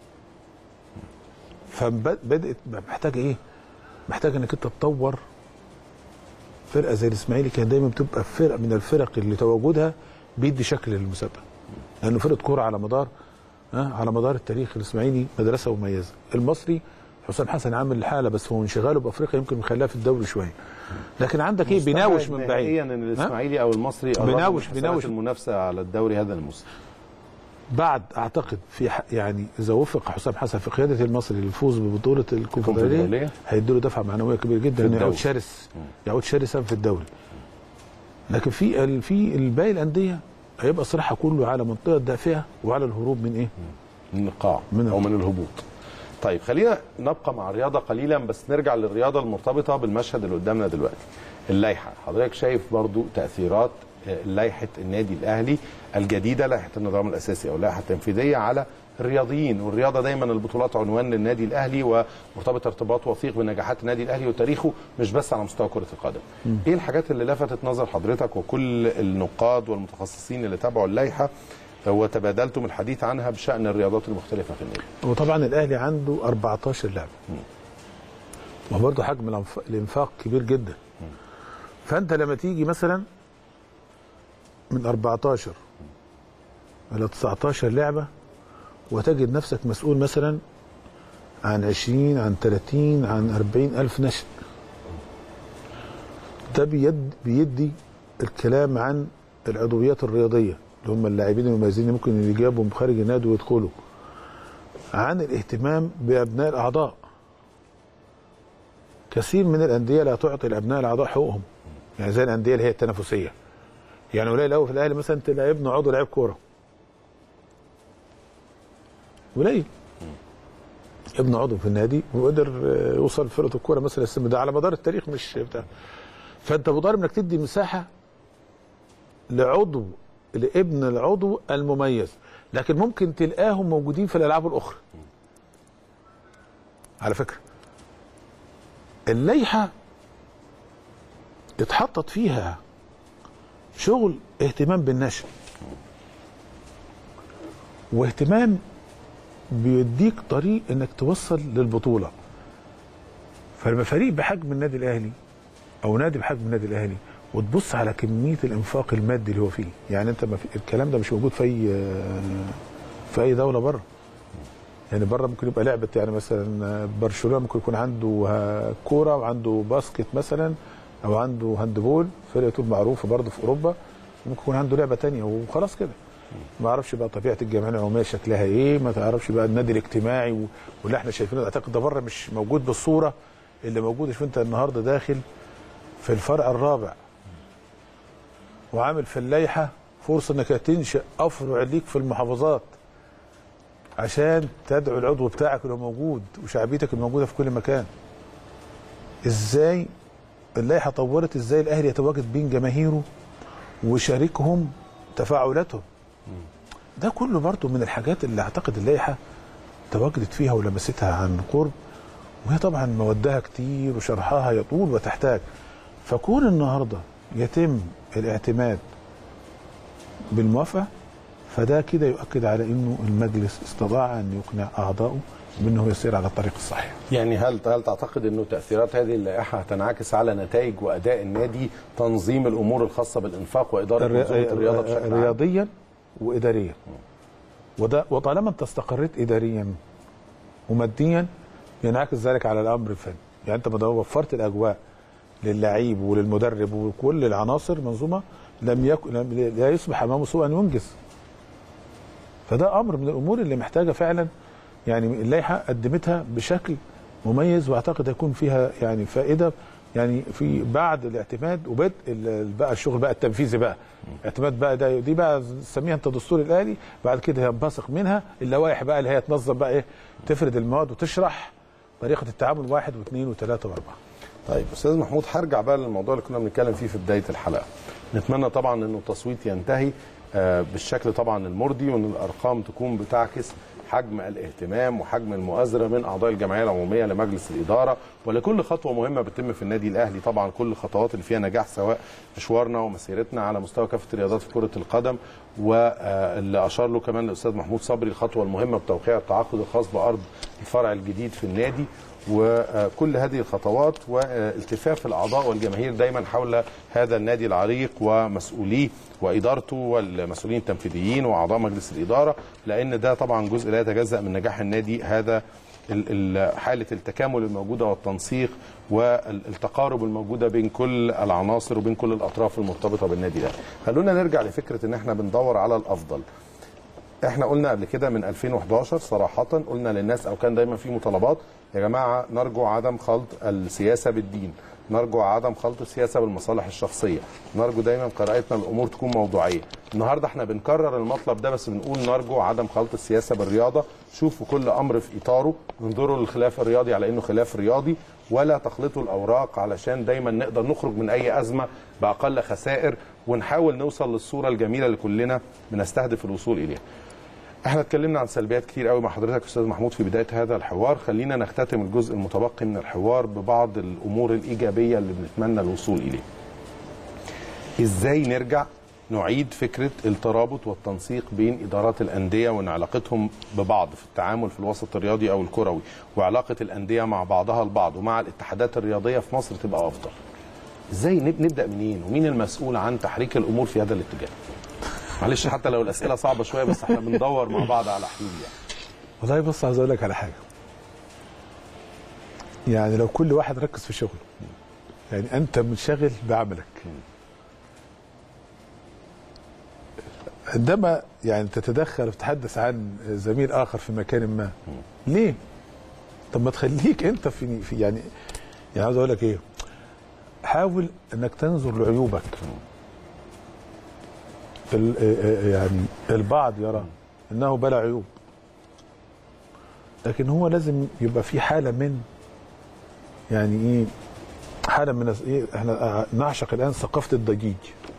Speaker 5: فبدات محتاجه ايه؟ محتاجه انك انت تطور فرقه زي الاسماعيلي كان دايما بتبقى فرقه من الفرق اللي تواجدها بيدي شكل للمسابقه لانه فرقه كوره على مدار ها على مدار التاريخ الاسماعيلي مدرسه مميزه المصري حسام حسن عامل حاله بس هو انشغاله بافريقيا يمكن مخليها في الدوري شويه لكن عندك ايه بيناوش من بعيد
Speaker 4: نهائيا ان الاسماعيلي او المصري قربوا من
Speaker 5: بيناوش-
Speaker 4: حسابات
Speaker 5: بيناوش.
Speaker 4: المنافسه على الدوري هذا الموسم
Speaker 5: بعد اعتقد في ح- يعني اذا وفق حسام حسن في قياده المصري للفوز ببطوله الكونفدراليه
Speaker 4: الكونفدرالية.
Speaker 5: هيدوا له دفعه معنويه كبيره جدا انه
Speaker 4: الدوري.
Speaker 5: يعود شرس يعود شرسا في الدوري لكن في ال- في الباقي الانديه هيبقى صراحه كله على منطقه دافئه وعلى الهروب من ايه؟
Speaker 4: من القاع
Speaker 5: من
Speaker 4: او من الهبوط طيب خلينا نبقى مع الرياضه قليلا بس نرجع للرياضه المرتبطه بالمشهد اللي قدامنا دلوقتي اللائحه حضرتك شايف برضو تاثيرات آه، لائحه النادي الاهلي الجديده لائحه النظام الاساسي او اللائحه التنفيذيه على الرياضيين والرياضه دايما البطولات عنوان للنادي الاهلي ومرتبط ارتباط وثيق بنجاحات النادي الاهلي وتاريخه مش بس على مستوى كره القدم. ايه الحاجات اللي لفتت نظر حضرتك وكل النقاد والمتخصصين اللي تابعوا اللائحه وتبادلتم الحديث عنها بشان الرياضات المختلفه في النادي؟
Speaker 5: وطبعا الاهلي عنده 14 لاعب وبرضه حجم الانف- الانفاق كبير جدا فانت لما تيجي مثلا من 14 الى 19 لعبه وتجد نفسك مسؤول مثلا عن 20 عن 30 عن 40 الف نشء ده بيد بيدي الكلام عن العضويات الرياضيه اللي هم اللاعبين المميزين اللي ممكن يجابوا من خارج النادي ويدخلوا عن الاهتمام بابناء الاعضاء كثير من الانديه لا تعطي الابناء الاعضاء حقوقهم يعني زي الانديه اللي هي التنافسيه يعني قليل قوي في الاهلي مثلا تلاقي ابنه عضو لعيب كوره قليل ابنه عضو في النادي وقدر آه، يوصل فرقه الكوره مثلا السن ده على مدار التاريخ مش بتاع فانت مضطر انك تدي مساحه لعضو لابن العضو المميز لكن ممكن تلقاهم موجودين في الالعاب الاخرى على فكره اللائحه اتحطت فيها شغل اهتمام بالنشء واهتمام بيديك طريق انك توصل للبطوله فلما فريق بحجم النادي الاهلي او نادي بحجم النادي الاهلي وتبص على كميه الانفاق المادي اللي هو فيه يعني انت ما في الكلام ده مش موجود في اي في اي دوله بره يعني بره ممكن يبقى لعبه يعني مثلا برشلونه ممكن يكون عنده ها- كوره وعنده باسكت مثلا او عنده هاندبول فرقه طول معروفه برضه في اوروبا ممكن يكون عنده لعبه تانية وخلاص كده ما اعرفش بقى طبيعه الجمعيه العموميه شكلها ايه ما تعرفش بقى النادي الاجتماعي و- واللي احنا شايفينه اعتقد ده بره مش موجود بالصوره اللي موجوده شوف انت النهارده داخل في الفرع الرابع وعامل في اللائحه فرصه انك تنشئ افرع ليك في المحافظات عشان تدعو العضو بتاعك اللي هو موجود وشعبيتك الموجوده في كل مكان ازاي اللائحه طورت ازاي الاهلي يتواجد بين جماهيره وشاركهم تفاعلاتهم ده كله برضو من الحاجات اللي اعتقد اللائحه تواجدت فيها ولمستها عن قرب وهي طبعا مودها كتير وشرحها يطول وتحتاج فكون النهارده يتم الاعتماد بالموافقه فده كده يؤكد على انه المجلس استطاع ان يقنع اعضائه بانه يسير على الطريق الصحيح.
Speaker 4: يعني هل هل تعتقد انه تاثيرات هذه اللائحه هتنعكس على نتائج واداء النادي تنظيم الامور الخاصه بالانفاق واداره منظومه الرياضه بشكل عام؟
Speaker 5: رياضيا واداريا وده وطالما انت استقريت اداريا وماديا ينعكس ذلك على الامر الفني يعني انت ما وفرت الاجواء للعيب وللمدرب وكل العناصر منظومه لم يكن لم لا يصبح امامه سوء ان ينجز فده امر من الامور اللي محتاجه فعلا يعني اللائحه قدمتها بشكل مميز واعتقد هيكون فيها يعني فائده يعني في بعد الاعتماد وبدء ال- بقى الشغل بقى التنفيذي بقى اعتماد بقى ده دي بقى سميها انت دستور الاهلي بعد كده ينبثق منها اللوائح بقى اللي هي تنظم بقى ايه تفرد المواد وتشرح طريقه التعامل واحد واثنين وثلاثه واربعه
Speaker 4: طيب استاذ محمود هرجع بقى للموضوع اللي كنا بنتكلم فيه في بدايه الحلقه نتمنى طبعا انه التصويت ينتهي آه، بالشكل طبعا المرضي وان الارقام تكون بتعكس حجم الاهتمام وحجم المؤازره من اعضاء الجمعيه العموميه لمجلس الاداره ولكل خطوه مهمه بتتم في النادي الاهلي طبعا كل الخطوات اللي فيها نجاح سواء مشوارنا ومسيرتنا على مستوى كافه الرياضات في كره القدم واللي اشار له كمان الاستاذ محمود صبري الخطوه المهمه بتوقيع التعاقد الخاص بارض الفرع الجديد في النادي وكل هذه الخطوات والتفاف الاعضاء والجماهير دايما حول هذا النادي العريق ومسؤوليه وادارته والمسؤولين التنفيذيين واعضاء مجلس الاداره لان ده طبعا جزء لا يتجزا من نجاح النادي هذا ال- ال- حاله التكامل الموجوده والتنسيق والتقارب الموجوده بين كل العناصر وبين كل الاطراف المرتبطه بالنادي الاهلي. خلونا نرجع لفكره ان احنا بندور على الافضل. احنا قلنا قبل كده من 2011 صراحة قلنا للناس او كان دايما في مطالبات يا جماعة نرجو عدم خلط السياسة بالدين نرجو عدم خلط السياسة بالمصالح الشخصية نرجو دايما قراءتنا الامور تكون موضوعية النهاردة احنا بنكرر المطلب ده بس بنقول نرجو عدم خلط السياسة بالرياضة شوفوا كل امر في اطاره انظروا للخلاف الرياضي على انه خلاف رياضي ولا تخلطوا الاوراق علشان دايما نقدر نخرج من اي ازمة باقل خسائر ونحاول نوصل للصورة الجميلة اللي كلنا بنستهدف الوصول اليها احنا اتكلمنا عن سلبيات كتير قوي مع حضرتك استاذ محمود في بدايه هذا الحوار خلينا نختتم الجزء المتبقي من الحوار ببعض الامور الايجابيه اللي بنتمنى الوصول اليه ازاي نرجع نعيد فكره الترابط والتنسيق بين ادارات الانديه وان علاقتهم ببعض في التعامل في الوسط الرياضي او الكروي وعلاقه الانديه مع بعضها البعض ومع الاتحادات الرياضيه في مصر تبقى افضل ازاي نب- نبدا منين ومين المسؤول عن تحريك الامور في هذا الاتجاه معلش حتى لو الاسئله صعبه شويه بس احنا بندور مع بعض على حلول يعني
Speaker 5: والله بص عايز اقول لك على حاجه يعني لو كل واحد ركز في شغله يعني انت منشغل بعملك عندما يعني تتدخل وتتحدث عن زميل اخر في مكان ما ليه؟ طب ما تخليك انت في, في يعني يعني عاوز اقول لك ايه؟ حاول انك تنظر لعيوبك ال- آه، آه، يعني البعض يرى انه بلا عيوب لكن هو لازم يبقى في حاله من يعني ايه حاله من الس- ايه احنا نعشق الان ثقافه الضجيج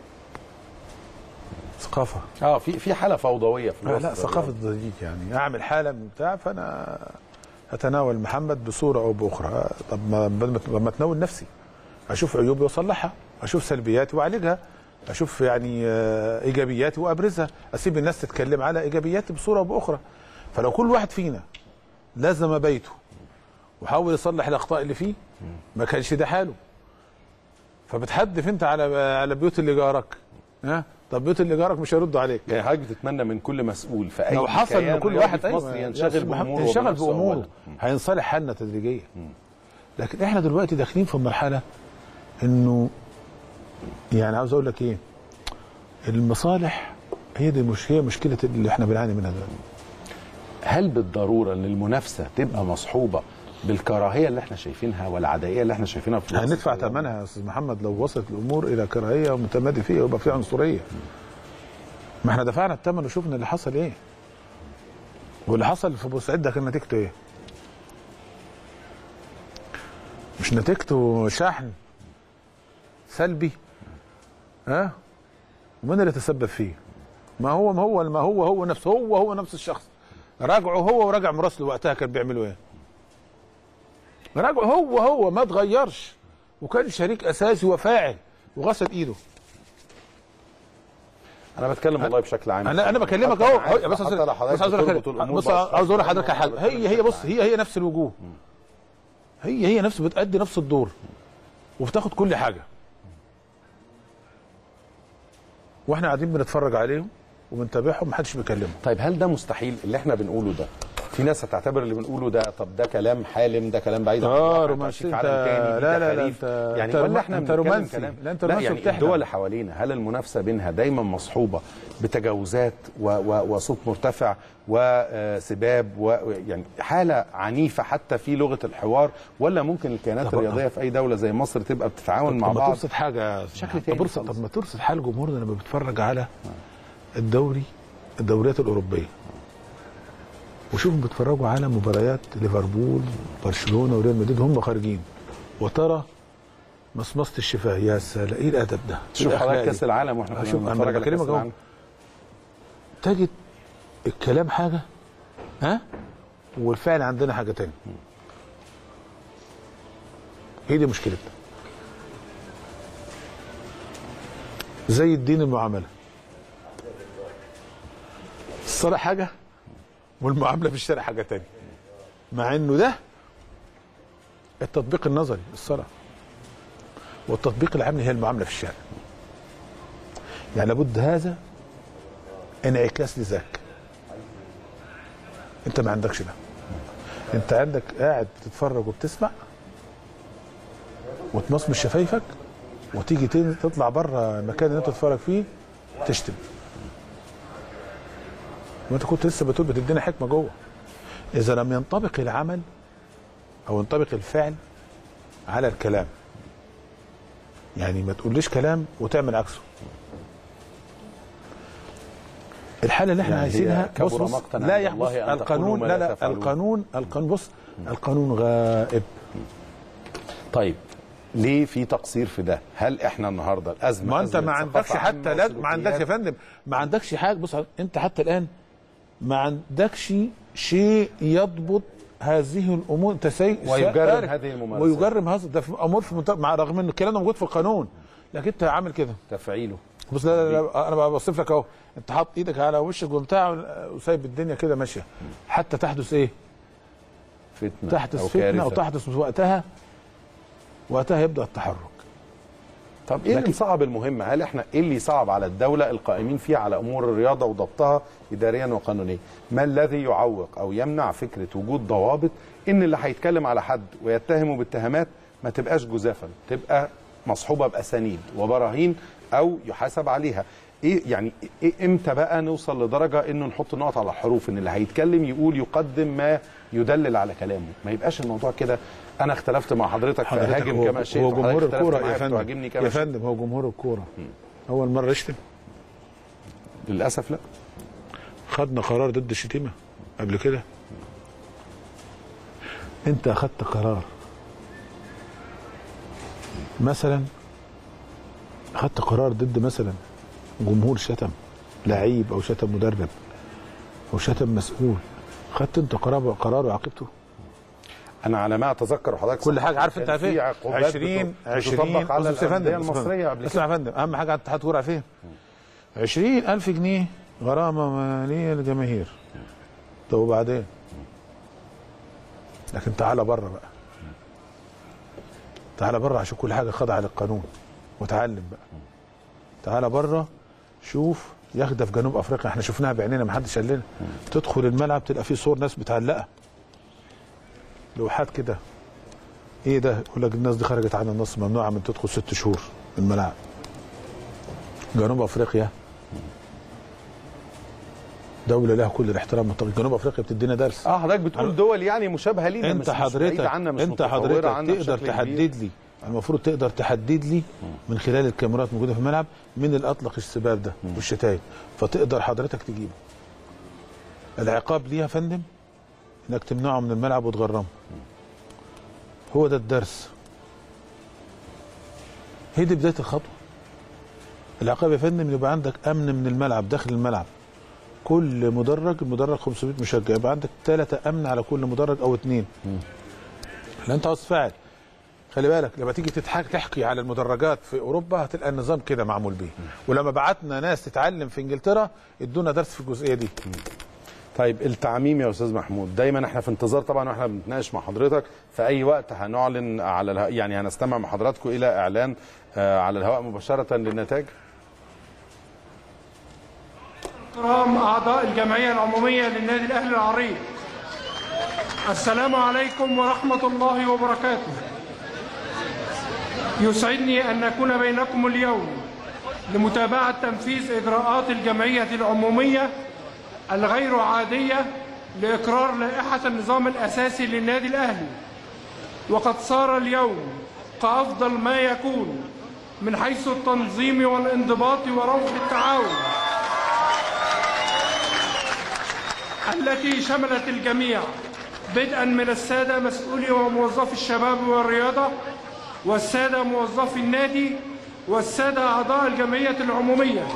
Speaker 5: ثقافه
Speaker 4: اه في في حاله فوضويه في
Speaker 5: لا,
Speaker 4: الوسط
Speaker 5: لا ثقافه الضجيج يعني اعمل حاله من بتاع فانا اتناول محمد بصوره او باخرى طب ما بدل ما- طب ما اتناول نفسي اشوف عيوبي واصلحها اشوف سلبياتي واعالجها اشوف يعني آه، ايجابياتي وابرزها اسيب الناس تتكلم على ايجابياتي بصوره او باخرى فلو كل واحد فينا لزم بيته وحاول يصلح الاخطاء اللي فيه ما كانش ده حاله فبتحدف انت على على بيوت اللي جارك ها طب بيوت اللي جارك مش هيردوا عليك
Speaker 4: يعني حضرتك بتتمنى من كل مسؤول في اي
Speaker 5: لو حصل
Speaker 4: كيان
Speaker 5: ان كل
Speaker 4: رياضي
Speaker 5: واحد
Speaker 4: في مصر
Speaker 5: أيوة،
Speaker 4: ينشغل
Speaker 5: يا محمد،
Speaker 4: باموره
Speaker 5: ينشغل
Speaker 4: وبنفسه
Speaker 5: باموره
Speaker 4: أولاً.
Speaker 5: هينصلح حالنا تدريجيا لكن احنا دلوقتي داخلين في مرحله انه يعني عاوز اقول لك ايه المصالح هي دي مش هي مشكله اللي احنا بنعاني منها دلوقتي
Speaker 4: هل بالضروره ان المنافسه تبقى مصحوبه بالكراهيه اللي احنا شايفينها والعدائيه اللي احنا شايفينها في مصر؟
Speaker 5: هندفع ثمنها يا استاذ محمد لو وصلت الامور الى كراهيه ومتمادي فيها ويبقى في عنصريه ما احنا دفعنا الثمن وشفنا اللي حصل ايه واللي حصل في بورسعيد ده كان نتيجته ايه مش نتيجته شحن سلبي ها ومين اللي تسبب فيه ما هو ما هو ما هو هو نفسه هو هو نفس الشخص راجعه هو وراجع مراسله وقتها كان بيعملوا ايه راجعه هو هو ما اتغيرش وكان شريك اساسي وفاعل وغسل ايده
Speaker 4: انا بتكلم والله بشكل عام
Speaker 5: انا انا بكلمك
Speaker 4: حتى
Speaker 5: اهو
Speaker 4: أنا عارف-
Speaker 5: بس
Speaker 4: حتى لو حضرتك
Speaker 5: بس عاوز اقول لك
Speaker 4: بتربط
Speaker 5: حاجة.
Speaker 4: الأمور
Speaker 5: بص
Speaker 4: بأشخاص
Speaker 5: عاوز اقول لحضرتك
Speaker 4: معينة
Speaker 5: حاجه هي هي بص هي هي نفس الوجوه هي هي نفس بتأدي نفس الدور وبتاخد كل حاجه واحنا قاعدين بنتفرج عليهم وبنتابعهم محدش بيكلمهم
Speaker 4: طيب هل ده مستحيل اللي احنا بنقوله ده في ناس هتعتبر اللي بنقوله ده طب ده كلام حالم ده كلام بعيد عن
Speaker 5: اه
Speaker 4: الواقع،
Speaker 5: رومانسي
Speaker 4: تأشيف
Speaker 5: انت
Speaker 4: عالم تاني، دي
Speaker 5: لا لا لا
Speaker 4: تخاريف.
Speaker 5: انت
Speaker 4: يعني
Speaker 5: انت
Speaker 4: ولا
Speaker 5: روما-
Speaker 4: احنا
Speaker 5: انت
Speaker 4: بنتكلم
Speaker 5: رومانسي
Speaker 4: كلام
Speaker 5: لا انت
Speaker 4: لا
Speaker 5: رومانسي
Speaker 4: يعني
Speaker 5: وبتحلم.
Speaker 4: الدول اللي حوالينا هل المنافسه بينها دايما مصحوبه بتجاوزات و و وصوت مرتفع وسباب ويعني حاله عنيفه حتى في لغه الحوار ولا ممكن الكيانات
Speaker 5: طب-
Speaker 4: الرياضيه في اي دوله زي مصر تبقى بتتعاون مع
Speaker 5: طب ما
Speaker 4: بعض
Speaker 5: ترصد حاجه
Speaker 4: بشكل
Speaker 5: طب
Speaker 4: تاني
Speaker 5: برصد
Speaker 4: خالص.
Speaker 5: طب ما ترصد حال جمهورنا لما بيتفرج على الدوري الدوريات الاوروبيه وشوفوا بيتفرجوا على مباريات ليفربول برشلونه وريال مدريد هم خارجين وترى مصمصه الشفاه يا سلام ايه الادب ده
Speaker 4: شوف
Speaker 5: إيه
Speaker 4: حضرتك
Speaker 5: الأخلاق
Speaker 4: كاس
Speaker 5: دي؟
Speaker 4: العالم واحنا كنا
Speaker 5: شوف انا
Speaker 4: بنتفرج على كاس
Speaker 5: بكلمك اهو
Speaker 4: العالم
Speaker 5: تجد الكلام حاجه ها والفعل عندنا حاجه تانية هي دي مشكلتنا زي الدين المعامله الصلاة حاجه والمعامله في الشارع حاجه تانية مع انه ده التطبيق النظري الصلاه والتطبيق العملي هي المعامله في الشارع يعني لابد هذا انعكاس لذاك انت ما عندكش ده انت عندك قاعد بتتفرج وبتسمع وتمصمص شفايفك وتيجي تن- تطلع بره المكان اللي انت تتفرج فيه تشتم وانت كنت لسه بتقول بتدينا حكمه جوه اذا لم ينطبق العمل او ينطبق الفعل على الكلام يعني ما تقوليش كلام وتعمل عكسه الحاله اللي احنا
Speaker 4: يعني هي
Speaker 5: عايزينها بص
Speaker 4: كبر
Speaker 5: بص
Speaker 4: مقتا
Speaker 5: لا
Speaker 4: عند
Speaker 5: يحبس
Speaker 4: الله أن
Speaker 5: القانون
Speaker 4: تقولوا ما
Speaker 5: لا
Speaker 4: لا
Speaker 5: لا
Speaker 4: تفعلون.
Speaker 5: القانون القانون بص القانون غائب
Speaker 4: طيب ليه في تقصير في ده؟ هل احنا النهارده الازمه
Speaker 5: ما انت
Speaker 4: أزمة
Speaker 5: ما عندكش
Speaker 4: ثقافة
Speaker 5: حتى
Speaker 4: عامة
Speaker 5: لا ما عندكش يا
Speaker 4: وسلوكيات؟
Speaker 5: فندم ما عندكش حاجه بص انت حتى الان ما عندكش شيء يضبط هذه الامور انت سي...
Speaker 4: ويجرم
Speaker 5: سارق.
Speaker 4: هذه الممارسات.
Speaker 5: ويجرم هذا ده في امور في منتهى مع رغم ان الكلام ده موجود في القانون لكن انت عامل كده
Speaker 4: تفعيله
Speaker 5: بص لا لا, لا انا بوصف لك اهو انت حاطط ايدك على وشك وبتاع وسايب الدنيا كده ماشيه حتى تحدث ايه؟
Speaker 4: فتنه
Speaker 5: تحدث
Speaker 4: أو
Speaker 5: فتنه او
Speaker 4: كارثة.
Speaker 5: تحدث وقتها وقتها يبدا التحرك
Speaker 4: طب ايه اللي صعب المهمه؟ هل احنا ايه اللي صعب على الدوله القائمين فيها على امور الرياضه وضبطها اداريا وقانونيا؟ ما الذي يعوق او يمنع فكره وجود ضوابط ان اللي هيتكلم على حد ويتهمه باتهامات ما تبقاش جزافا، تبقى مصحوبه باسانيد وبراهين او يحاسب عليها. ايه يعني إيه امتى بقى نوصل لدرجه انه نحط نقط على الحروف ان اللي هيتكلم يقول يقدم ما يدلل على كلامه، ما يبقاش الموضوع كده انا اختلفت مع حضرتك
Speaker 5: حضرتك
Speaker 4: فهاجم
Speaker 5: هو-
Speaker 4: كما شئت
Speaker 5: هو
Speaker 4: وحضرتك
Speaker 5: جمهور
Speaker 4: اختلفت
Speaker 5: الكوره
Speaker 4: معايا
Speaker 5: يا فندم
Speaker 4: فتهاجمني كما
Speaker 5: يا
Speaker 4: شئت.
Speaker 5: فندم هو جمهور الكوره اول مره يشتم
Speaker 4: للاسف لا
Speaker 5: خدنا قرار ضد الشتيمه قبل كده انت اخدت قرار مثلا اخدت قرار ضد مثلا جمهور شتم لعيب او شتم مدرب او شتم مسؤول خدت انت قرار قرار وعاقبته
Speaker 4: انا على ما اتذكر حضرتك
Speaker 5: كل
Speaker 4: صح،
Speaker 5: حاجه عارف
Speaker 4: كان
Speaker 5: انت عارف
Speaker 4: في
Speaker 5: ايه
Speaker 4: عقوبات
Speaker 5: 20
Speaker 4: بت-
Speaker 5: 20
Speaker 4: بتطبق على
Speaker 5: بص يا فندم،
Speaker 4: الانديه
Speaker 5: بص يا فندم.
Speaker 4: المصريه قبل
Speaker 5: اسمع
Speaker 4: كده
Speaker 5: يا فندم اهم حاجه على اتحاد الكوره عارفين 20000 جنيه غرامه ماليه للجماهير طب وبعدين لكن تعالى بره بقى تعالى بره عشان كل حاجه خاضعه للقانون وتعلم بقى تعالى بره شوف ياخده في جنوب افريقيا احنا شفناها بعينينا ما حدش قال لنا تدخل الملعب تلقى فيه صور ناس متعلقه لوحات كده ايه ده يقول لك الناس دي خرجت عن النص ممنوعه من تدخل ست شهور الملعب جنوب افريقيا دولة لها كل الاحترام والتقدير. جنوب افريقيا بتدينا درس
Speaker 4: اه حضرتك بتقول دول يعني مشابهه لينا
Speaker 5: انت
Speaker 4: بس مش
Speaker 5: حضرتك
Speaker 4: بعيدة عنا مش
Speaker 5: انت
Speaker 4: متطورة
Speaker 5: حضرتك
Speaker 4: عنا
Speaker 5: تقدر
Speaker 4: بشكل كبير.
Speaker 5: تحدد لي المفروض تقدر تحدد لي من خلال الكاميرات موجوده في الملعب مين اللي اطلق السباب ده والشتايم فتقدر حضرتك تجيبه العقاب ليه يا فندم انك تمنعه من الملعب وتغرمه هو ده الدرس هي دي بدايه الخطوه العقاب يا فندم يبقى عندك امن من الملعب داخل الملعب كل مدرج المدرج 500 مشجع يبقى عندك ثلاثة امن على كل مدرج او اثنين لا انت عاوز فاعل خلي بالك لما تيجي تضحك تحكي على المدرجات في اوروبا هتلقى النظام كده معمول بيه ولما بعتنا ناس تتعلم في انجلترا ادونا درس في الجزئيه دي
Speaker 4: طيب التعميم يا استاذ محمود دايما احنا في انتظار طبعا واحنا بنتناقش مع حضرتك في اي وقت هنعلن على الهواء يعني هنستمع مع حضراتكم الى اعلان آه، على الهواء مباشره للنتائج
Speaker 2: احترام أعضاء الجمعية العمومية للنادي الأهلي العريق السلام عليكم ورحمة الله وبركاته يسعدني أن أكون بينكم اليوم لمتابعة تنفيذ إجراءات الجمعية العمومية الغير عادية لإقرار لائحة النظام الأساسي للنادي الأهلي وقد صار اليوم كأفضل ما يكون من حيث التنظيم والانضباط وروح التعاون التي شملت الجميع بدءا من السادة مسؤولي وموظفي الشباب والرياضة والسادة موظفي النادي والسادة أعضاء الجمعية العمومية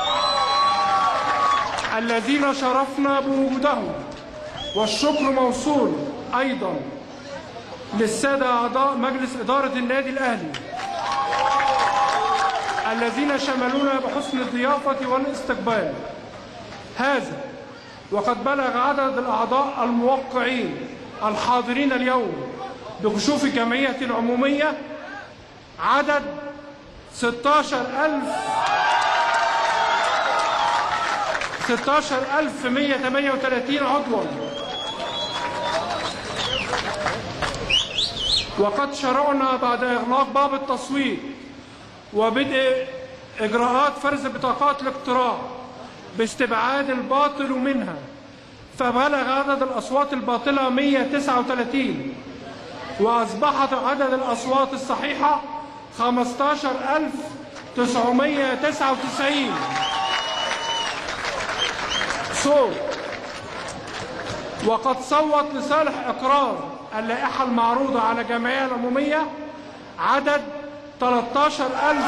Speaker 2: الذين شرفنا بوجودهم والشكر موصول أيضا للسادة أعضاء مجلس إدارة النادي الأهلي الذين شملونا بحسن الضيافة والاستقبال هذا وقد بلغ عدد الأعضاء الموقعين الحاضرين اليوم بكشوف الجمعية العمومية عدد 16000 16138 عضوا وقد شرعنا بعد إغلاق باب التصويت وبدء إجراءات فرز بطاقات الاقتراع باستبعاد الباطل منها فبلغ عدد الأصوات الباطلة 139 وأصبحت عدد الأصوات الصحيحة 15999 صوت وقد صوت لصالح إقرار اللائحة المعروضة على الجمعية العمومية عدد 13000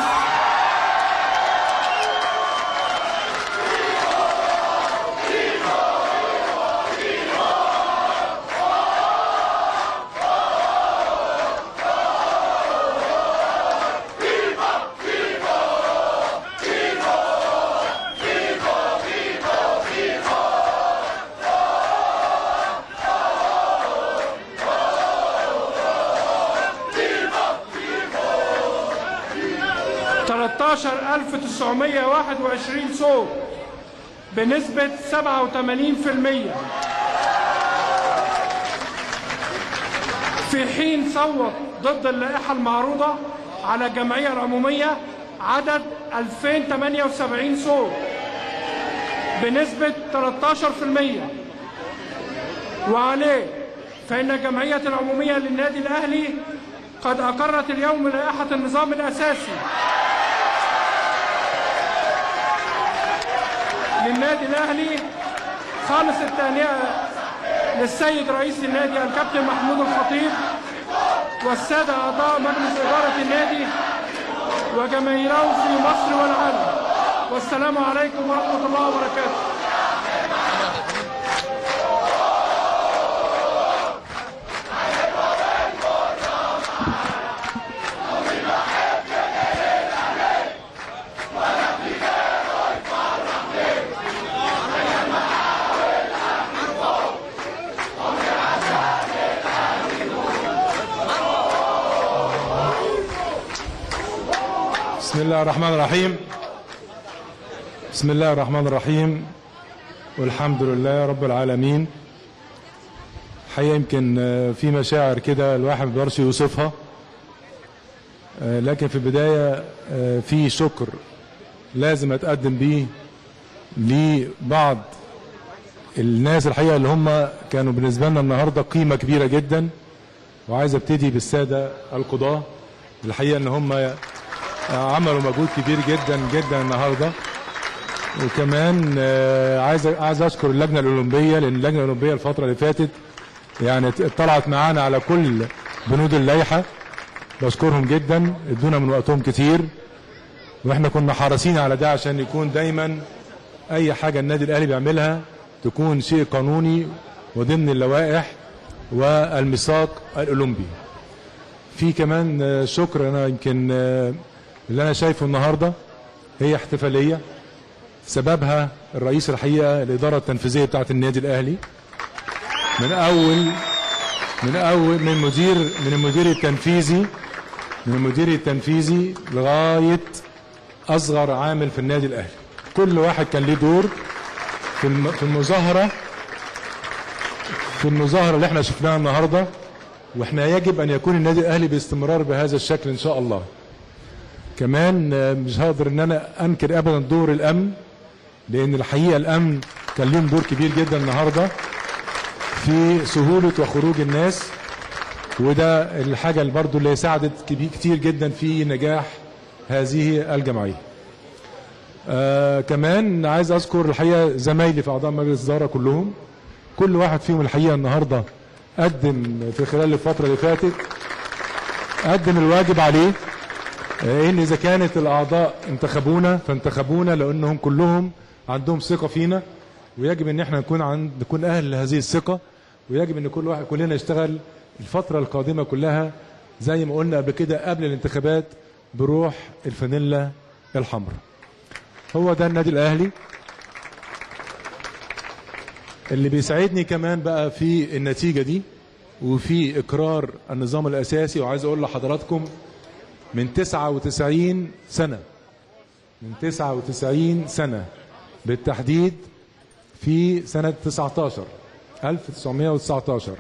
Speaker 2: 13921 صوت بنسبة 87% في حين صوت ضد اللائحة المعروضة على الجمعية العمومية عدد 2078 صوت بنسبة 13% وعليه فإن الجمعية العمومية للنادي الأهلي قد أقرت اليوم لائحة النظام الأساسي للنادي الأهلي خالص التهنئة للسيد رئيس النادي الكابتن محمود الخطيب والسادة أعضاء مجلس إدارة النادي وجماهيره في مصر والعالم والسلام عليكم ورحمة الله وبركاته
Speaker 6: الله الرحمن الرحيم بسم الله الرحمن الرحيم والحمد لله رب العالمين حقيقة يمكن آه، في مشاعر كده الواحد ما بيقدرش يوصفها آه، لكن في البداية آه، في شكر لازم أتقدم بيه لبعض الناس الحقيقة اللي هم كانوا بالنسبة لنا النهاردة قيمة كبيرة جدا وعايز ابتدي بالسادة القضاة الحقيقة ان هم عملوا مجهود كبير جدا جدا النهارده وكمان آه، عايز عايز اشكر اللجنه الاولمبيه لان اللجنه الاولمبيه الفتره اللي فاتت يعني اطلعت معانا على كل بنود اللائحه بشكرهم جدا ادونا من وقتهم كتير واحنا كنا حريصين على ده عشان يكون دايما اي حاجه النادي الاهلي بيعملها تكون شيء قانوني وضمن اللوائح والميثاق الاولمبي في كمان آه، شكر انا يمكن آه، اللي انا شايفه النهارده هي احتفاليه سببها الرئيس الحقيقه الاداره التنفيذيه بتاعه النادي الاهلي من اول من اول من مدير من المدير التنفيذي من المدير التنفيذي لغايه اصغر عامل في النادي الاهلي كل واحد كان ليه دور في الم- في المظاهره في المظاهره اللي احنا شفناها النهارده واحنا يجب ان يكون النادي الاهلي باستمرار بهذا الشكل ان شاء الله كمان آه، مش هقدر ان انا انكر ابدا دور الامن لان الحقيقه الامن كان لهم دور كبير جدا النهارده في سهوله وخروج الناس وده الحاجه اللي برضو اللي ساعدت كبي- كتير جدا في نجاح هذه الجمعيه آه كمان عايز اذكر الحقيقه زمايلي في اعضاء مجلس الاداره كلهم كل واحد فيهم الحقيقه النهارده قدم في خلال الفتره اللي فاتت قدم الواجب عليه آه، ان اذا كانت الاعضاء انتخبونا فانتخبونا لانهم كلهم عندهم ثقه فينا ويجب ان احنا نكون عند نكون اهل لهذه الثقه ويجب ان كل واحد كلنا يشتغل الفتره القادمه كلها زي ما قلنا قبل كده قبل الانتخابات بروح الفانيلا الحمراء هو ده النادي الاهلي اللي بيساعدني كمان بقى في النتيجه دي وفي اقرار النظام الاساسي وعايز اقول لحضراتكم من 99 سنه من 99 سنه بالتحديد في سنه 19 1919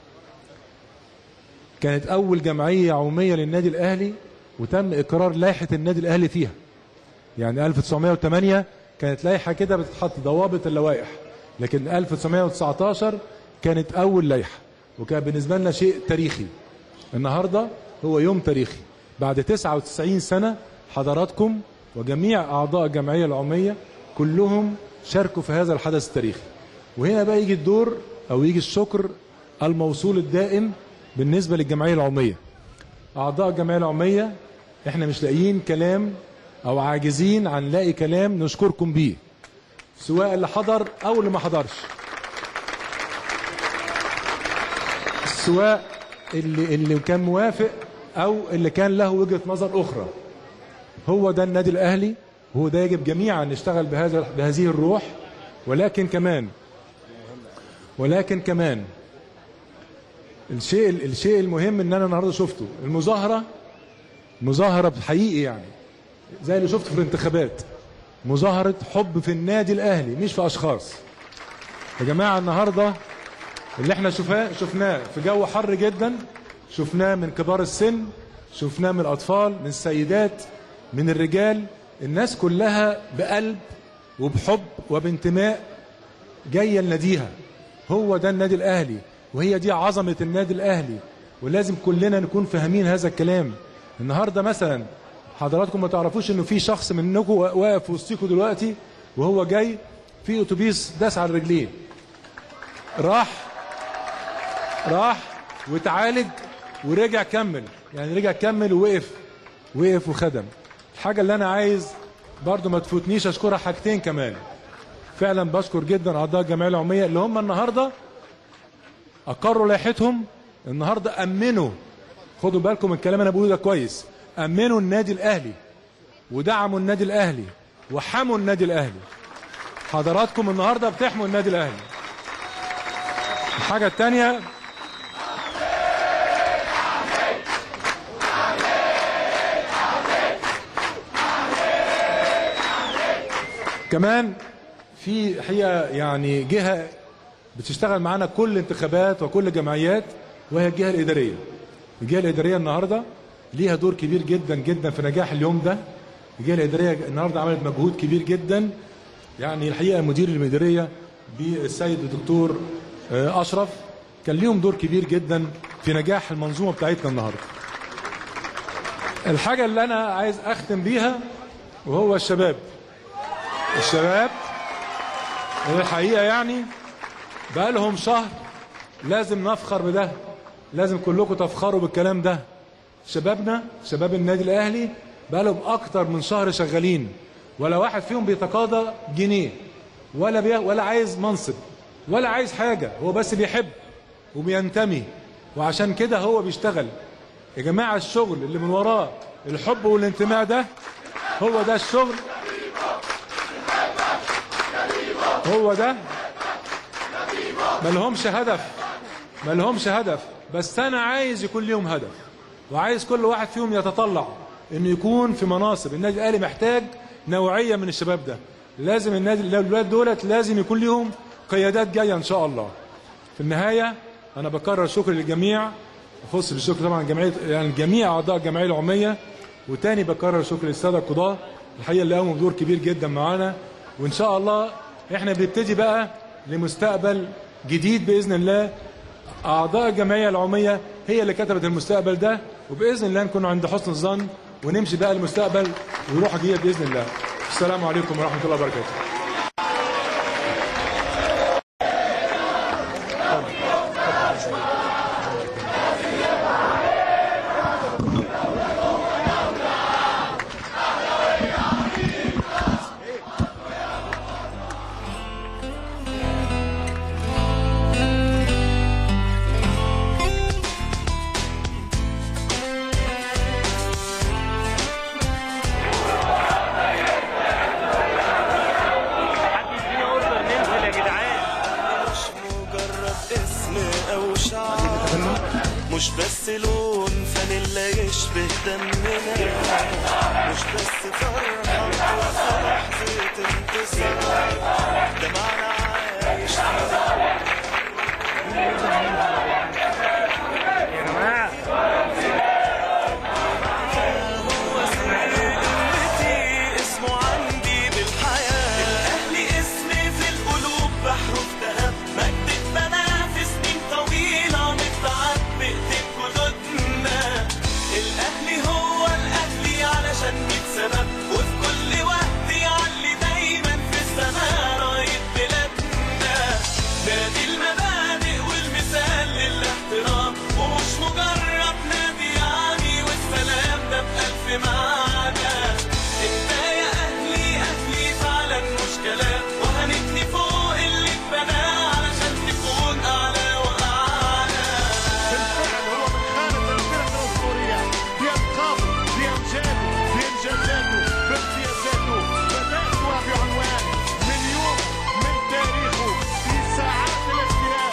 Speaker 6: كانت اول جمعيه عموميه للنادي الاهلي وتم اقرار لائحه النادي الاهلي فيها يعني 1908 كانت لائحه كده بتتحط ضوابط اللوائح لكن 1919 كانت اول لائحه وكان بالنسبه لنا شيء تاريخي النهارده هو يوم تاريخي بعد 99 سنه حضراتكم وجميع اعضاء الجمعيه العموميه كلهم شاركوا في هذا الحدث التاريخي وهنا بقى يجي الدور او يجي الشكر الموصول الدائم بالنسبه للجمعيه العموميه اعضاء الجمعيه العموميه احنا مش لاقيين كلام او عاجزين عن نلاقي كلام نشكركم بيه سواء اللي حضر او اللي ما حضرش سواء اللي اللي كان موافق او اللي كان له وجهه نظر اخرى هو ده النادي الاهلي هو ده يجب جميعا نشتغل بهذا بهذه الروح ولكن كمان ولكن كمان الشيء الشيء المهم ان انا النهارده شفته المظاهره مظاهره حقيقي يعني زي اللي شفته في الانتخابات مظاهره حب في النادي الاهلي مش في اشخاص يا جماعه النهارده اللي احنا شفاه شفناه في جو حر جدا شفناه من كبار السن شفناه من الاطفال من السيدات من الرجال الناس كلها بقلب وبحب وبانتماء جايه لناديها هو ده النادي الاهلي وهي دي عظمه النادي الاهلي ولازم كلنا نكون فاهمين هذا الكلام النهارده مثلا حضراتكم ما تعرفوش انه في شخص منكم واقف وسطيكم دلوقتي وهو جاي في اتوبيس داس على الرجلين راح راح وتعالج ورجع كمل يعني رجع كمل ووقف وقف وخدم الحاجه اللي انا عايز برضو ما تفوتنيش اشكرها حاجتين كمان فعلا بشكر جدا اعضاء الجمعيه العموميه اللي هم النهارده اقروا لائحتهم النهارده امنوا خدوا بالكم من الكلام انا بقوله ده كويس امنوا النادي الاهلي ودعموا النادي الاهلي وحموا النادي الاهلي حضراتكم النهارده بتحموا النادي الاهلي الحاجه الثانيه كمان في حقيقه يعني جهه بتشتغل معانا كل انتخابات وكل جمعيات وهي الجهه الاداريه. الجهه الاداريه النهارده ليها دور كبير جدا جدا في نجاح اليوم ده. الجهه الاداريه النهارده عملت مجهود كبير جدا يعني الحقيقه مدير المديريه بالسيد الدكتور آه، اشرف كان ليهم دور كبير جدا في نجاح المنظومه بتاعتنا النهارده. الحاجه اللي انا عايز اختم بيها وهو الشباب. الشباب الحقيقه يعني بقى لهم شهر لازم نفخر بده لازم كلكم تفخروا بالكلام ده شبابنا شباب النادي الاهلي بقى لهم اكتر من شهر شغالين ولا واحد فيهم بيتقاضى جنيه ولا بي ولا عايز منصب ولا عايز حاجه هو بس بيحب وبينتمي وعشان كده هو بيشتغل يا جماعه الشغل اللي من وراه الحب والانتماء ده هو ده الشغل هو ده ما لهمش هدف ما لهمش هدف بس انا عايز يكون ليهم هدف وعايز كل واحد فيهم يتطلع انه يكون في مناصب النادي الاهلي محتاج نوعيه من الشباب ده لازم النادي الاولاد دولت لازم يكون ليهم قيادات جايه ان شاء الله في النهايه انا بكرر شكري للجميع اخص بالشكر طبعا جمعيه يعني جميع اعضاء الجمعيه العموميه وتاني بكرر شكر للساده القضاه الحقيقه اللي قاموا بدور كبير جدا معانا وان شاء الله احنا بنبتدي بقى لمستقبل جديد باذن الله اعضاء الجمعيه العموميه هي اللي كتبت المستقبل ده وباذن الله نكون عند حسن الظن ونمشي بقى المستقبل وروح جديده باذن الله السلام عليكم ورحمه الله وبركاته
Speaker 7: مش مجرد اسم او شعار مش بس لون فانيلا يشبه دمنا مش بس فرحة في لحظة انتصار ده معنى عايش هو سر قوتي اسمه عندي بالحياة الأهلي اسمي في القلوب بحرف ذهب مجد اتبنى في سنين طويلة متعب بإيدين جدودنا الأهلي هو الأهلي علشان ميت سبب وفي كل وقت يعلي دايما في السماء راية بلادنا نادي المبادئ والمثال للاحترام ومش مجرد نادي يعني والسلام ده بألف معنى انت يا اهلي اهلي فعلا مش كلام وهنبني فوق اللي اتبنى علشان تكون اعلى واعلى
Speaker 1: بالفعل هو من خانة الفرقة الأسطورية بألقابه بأمجاده بإنجازاته بامتيازاته بدأتها بعنوان من يوم من تاريخه في ساعات الاختلاف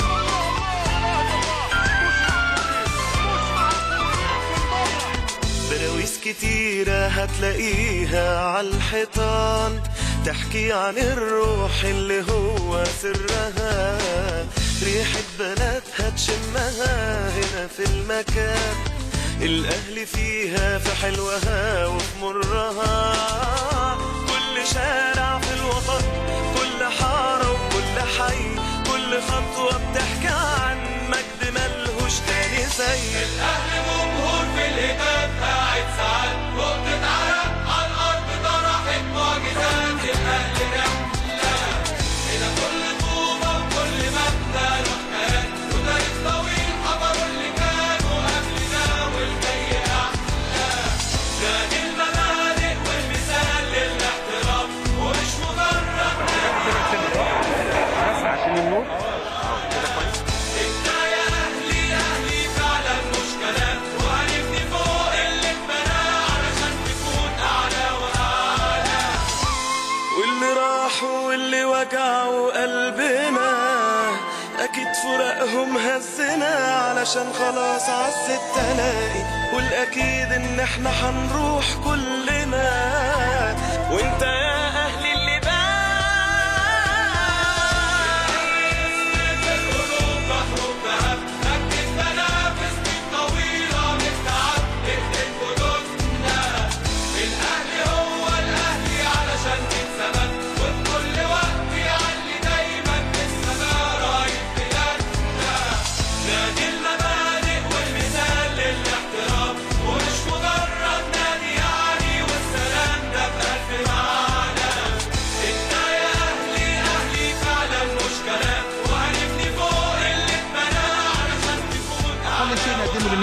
Speaker 7: براويز كتيرة هتلاقيها عالحيطان تحكي عن الروح اللي هو سرها ريحة بلدها تشمها هنا في المكان الأهل فيها في حلوها وفي مرها كل شارع في الوطن كل حارة وكل حي كل خطوة بتحكي عن مجد ملهوش تاني زي الأهل جمهور في الهتاف قاعد ساعات نقطة عرق على الأرض طرحت معجزات الأهل رحلة إلى كل طوبة وكل مبنى له حكايات وتاريخ طويل حضروا اللي كانوا قبلنا والجاي أحلى نادي المبادئ والمثال للاحترام ومش مجرد انت يا اهلي اهلي فعلا مش كلام وهنبني فوق اللي اتبنى علشان تكون اعلى واعلى واللي راحوا واللي وجعوا قلبنا اكيد فراقهم هزنا علشان خلاص عز التلاقي والاكيد ان احنا هنروح كلنا وانت يا اهلي اللي باقي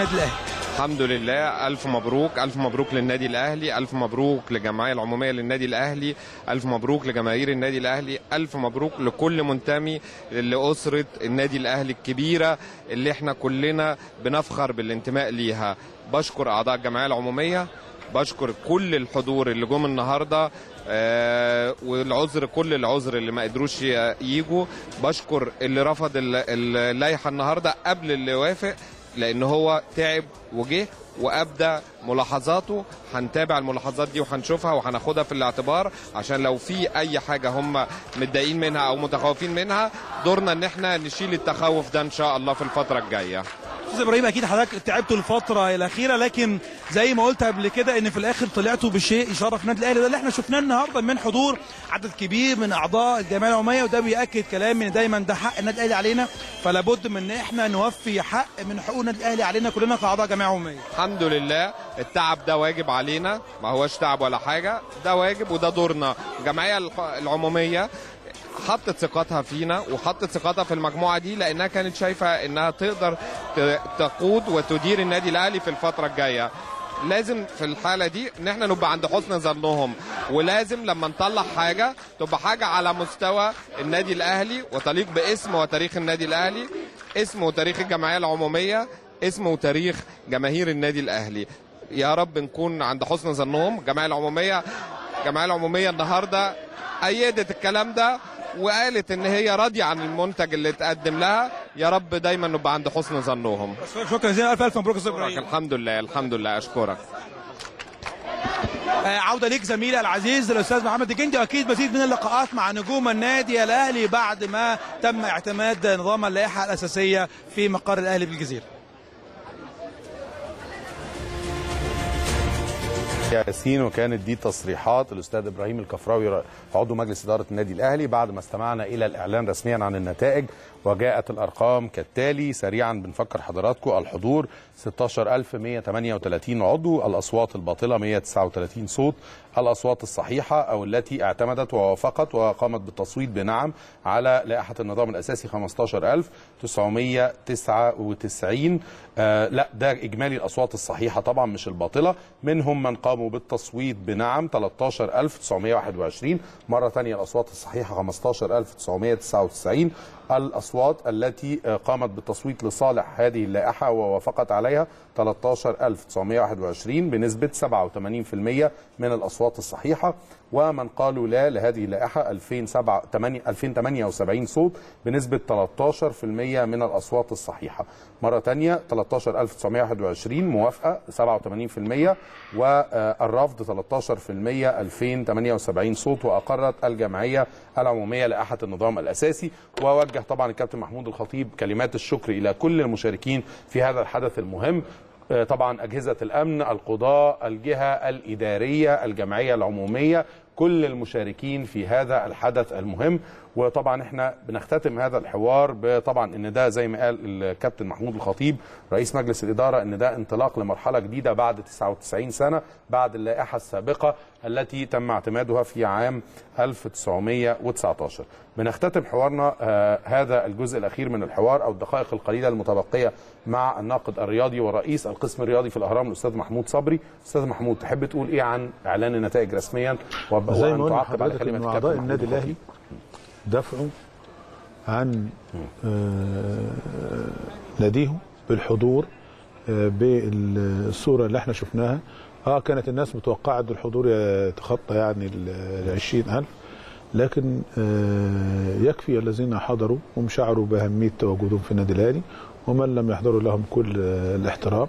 Speaker 8: النادي الاهلي
Speaker 9: الحمد لله ألف مبروك ألف مبروك للنادي الأهلي ألف مبروك للجمعية العمومية للنادي الأهلي ألف مبروك لجماهير النادي الأهلي ألف مبروك لكل منتمي لأسرة النادي الأهلي الكبيرة اللي احنا كلنا بنفخر بالانتماء ليها بشكر أعضاء الجمعية العمومية بشكر كل الحضور اللي جم النهارده آه والعذر كل العذر اللي ما قدروش ي- يجوا بشكر اللي رفض ال- ال- اللائحه النهارده قبل اللي وافق لان هو تعب وجه وابدى ملاحظاته هنتابع الملاحظات دي وهنشوفها وهناخدها في الاعتبار عشان لو في اي حاجه هم متضايقين منها او متخوفين منها دورنا ان احنا نشيل التخوف ده ان شاء الله في الفتره الجايه
Speaker 8: استاذ ابراهيم اكيد حضرتك تعبتوا الفتره الاخيره لكن زي ما قلت قبل كده ان في الاخر طلعتوا بشيء يشرف النادي الاهلي ده اللي احنا شفناه النهارده من حضور عدد كبير من اعضاء الجمعيه العموميه وده بياكد كلامي ان دايما ده حق النادي الاهلي علينا فلا بد من ان احنا نوفي حق من حقوق النادي الاهلي علينا كلنا كاعضاء جمعيه عموميه
Speaker 9: الحمد لله التعب ده واجب علينا ما هوش تعب ولا حاجة ده واجب وده دورنا الجمعية الح- العمومية حطت ثقتها فينا وحطت ثقتها في المجموعة دي لأنها كانت شايفة إنها تقدر ت- تقود وتدير النادي الأهلي في الفترة الجاية لازم في الحالة دي إن احنا نبقى عند حسن ظنهم ولازم لما نطلع حاجة تبقى حاجة على مستوى النادي الأهلي وتليق باسم وتاريخ النادي الأهلي اسم وتاريخ الجمعية العمومية اسم وتاريخ جماهير النادي الاهلي يا رب نكون عند حسن ظنهم الجمعيه العموميه الجمعيه العموميه النهارده ايدت الكلام ده وقالت ان هي راضيه عن المنتج اللي اتقدم لها يا رب دايما نبقى عند حسن ظنهم
Speaker 8: شكرا جزيلا الف الف مبروك يا استاذ ابراهيم
Speaker 9: الحمد لله الحمد لله اشكرك
Speaker 8: آه، عوده ليك زميلي العزيز الاستاذ محمد الجندي واكيد مزيد من اللقاءات مع نجوم النادي الاهلي بعد ما تم اعتماد نظام اللائحه الاساسيه في مقر الاهلي بالجزيره
Speaker 4: ياسين وكانت دي تصريحات الاستاذ ابراهيم الكفراوي عضو مجلس اداره النادي الاهلي بعد ما استمعنا الى الاعلان رسميا عن النتائج وجاءت الارقام كالتالي سريعا بنفكر حضراتكم الحضور 16138 عضو الاصوات الباطله 139 صوت الاصوات الصحيحه او التي اعتمدت ووافقت وقامت بالتصويت بنعم على لائحه النظام الاساسي 15999 آه لا ده اجمالي الاصوات الصحيحه طبعا مش الباطله منهم من قاموا بالتصويت بنعم 13921 مره ثانيه الاصوات الصحيحه 15999 الاصوات التي آه، قامت بالتصويت لصالح هذه اللائحه ووافقت عليها 13921 بنسبه 87% من الاصوات الصحيحه ومن قالوا لا لهذه اللائحه 2007 8 2078 صوت بنسبه 13% من الاصوات الصحيحه مره ثانيه 13921 موافقه 87% والرفض 13% 2078 صوت واقرت الجمعيه العموميه لائحه النظام الاساسي ووجه طبعا الكابتن محمود الخطيب كلمات الشكر الى كل المشاركين في هذا الحدث المهم آه، طبعا اجهزه الامن القضاء الجهه الاداريه الجمعيه العموميه كل المشاركين في هذا الحدث المهم وطبعا احنا بنختتم هذا الحوار بطبعا ان ده زي ما قال الكابتن محمود الخطيب رئيس مجلس الاداره ان ده انطلاق لمرحله جديده بعد 99 سنه بعد اللائحه السابقه التي تم اعتمادها في عام 1919 بنختتم حوارنا آه هذا الجزء الاخير من الحوار او الدقائق القليله المتبقيه مع الناقد الرياضي ورئيس القسم الرياضي في الاهرام الاستاذ محمود صبري استاذ محمود تحب تقول ايه عن اعلان النتائج رسميا وب-
Speaker 5: زي
Speaker 4: وأن
Speaker 5: ما قلنا
Speaker 4: تعقب على
Speaker 5: لحضرتك
Speaker 4: كلمه
Speaker 5: ان
Speaker 4: الكابتن
Speaker 5: اعضاء
Speaker 4: محمود
Speaker 5: النادي
Speaker 4: الخطيب.
Speaker 5: الاهلي دفعوا عن آه، ناديهم بالحضور آه، بالصوره اللي احنا شفناها اه كانت الناس متوقعه ان الحضور يتخطى يعني ال 20000 لكن آه، يكفي الذين حضروا هم شعروا باهميه تواجدهم في النادي الاهلي ومن لم يحضروا لهم كل آه، الاحترام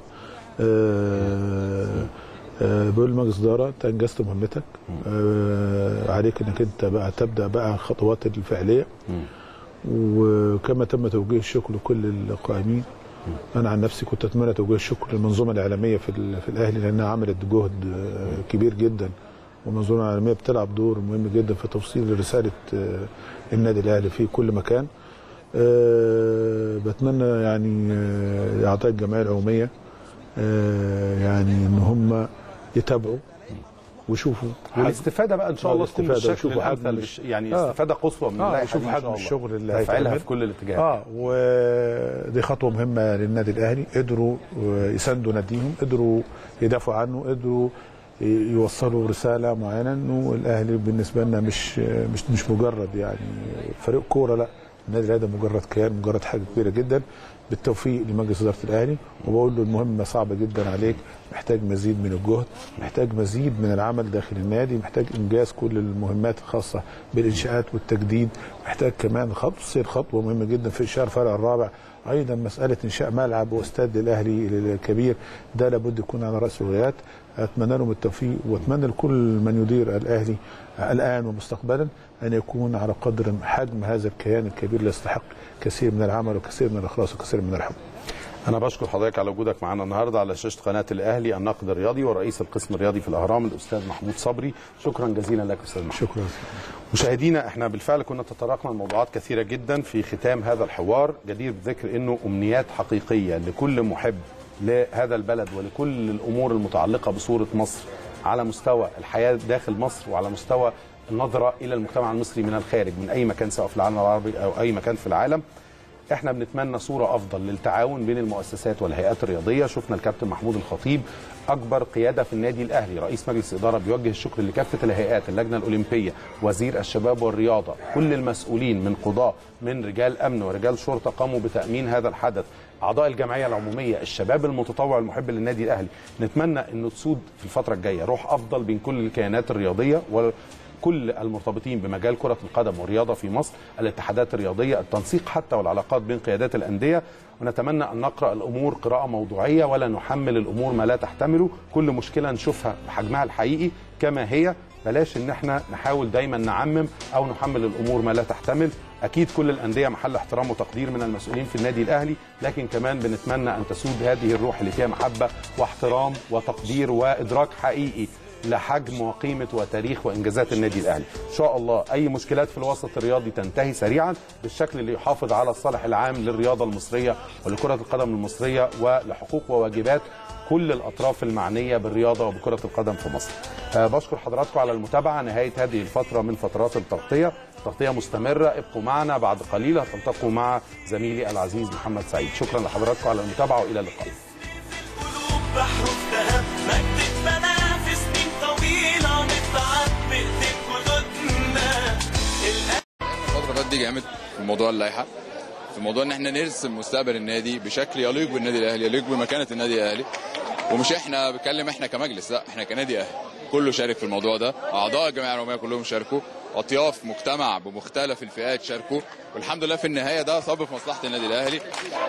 Speaker 5: آه، آه، بقول مجلس اداره انت انجزت مهمتك آه، عليك انك انت بقى تبدا بقى الخطوات الفعليه وكما تم توجيه الشكر لكل القائمين انا عن نفسي كنت اتمنى توجيه الشكر للمنظومه الاعلاميه في ال- في الاهلي لانها عملت جهد آه، كبير جدا والمنظومه الاعلاميه بتلعب دور مهم جدا في توصيل رساله آه، النادي الاهلي في كل مكان آه، بتمنى يعني آه، اعضاء الجمعيه العموميه آه، يعني ان هم يتابعوا ويشوفوا
Speaker 4: والاستفاده بقى ان شاء الله تكون
Speaker 5: الاستفادة
Speaker 4: بالشكل
Speaker 5: ويشوفوا
Speaker 4: الامثل
Speaker 5: حجم
Speaker 4: بالش- يعني
Speaker 5: آه.
Speaker 4: استفاده قصوى من
Speaker 5: اه
Speaker 4: اللائحه
Speaker 5: يشوفوا
Speaker 4: دي إن
Speaker 5: حجم
Speaker 4: شاء الله.
Speaker 5: الشغل اللي
Speaker 4: تفعيلها
Speaker 5: هيتعمل.
Speaker 4: في كل الاتجاهات
Speaker 5: اه ودي خطوه مهمه للنادي الاهلي قدروا يساندوا ناديهم قدروا يدافعوا عنه قدروا ي- يوصلوا رساله معينه انه الاهلي بالنسبه لنا مش مش مش مجرد يعني فريق كوره لا النادي الاهلي ده مجرد كيان مجرد حاجه كبيره جدا بالتوفيق لمجلس اداره الاهلي وبقول له المهمه صعبه جدا عليك محتاج مزيد من الجهد محتاج مزيد من العمل داخل النادي محتاج انجاز كل المهمات الخاصه بالانشاءات والتجديد محتاج كمان خط تصير خطوه مهمه جدا في اشهار الفرع الرابع ايضا مساله انشاء ملعب واستاد للاهلي الكبير ده لابد يكون على راس الغايات اتمنى لهم التوفيق واتمنى لكل من يدير الاهلي الان ومستقبلا ان يكون على قدر حجم هذا الكيان الكبير اللي يستحق كثير من العمل وكثير من الاخلاص وكثير من الحب
Speaker 4: انا بشكر حضرتك على وجودك معنا النهارده على شاشه قناه الاهلي الناقد الرياضي ورئيس القسم الرياضي في الاهرام الاستاذ محمود صبري شكرا جزيلا لك استاذ محمود
Speaker 5: شكرا
Speaker 4: مشاهدينا احنا بالفعل كنا تطرقنا لموضوعات كثيره جدا في ختام هذا الحوار جدير بذكر انه امنيات حقيقيه لكل محب لهذا البلد ولكل الامور المتعلقه بصوره مصر على مستوى الحياه داخل مصر وعلى مستوى النظره الى المجتمع المصري من الخارج من اي مكان سواء في العالم العربي او اي مكان في العالم احنا بنتمنى صوره افضل للتعاون بين المؤسسات والهيئات الرياضيه شفنا الكابتن محمود الخطيب اكبر قياده في النادي الاهلي رئيس مجلس الاداره بيوجه الشكر لكافه الهيئات اللجنه الاولمبيه وزير الشباب والرياضه كل المسؤولين من قضاه من رجال امن ورجال شرطه قاموا بتامين هذا الحدث اعضاء الجمعيه العموميه الشباب المتطوع المحب للنادي الاهلي نتمنى انه تسود في الفتره الجايه روح افضل بين كل الكيانات الرياضيه و كل المرتبطين بمجال كرة القدم والرياضة في مصر الاتحادات الرياضية التنسيق حتى والعلاقات بين قيادات الأندية ونتمنى أن نقرأ الأمور قراءة موضوعية ولا نحمل الأمور ما لا تحتمله كل مشكلة نشوفها بحجمها الحقيقي كما هي بلاش ان احنا نحاول دايما نعمم او نحمل الامور ما لا تحتمل اكيد كل الانديه محل احترام وتقدير من المسؤولين في النادي الاهلي لكن كمان بنتمنى ان تسود هذه الروح اللي فيها محبه واحترام وتقدير وادراك حقيقي لحجم وقيمه وتاريخ وانجازات النادي الاهلي ان شاء الله اي مشكلات في الوسط الرياضي تنتهي سريعا بالشكل اللي يحافظ على الصالح العام للرياضه المصريه ولكره القدم المصريه ولحقوق وواجبات كل الاطراف المعنيه بالرياضه وبكره القدم في مصر. أه بشكر حضراتكم على المتابعه نهايه هذه الفتره من فترات التغطيه، تغطيه مستمره ابقوا معنا بعد قليل هتلتقوا مع زميلي العزيز محمد سعيد، شكرا لحضراتكم على المتابعه والى اللقاء.
Speaker 7: قلوب بحر ذهب مجد اتبنى في سنين طويلة نتعب بإيدين جدودنا
Speaker 10: الفترة اللي فاتت دي جامد في موضوع اللائحة في موضوع ان احنا نرسم مستقبل النادي بشكل يليق بالنادي الاهلي يليق بمكانة النادي الاهلي ومش احنا بتكلم احنا كمجلس لا احنا كنادي اهلي كله شارك في الموضوع ده اعضاء الجمعيه العموميه كلهم شاركوا اطياف مجتمع بمختلف الفئات شاركوا والحمد لله في النهايه ده صب في مصلحه النادي الاهلي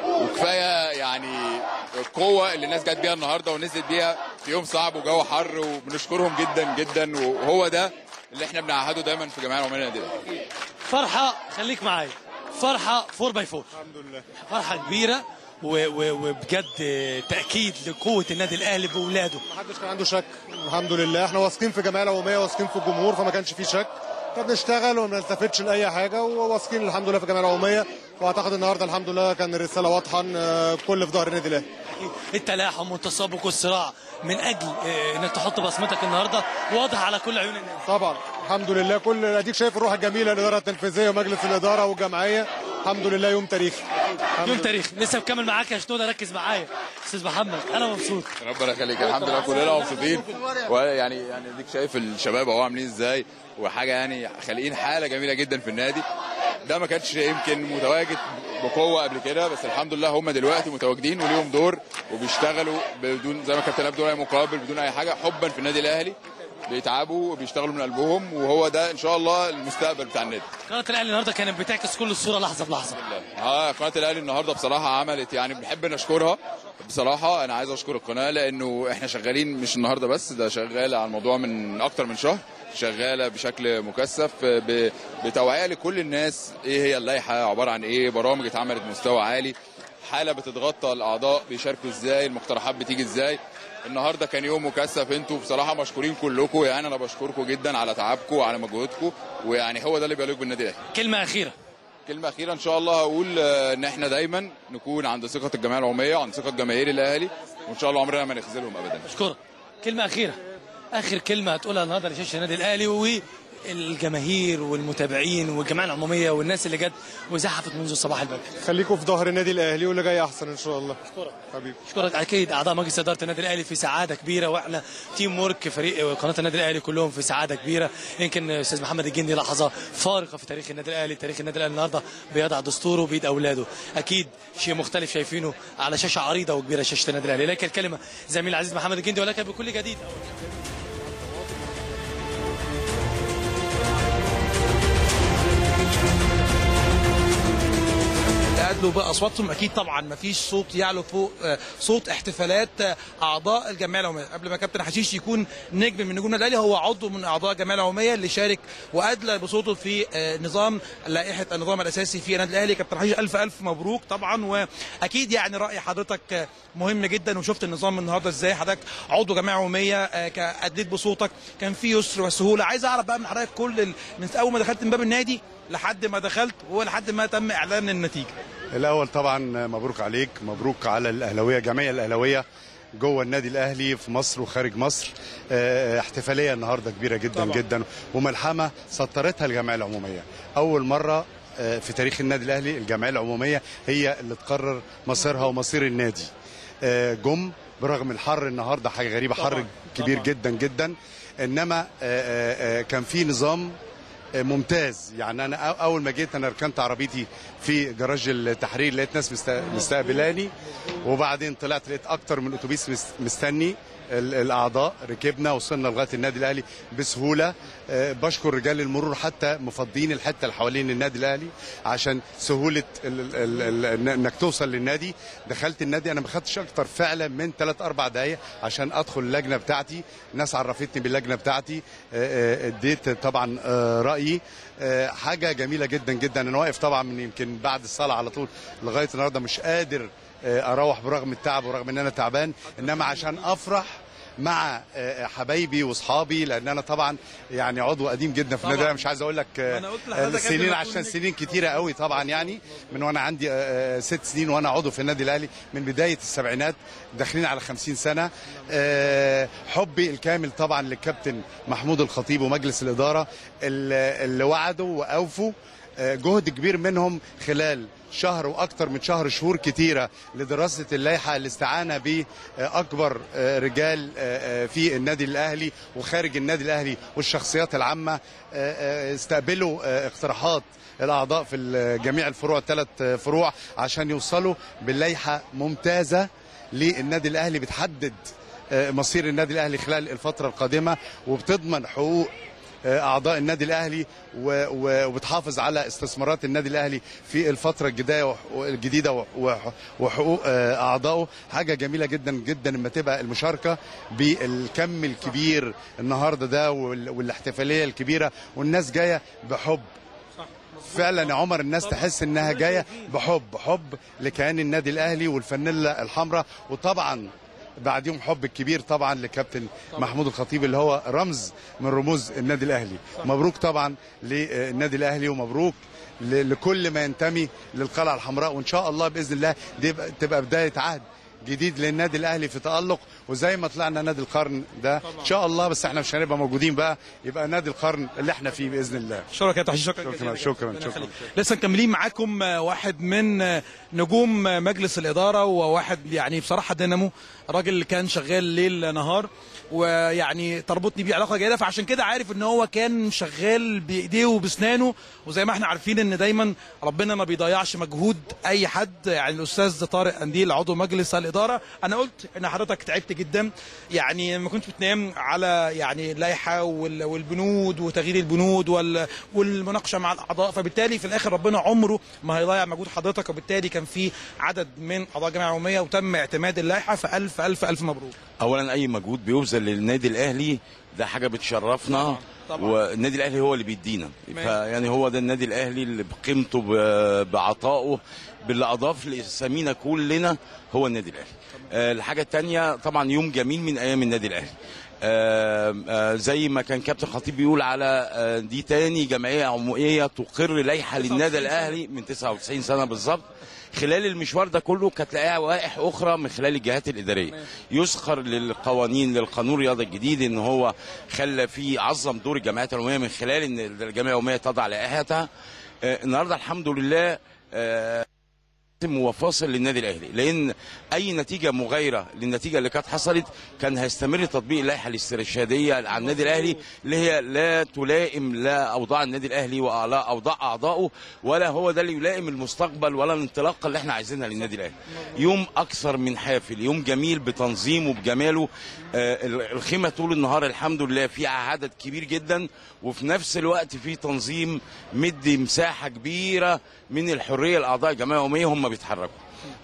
Speaker 10: وكفايه يعني القوه اللي الناس جت بيها النهارده ونزلت بيها في يوم صعب وجو حر وبنشكرهم جدا جدا وهو ده اللي احنا بنعهده دايما في جمعيه العموميه للنادي الاهلي
Speaker 11: فرحه خليك معايا فرحه 4 باي 4 الحمد لله فرحه كبيره و- و- وبجد تاكيد لقوه النادي الاهلي باولاده
Speaker 12: محدش كان عنده شك الحمد لله احنا واثقين في الجمعيه العموميه واثقين في الجمهور فما كانش فيه شك احنا بنشتغل وما نلتفتش لاي حاجه وواثقين الحمد لله في الجمعيه العموميه واعتقد النهارده الحمد لله كان الرساله واضحه ان آه، كل في ظهر النادي الاهلي
Speaker 11: التلاحم والتسابق والصراع من اجل آه، انك تحط بصمتك النهارده واضح على كل عيون الناس
Speaker 12: طبعا الحمد لله كل اديك شايف الروح الجميله الاداره التنفيذيه ومجلس الاداره والجمعيه الحمد لله يوم تاريخي
Speaker 11: يوم تاريخ لسه مكمل معاك يا شنودة ركز معايا استاذ محمد انا مبسوط
Speaker 10: ربنا يخليك الحمد لله كلنا مبسوطين ويعني يعني اديك شايف الشباب اهو عاملين ازاي وحاجه يعني خالقين حاله جميله جدا في النادي ده ما كانش يمكن متواجد بقوه قبل كده بس الحمد لله هم دلوقتي متواجدين وليهم دور وبيشتغلوا بدون زي ما كابتن بدون اي مقابل بدون اي حاجه حبا في النادي الاهلي بيتعبوا وبيشتغلوا من قلبهم وهو ده ان شاء الله المستقبل بتاع النادي
Speaker 11: قناه الاهلي النهارده كانت بتعكس كل الصوره لحظه بلحظه
Speaker 10: اه قناه الاهلي النهارده بصراحه عملت يعني بنحب نشكرها بصراحه انا عايز اشكر القناه لانه احنا شغالين مش النهارده بس ده شغاله على الموضوع من اكتر من شهر شغاله بشكل مكثف ب- بتوعيه لكل الناس ايه هي اللائحه عباره عن ايه برامج اتعملت مستوى عالي حاله بتتغطى الاعضاء بيشاركوا ازاي المقترحات بتيجي ازاي النهارده كان يوم مكثف انتوا بصراحه مشكورين كلكم يعني انا بشكركم جدا على تعبكم وعلى مجهودكم ويعني هو ده اللي بيليق بالنادي الاهلي
Speaker 11: كلمه اخيره
Speaker 10: كلمة أخيرة إن شاء الله هقول آه، إن إحنا دايما نكون عند ثقة الجمعية العمومية وعند ثقة جماهير الأهلي وإن شاء الله عمرنا ما نخذلهم أبدا
Speaker 11: اشكرك كلمه اخيره اخر كلمه هتقولها النهارده لشاشه النادي الاهلي والجماهير والمتابعين والجماعه العموميه والناس اللي جت وزحفت منذ الصباح الباكر
Speaker 12: خليكم في ظهر النادي الاهلي واللي جاي احسن ان شاء الله حبيبي
Speaker 11: اشكرك اكيد اعضاء مجلس اداره النادي الاهلي في سعاده كبيره واحنا تيم ورك فريق قناه النادي الاهلي كلهم في سعاده كبيره يمكن استاذ محمد الجندي لحظه فارقه في تاريخ النادي الاهلي تاريخ النادي الاهلي النهارده بيضع دستوره بايد اولاده اكيد شيء مختلف شايفينه على شاشه عريضه وكبيره شاشه النادي الاهلي لكن الكلمه زميل العزيز محمد الجندي ولكن بكل جديد
Speaker 8: ادلوا باصواتهم اكيد طبعا ما فيش صوت يعلو فوق آه، صوت احتفالات آه، اعضاء الجمعيه العموميه قبل ما كابتن حشيش يكون نجم من نجوم النادي الاهلي هو عضو من اعضاء الجمعيه العموميه اللي شارك وادلى بصوته في آه، نظام لائحه النظام الاساسي في النادي الاهلي كابتن حشيش الف الف مبروك طبعا واكيد يعني راي حضرتك آه، مهم جدا وشفت النظام النهارده ازاي حضرتك عضو جمعيه عموميه آه، ك- اديت بصوتك كان في يسر وسهوله عايز اعرف بقى من حضرتك كل ال... من اول ما دخلت من باب النادي لحد ما دخلت ولحد ما تم اعلان النتيجه
Speaker 13: الاول طبعا مبروك عليك مبروك على الاهلاويه جميع الاهلاويه جوه النادي الاهلي في مصر وخارج مصر آه، احتفاليه النهارده كبيره جدا
Speaker 14: طبعاً.
Speaker 13: طبعا. جدا وملحمه سطرتها الجمعيه العموميه اول مره آه، في تاريخ النادي الاهلي الجمعيه العموميه هي اللي تقرر مصيرها ومصير النادي آه، جم برغم الحر النهارده حاجه غريبه حر
Speaker 14: طبعاً.
Speaker 13: كبير
Speaker 14: طبعاً.
Speaker 13: جدا جدا انما آه، آه، آه، كان في نظام ممتاز يعني انا أو- اول ما جيت انا ركنت عربيتي في جراج التحرير لقيت ناس مست- مستقبلاني وبعدين طلعت لقيت اكتر من اتوبيس مست- مستني ال- الاعضاء ركبنا وصلنا لغايه النادي الاهلي بسهوله آه، بشكر رجال المرور حتى مفضين الحته اللي حوالين النادي الاهلي عشان سهوله ال ال ال ال انك توصل للنادي دخلت النادي انا ما خدتش اكتر فعلا من 3 4 دقائق عشان ادخل اللجنه بتاعتي الناس عرفتني باللجنه بتاعتي آه، آه، اديت طبعا آه، رايي آه، حاجه جميله جدا جدا انا واقف طبعا من يمكن بعد الصلاه على طول لغايه النهارده مش قادر آه، اروح برغم التعب ورغم ان انا تعبان انما عشان افرح مع آه، حبايبي واصحابي لان انا طبعا يعني عضو قديم جدا في النادي
Speaker 8: طبعاً.
Speaker 13: الأهلي، مش عايز اقول لك آه،
Speaker 8: أنا قلت لحضرتك قبل
Speaker 13: السنين
Speaker 8: ما
Speaker 13: عشان
Speaker 8: تكون
Speaker 13: سنين كتيره قوي طبعا يعني من وانا عندي آه، آه، ست سنين وانا عضو في النادي الاهلي من بدايه السبعينات داخلين على خمسين سنه آه، حبي الكامل طبعا للكابتن محمود الخطيب ومجلس الاداره اللي اللي وعدوا واوفوا آه، جهد كبير منهم خلال شهر واكثر من شهر شهور كتيره لدراسه اللائحه الاستعانه باكبر آه، رجال آه، آه، في النادي الاهلي وخارج النادي الاهلي والشخصيات العامه آه، آه، استقبلوا آه، اقتراحات الاعضاء في ال- جميع الفروع الثلاث فروع عشان يوصلوا باللائحه ممتازه للنادي الاهلي بتحدد آه، مصير النادي الاهلي خلال الفتره القادمه وبتضمن حقوق آه، اعضاء النادي الاهلي و- و- وبتحافظ على استثمارات النادي الاهلي في الفتره الجديده وح- الجديده وح- وح- وحقوق آه، اعضائه حاجه جميله جدا جدا لما تبقى المشاركه بالكم الكبير النهارده ده وال- والاحتفاليه الكبيره والناس جايه بحب فعلا يا عمر الناس تحس انها جايه بحب حب لكيان النادي الاهلي والفانيلا الحمراء وطبعا بعديهم حب الكبير طبعا لكابتن محمود الخطيب اللي هو رمز من رموز النادي الاهلي مبروك طبعا للنادي الاهلي ومبروك ل- لكل ما ينتمي للقلعه الحمراء وان شاء الله باذن الله دي يبقى- تبقى بدايه عهد جديد للنادي الاهلي في تالق وزي ما طلعنا نادي القرن ده ان شاء الله بس احنا مش هنبقى موجودين بقى يبقى نادي القرن اللي احنا فيه باذن الله
Speaker 8: شكرا يا تحشي شكرا
Speaker 13: شكرا
Speaker 8: جزيلا.
Speaker 13: شكرا
Speaker 8: ربنا
Speaker 13: شكرا
Speaker 8: يخليك. لسه مكملين معاكم آه، واحد من آه، نجوم آه، مجلس الاداره وواحد يعني بصراحه دينامو راجل اللي كان شغال ليل نهار ويعني تربطني بيه علاقه جيده فعشان كده عارف ان هو كان شغال بايديه وباسنانه وزي ما احنا عارفين ان دايما ربنا ما بيضيعش مجهود اي حد يعني الاستاذ طارق قنديل عضو مجلس الاداره انا قلت ان حضرتك تعبت جدا يعني ما كنتش بتنام على يعني اللائحه وال- والبنود وتغيير البنود وال- والمناقشه مع الاعضاء فبالتالي في الاخر ربنا عمره ما هيضيع مجهود حضرتك وبالتالي كان في عدد من اعضاء الجمعيه العموميه وتم اعتماد اللائحه فالف الف الف مبروك
Speaker 14: اولا اي مجهود بيبذل للنادي الاهلي ده حاجه بتشرفنا
Speaker 8: طبعاً.
Speaker 14: والنادي الاهلي هو اللي بيدينا
Speaker 8: تمام.
Speaker 14: فيعني هو ده النادي الاهلي اللي بقيمته ب- بعطائه باللي اضاف لاسامينا كلنا هو النادي الاهلي آه، الحاجه الثانيه طبعا يوم جميل من ايام النادي الاهلي آه، آه، زي ما كان كابتن خطيب بيقول على آه، دي تاني جمعيه عموميه تقر لائحه للنادي الاهلي من 99 سنه بالظبط خلال المشوار ده كله كانت لقاها لوائح اخرى من خلال الجهات الاداريه يسخر للقوانين للقانون الرياضي الجديد ان هو خلى فيه عظم دور الجمعيات العموميه من خلال ان الجمعيه العموميه تضع لائحتها آه، النهارده الحمد لله آه، وفاصل للنادي الاهلي لان اي نتيجه مغايره للنتيجه اللي كانت حصلت كان هيستمر تطبيق اللائحه الاسترشاديه على النادي الاهلي اللي هي لا تلائم لا اوضاع النادي الاهلي ولا اوضاع اعضائه ولا هو ده اللي يلائم المستقبل ولا الانطلاقه اللي احنا عايزينها للنادي الاهلي يوم اكثر من حافل يوم جميل بتنظيمه بجماله آه، الخيمه طول النهار الحمد لله في عدد كبير جدا وفي نفس الوقت في تنظيم مدي مساحه كبيره من الحريه لاعضاء الجمعيه العموميه هم بيتحركوا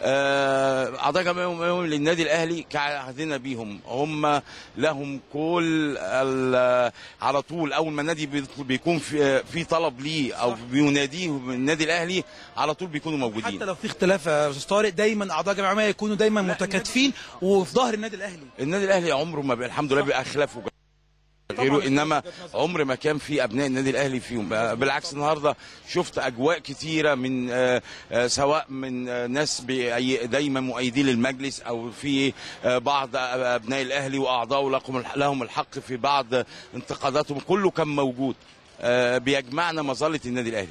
Speaker 14: آه، اعضاء الجمعيه العموميه للنادي الاهلي كعهدنا بيهم هم لهم كل ال- على طول اول ما النادي بيطل- بيكون في في طلب ليه او بيناديه من النادي الاهلي على طول بيكونوا موجودين
Speaker 8: حتى لو في اختلاف يا استاذ طارق دايما اعضاء الجمعيه العموميه يكونوا دايما متكاتفين وفي ظهر النادي الاهلي
Speaker 14: النادي الاهلي عمره ما بي... الحمد لله بيبقى خلافه غيره انما عمر ما كان في ابناء النادي الاهلي فيهم آه، بالعكس النهارده شفت اجواء كتيره من آه، آه، سواء من آه، ناس بي- دايما مؤيدين للمجلس او في آه، بعض آه، ابناء الاهلي واعضائه لهم لهم الحق في بعض انتقاداتهم كله كان موجود آه، بيجمعنا مظله النادي الاهلي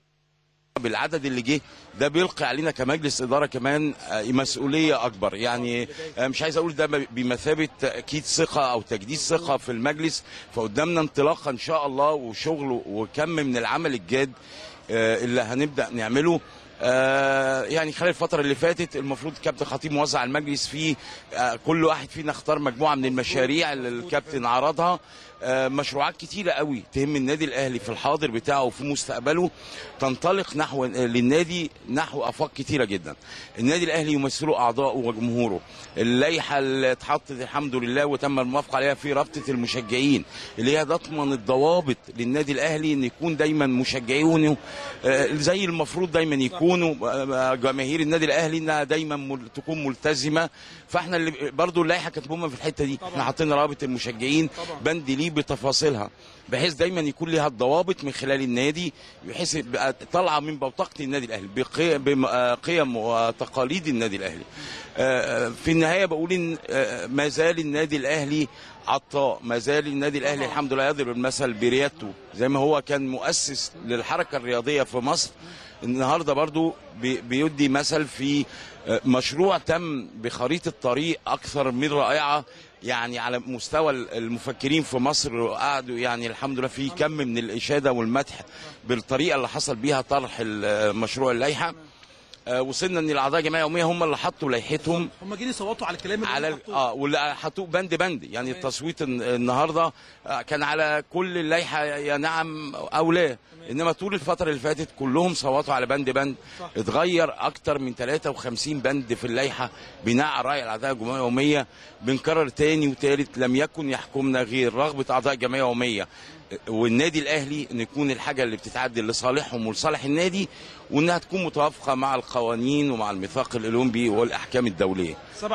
Speaker 14: بالعدد اللي جه ده بيلقي علينا كمجلس اداره كمان آه، مسؤوليه اكبر يعني آه، مش عايز اقول ده بمثابه تاكيد ثقه او تجديد ثقه في المجلس فقدامنا انطلاقه ان شاء الله وشغل وكم من العمل الجاد آه، اللي هنبدا نعمله آه، يعني خلال الفترة اللي فاتت المفروض كابتن خطيب موزع المجلس فيه آه، كل واحد فينا اختار مجموعة من المشاريع اللي الكابتن عرضها آه، مشروعات كتيرة قوي تهم النادي الأهلي في الحاضر بتاعه وفي مستقبله تنطلق نحو للنادي نحو آفاق كتيرة جدا النادي الأهلي يمثله أعضائه وجمهوره اللائحة اللي اتحطت الحمد لله وتم الموافقة عليها في رابطة المشجعين اللي هي تضمن الضوابط للنادي الأهلي إن يكون دايما مشجعونه آه، زي المفروض دايما يكونوا آه، جماهير النادي الأهلي إنها دايما مل- تكون ملتزمة فاحنا اللي برضو اللائحة كانت مهمة في الحتة دي احنا حاطين رابط المشجعين بند ليه بتفاصيلها بحيث دايما يكون لها الضوابط من خلال النادي بحيث يبقى طالعه من بوتقه النادي الاهلي بقي- بقيم وتقاليد النادي الاهلي. آه، في النهايه بقول ان آه، ما زال النادي الاهلي عطاء ما زال النادي الاهلي الحمد لله يضرب المثل بريادته زي ما هو كان مؤسس للحركه الرياضيه في مصر النهارده برضو بي- بيدي مثل في آه، مشروع تم بخريطه طريق اكثر من رائعه يعني على مستوى المفكرين في مصر قعدوا يعني الحمد لله في كم من الاشاده والمدح بالطريقه اللي حصل بيها طرح ال- مشروع اللائحه آه، وصلنا ان الاعضاء الجمعيه اليوميه هم اللي حطوا لائحتهم
Speaker 8: هم جايين يصوتوا على الكلام اللي
Speaker 14: على ال- اه واللي حطوه بند بند يعني التصويت الن- النهارده آه، كان على كل اللائحه يا نعم او لا انما طول الفتره اللي فاتت كلهم صوتوا على بند بند اتغير اكتر من 53 بند في اللائحه بناء على راي الاعضاء الجمعيه اليوميه بنكرر تاني وتالت لم يكن يحكمنا غير رغبه اعضاء الجمعيه اليوميه والنادي الاهلي ان يكون الحاجه اللي بتتعدل لصالحهم ولصالح النادي وانها تكون متوافقه مع القوانين ومع الميثاق الاولمبي والاحكام الدوليه
Speaker 8: 87%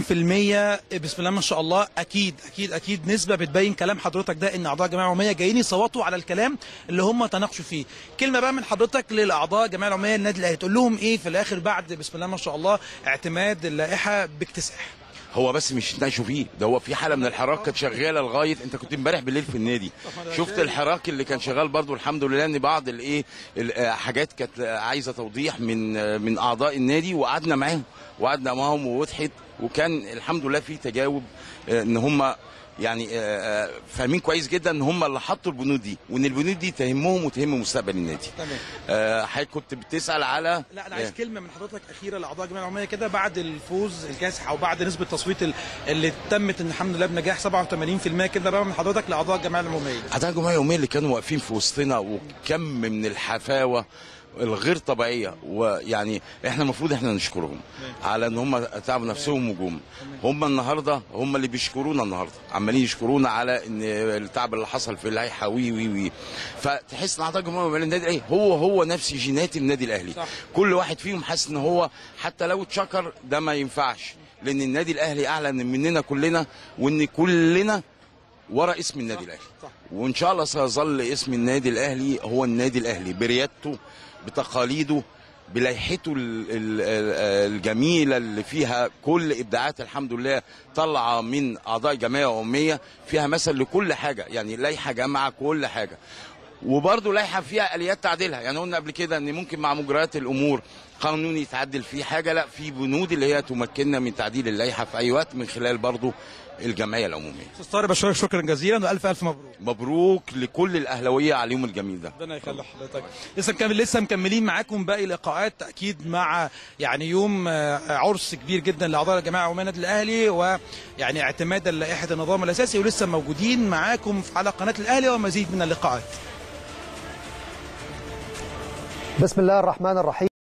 Speaker 8: بسم الله ما شاء الله اكيد اكيد اكيد نسبه بتبين كلام حضرتك ده ان اعضاء الجمعيه العموميه جايين يصوتوا على الكلام اللي هم تناقشوا فيه كلمه بقى من حضرتك للاعضاء الجمعيه العموميه النادي الاهلي تقول لهم ايه في الاخر بعد بسم الله ما شاء الله اعتماد اللائحه باكتساح
Speaker 14: هو بس مش يتناقشوا فيه ده هو في حاله من الحراك كانت شغاله لغايه انت كنت امبارح بالليل في النادي شفت الحراك اللي كان شغال برضو الحمد لله ان بعض الايه ال- آه، حاجات كانت آه، عايزه توضيح من آه، من اعضاء النادي وقعدنا معاهم وقعدنا معاهم ووضحت وكان الحمد لله في تجاوب آه، ان هم يعني آه، آه، فاهمين كويس جدا ان هم اللي حطوا البنود دي وان البنود دي تهمهم وتهم مستقبل النادي
Speaker 8: تمام
Speaker 14: آه، حضرتك كنت بتسال على
Speaker 8: لا انا عايز كلمه من حضرتك اخيره لاعضاء الجمعيه العموميه كده بعد الفوز الكاسح او بعد نسبه التصويت ال- اللي تمت ان الحمد لله بنجاح 87% كده بقى من حضرتك لاعضاء الجمعيه العموميه
Speaker 14: اعضاء الجمعيه اليوميه اللي كانوا واقفين في وسطنا وكم من الحفاوه الغير طبيعيه ويعني احنا المفروض احنا نشكرهم على ان هم تعبوا نفسهم وجوم هم النهارده هم اللي بيشكرونا النهارده عمالين يشكرونا على ان التعب اللي حصل في اللائحه وي وي وي فتحس ان اعضاء الجمهوريه النادي الاهلي هو هو نفس جينات النادي الاهلي
Speaker 8: صح.
Speaker 14: كل واحد فيهم حاسس ان هو حتى لو اتشكر ده ما ينفعش لان النادي الاهلي اعلى مننا كلنا وان كلنا ورا اسم النادي الاهلي وان شاء الله سيظل اسم النادي الاهلي هو النادي الاهلي بريادته بتقاليده بلائحته ال- ال- ال- الجميله اللي فيها كل ابداعات الحمد لله طالعه من اعضاء جمعيه عموميه فيها مثل لكل حاجه يعني لائحه جامعه كل حاجه وبرضه لائحه فيها اليات تعديلها يعني قلنا قبل كده ان ممكن مع مجريات الامور قانون يتعدل فيه حاجه لا في بنود اللي هي تمكننا من تعديل اللائحه في اي وقت من خلال برضه الجمعيه العموميه
Speaker 8: استاذ طارق بشكرك شكرا جزيلا والف الف مبروك
Speaker 14: مبروك لكل الاهلاويه على اليوم الجميل ده
Speaker 8: ربنا يخلي حضرتك لسه مكمل لسه مكملين معاكم باقي اللقاءات اكيد مع يعني يوم آه، عرس كبير جدا لاعضاء الجماعه عموميه النادي الاهلي ويعني اعتمادا لائحه النظام الاساسي ولسه موجودين معاكم على قناه الاهلي ومزيد من اللقاءات
Speaker 15: بسم الله الرحمن الرحيم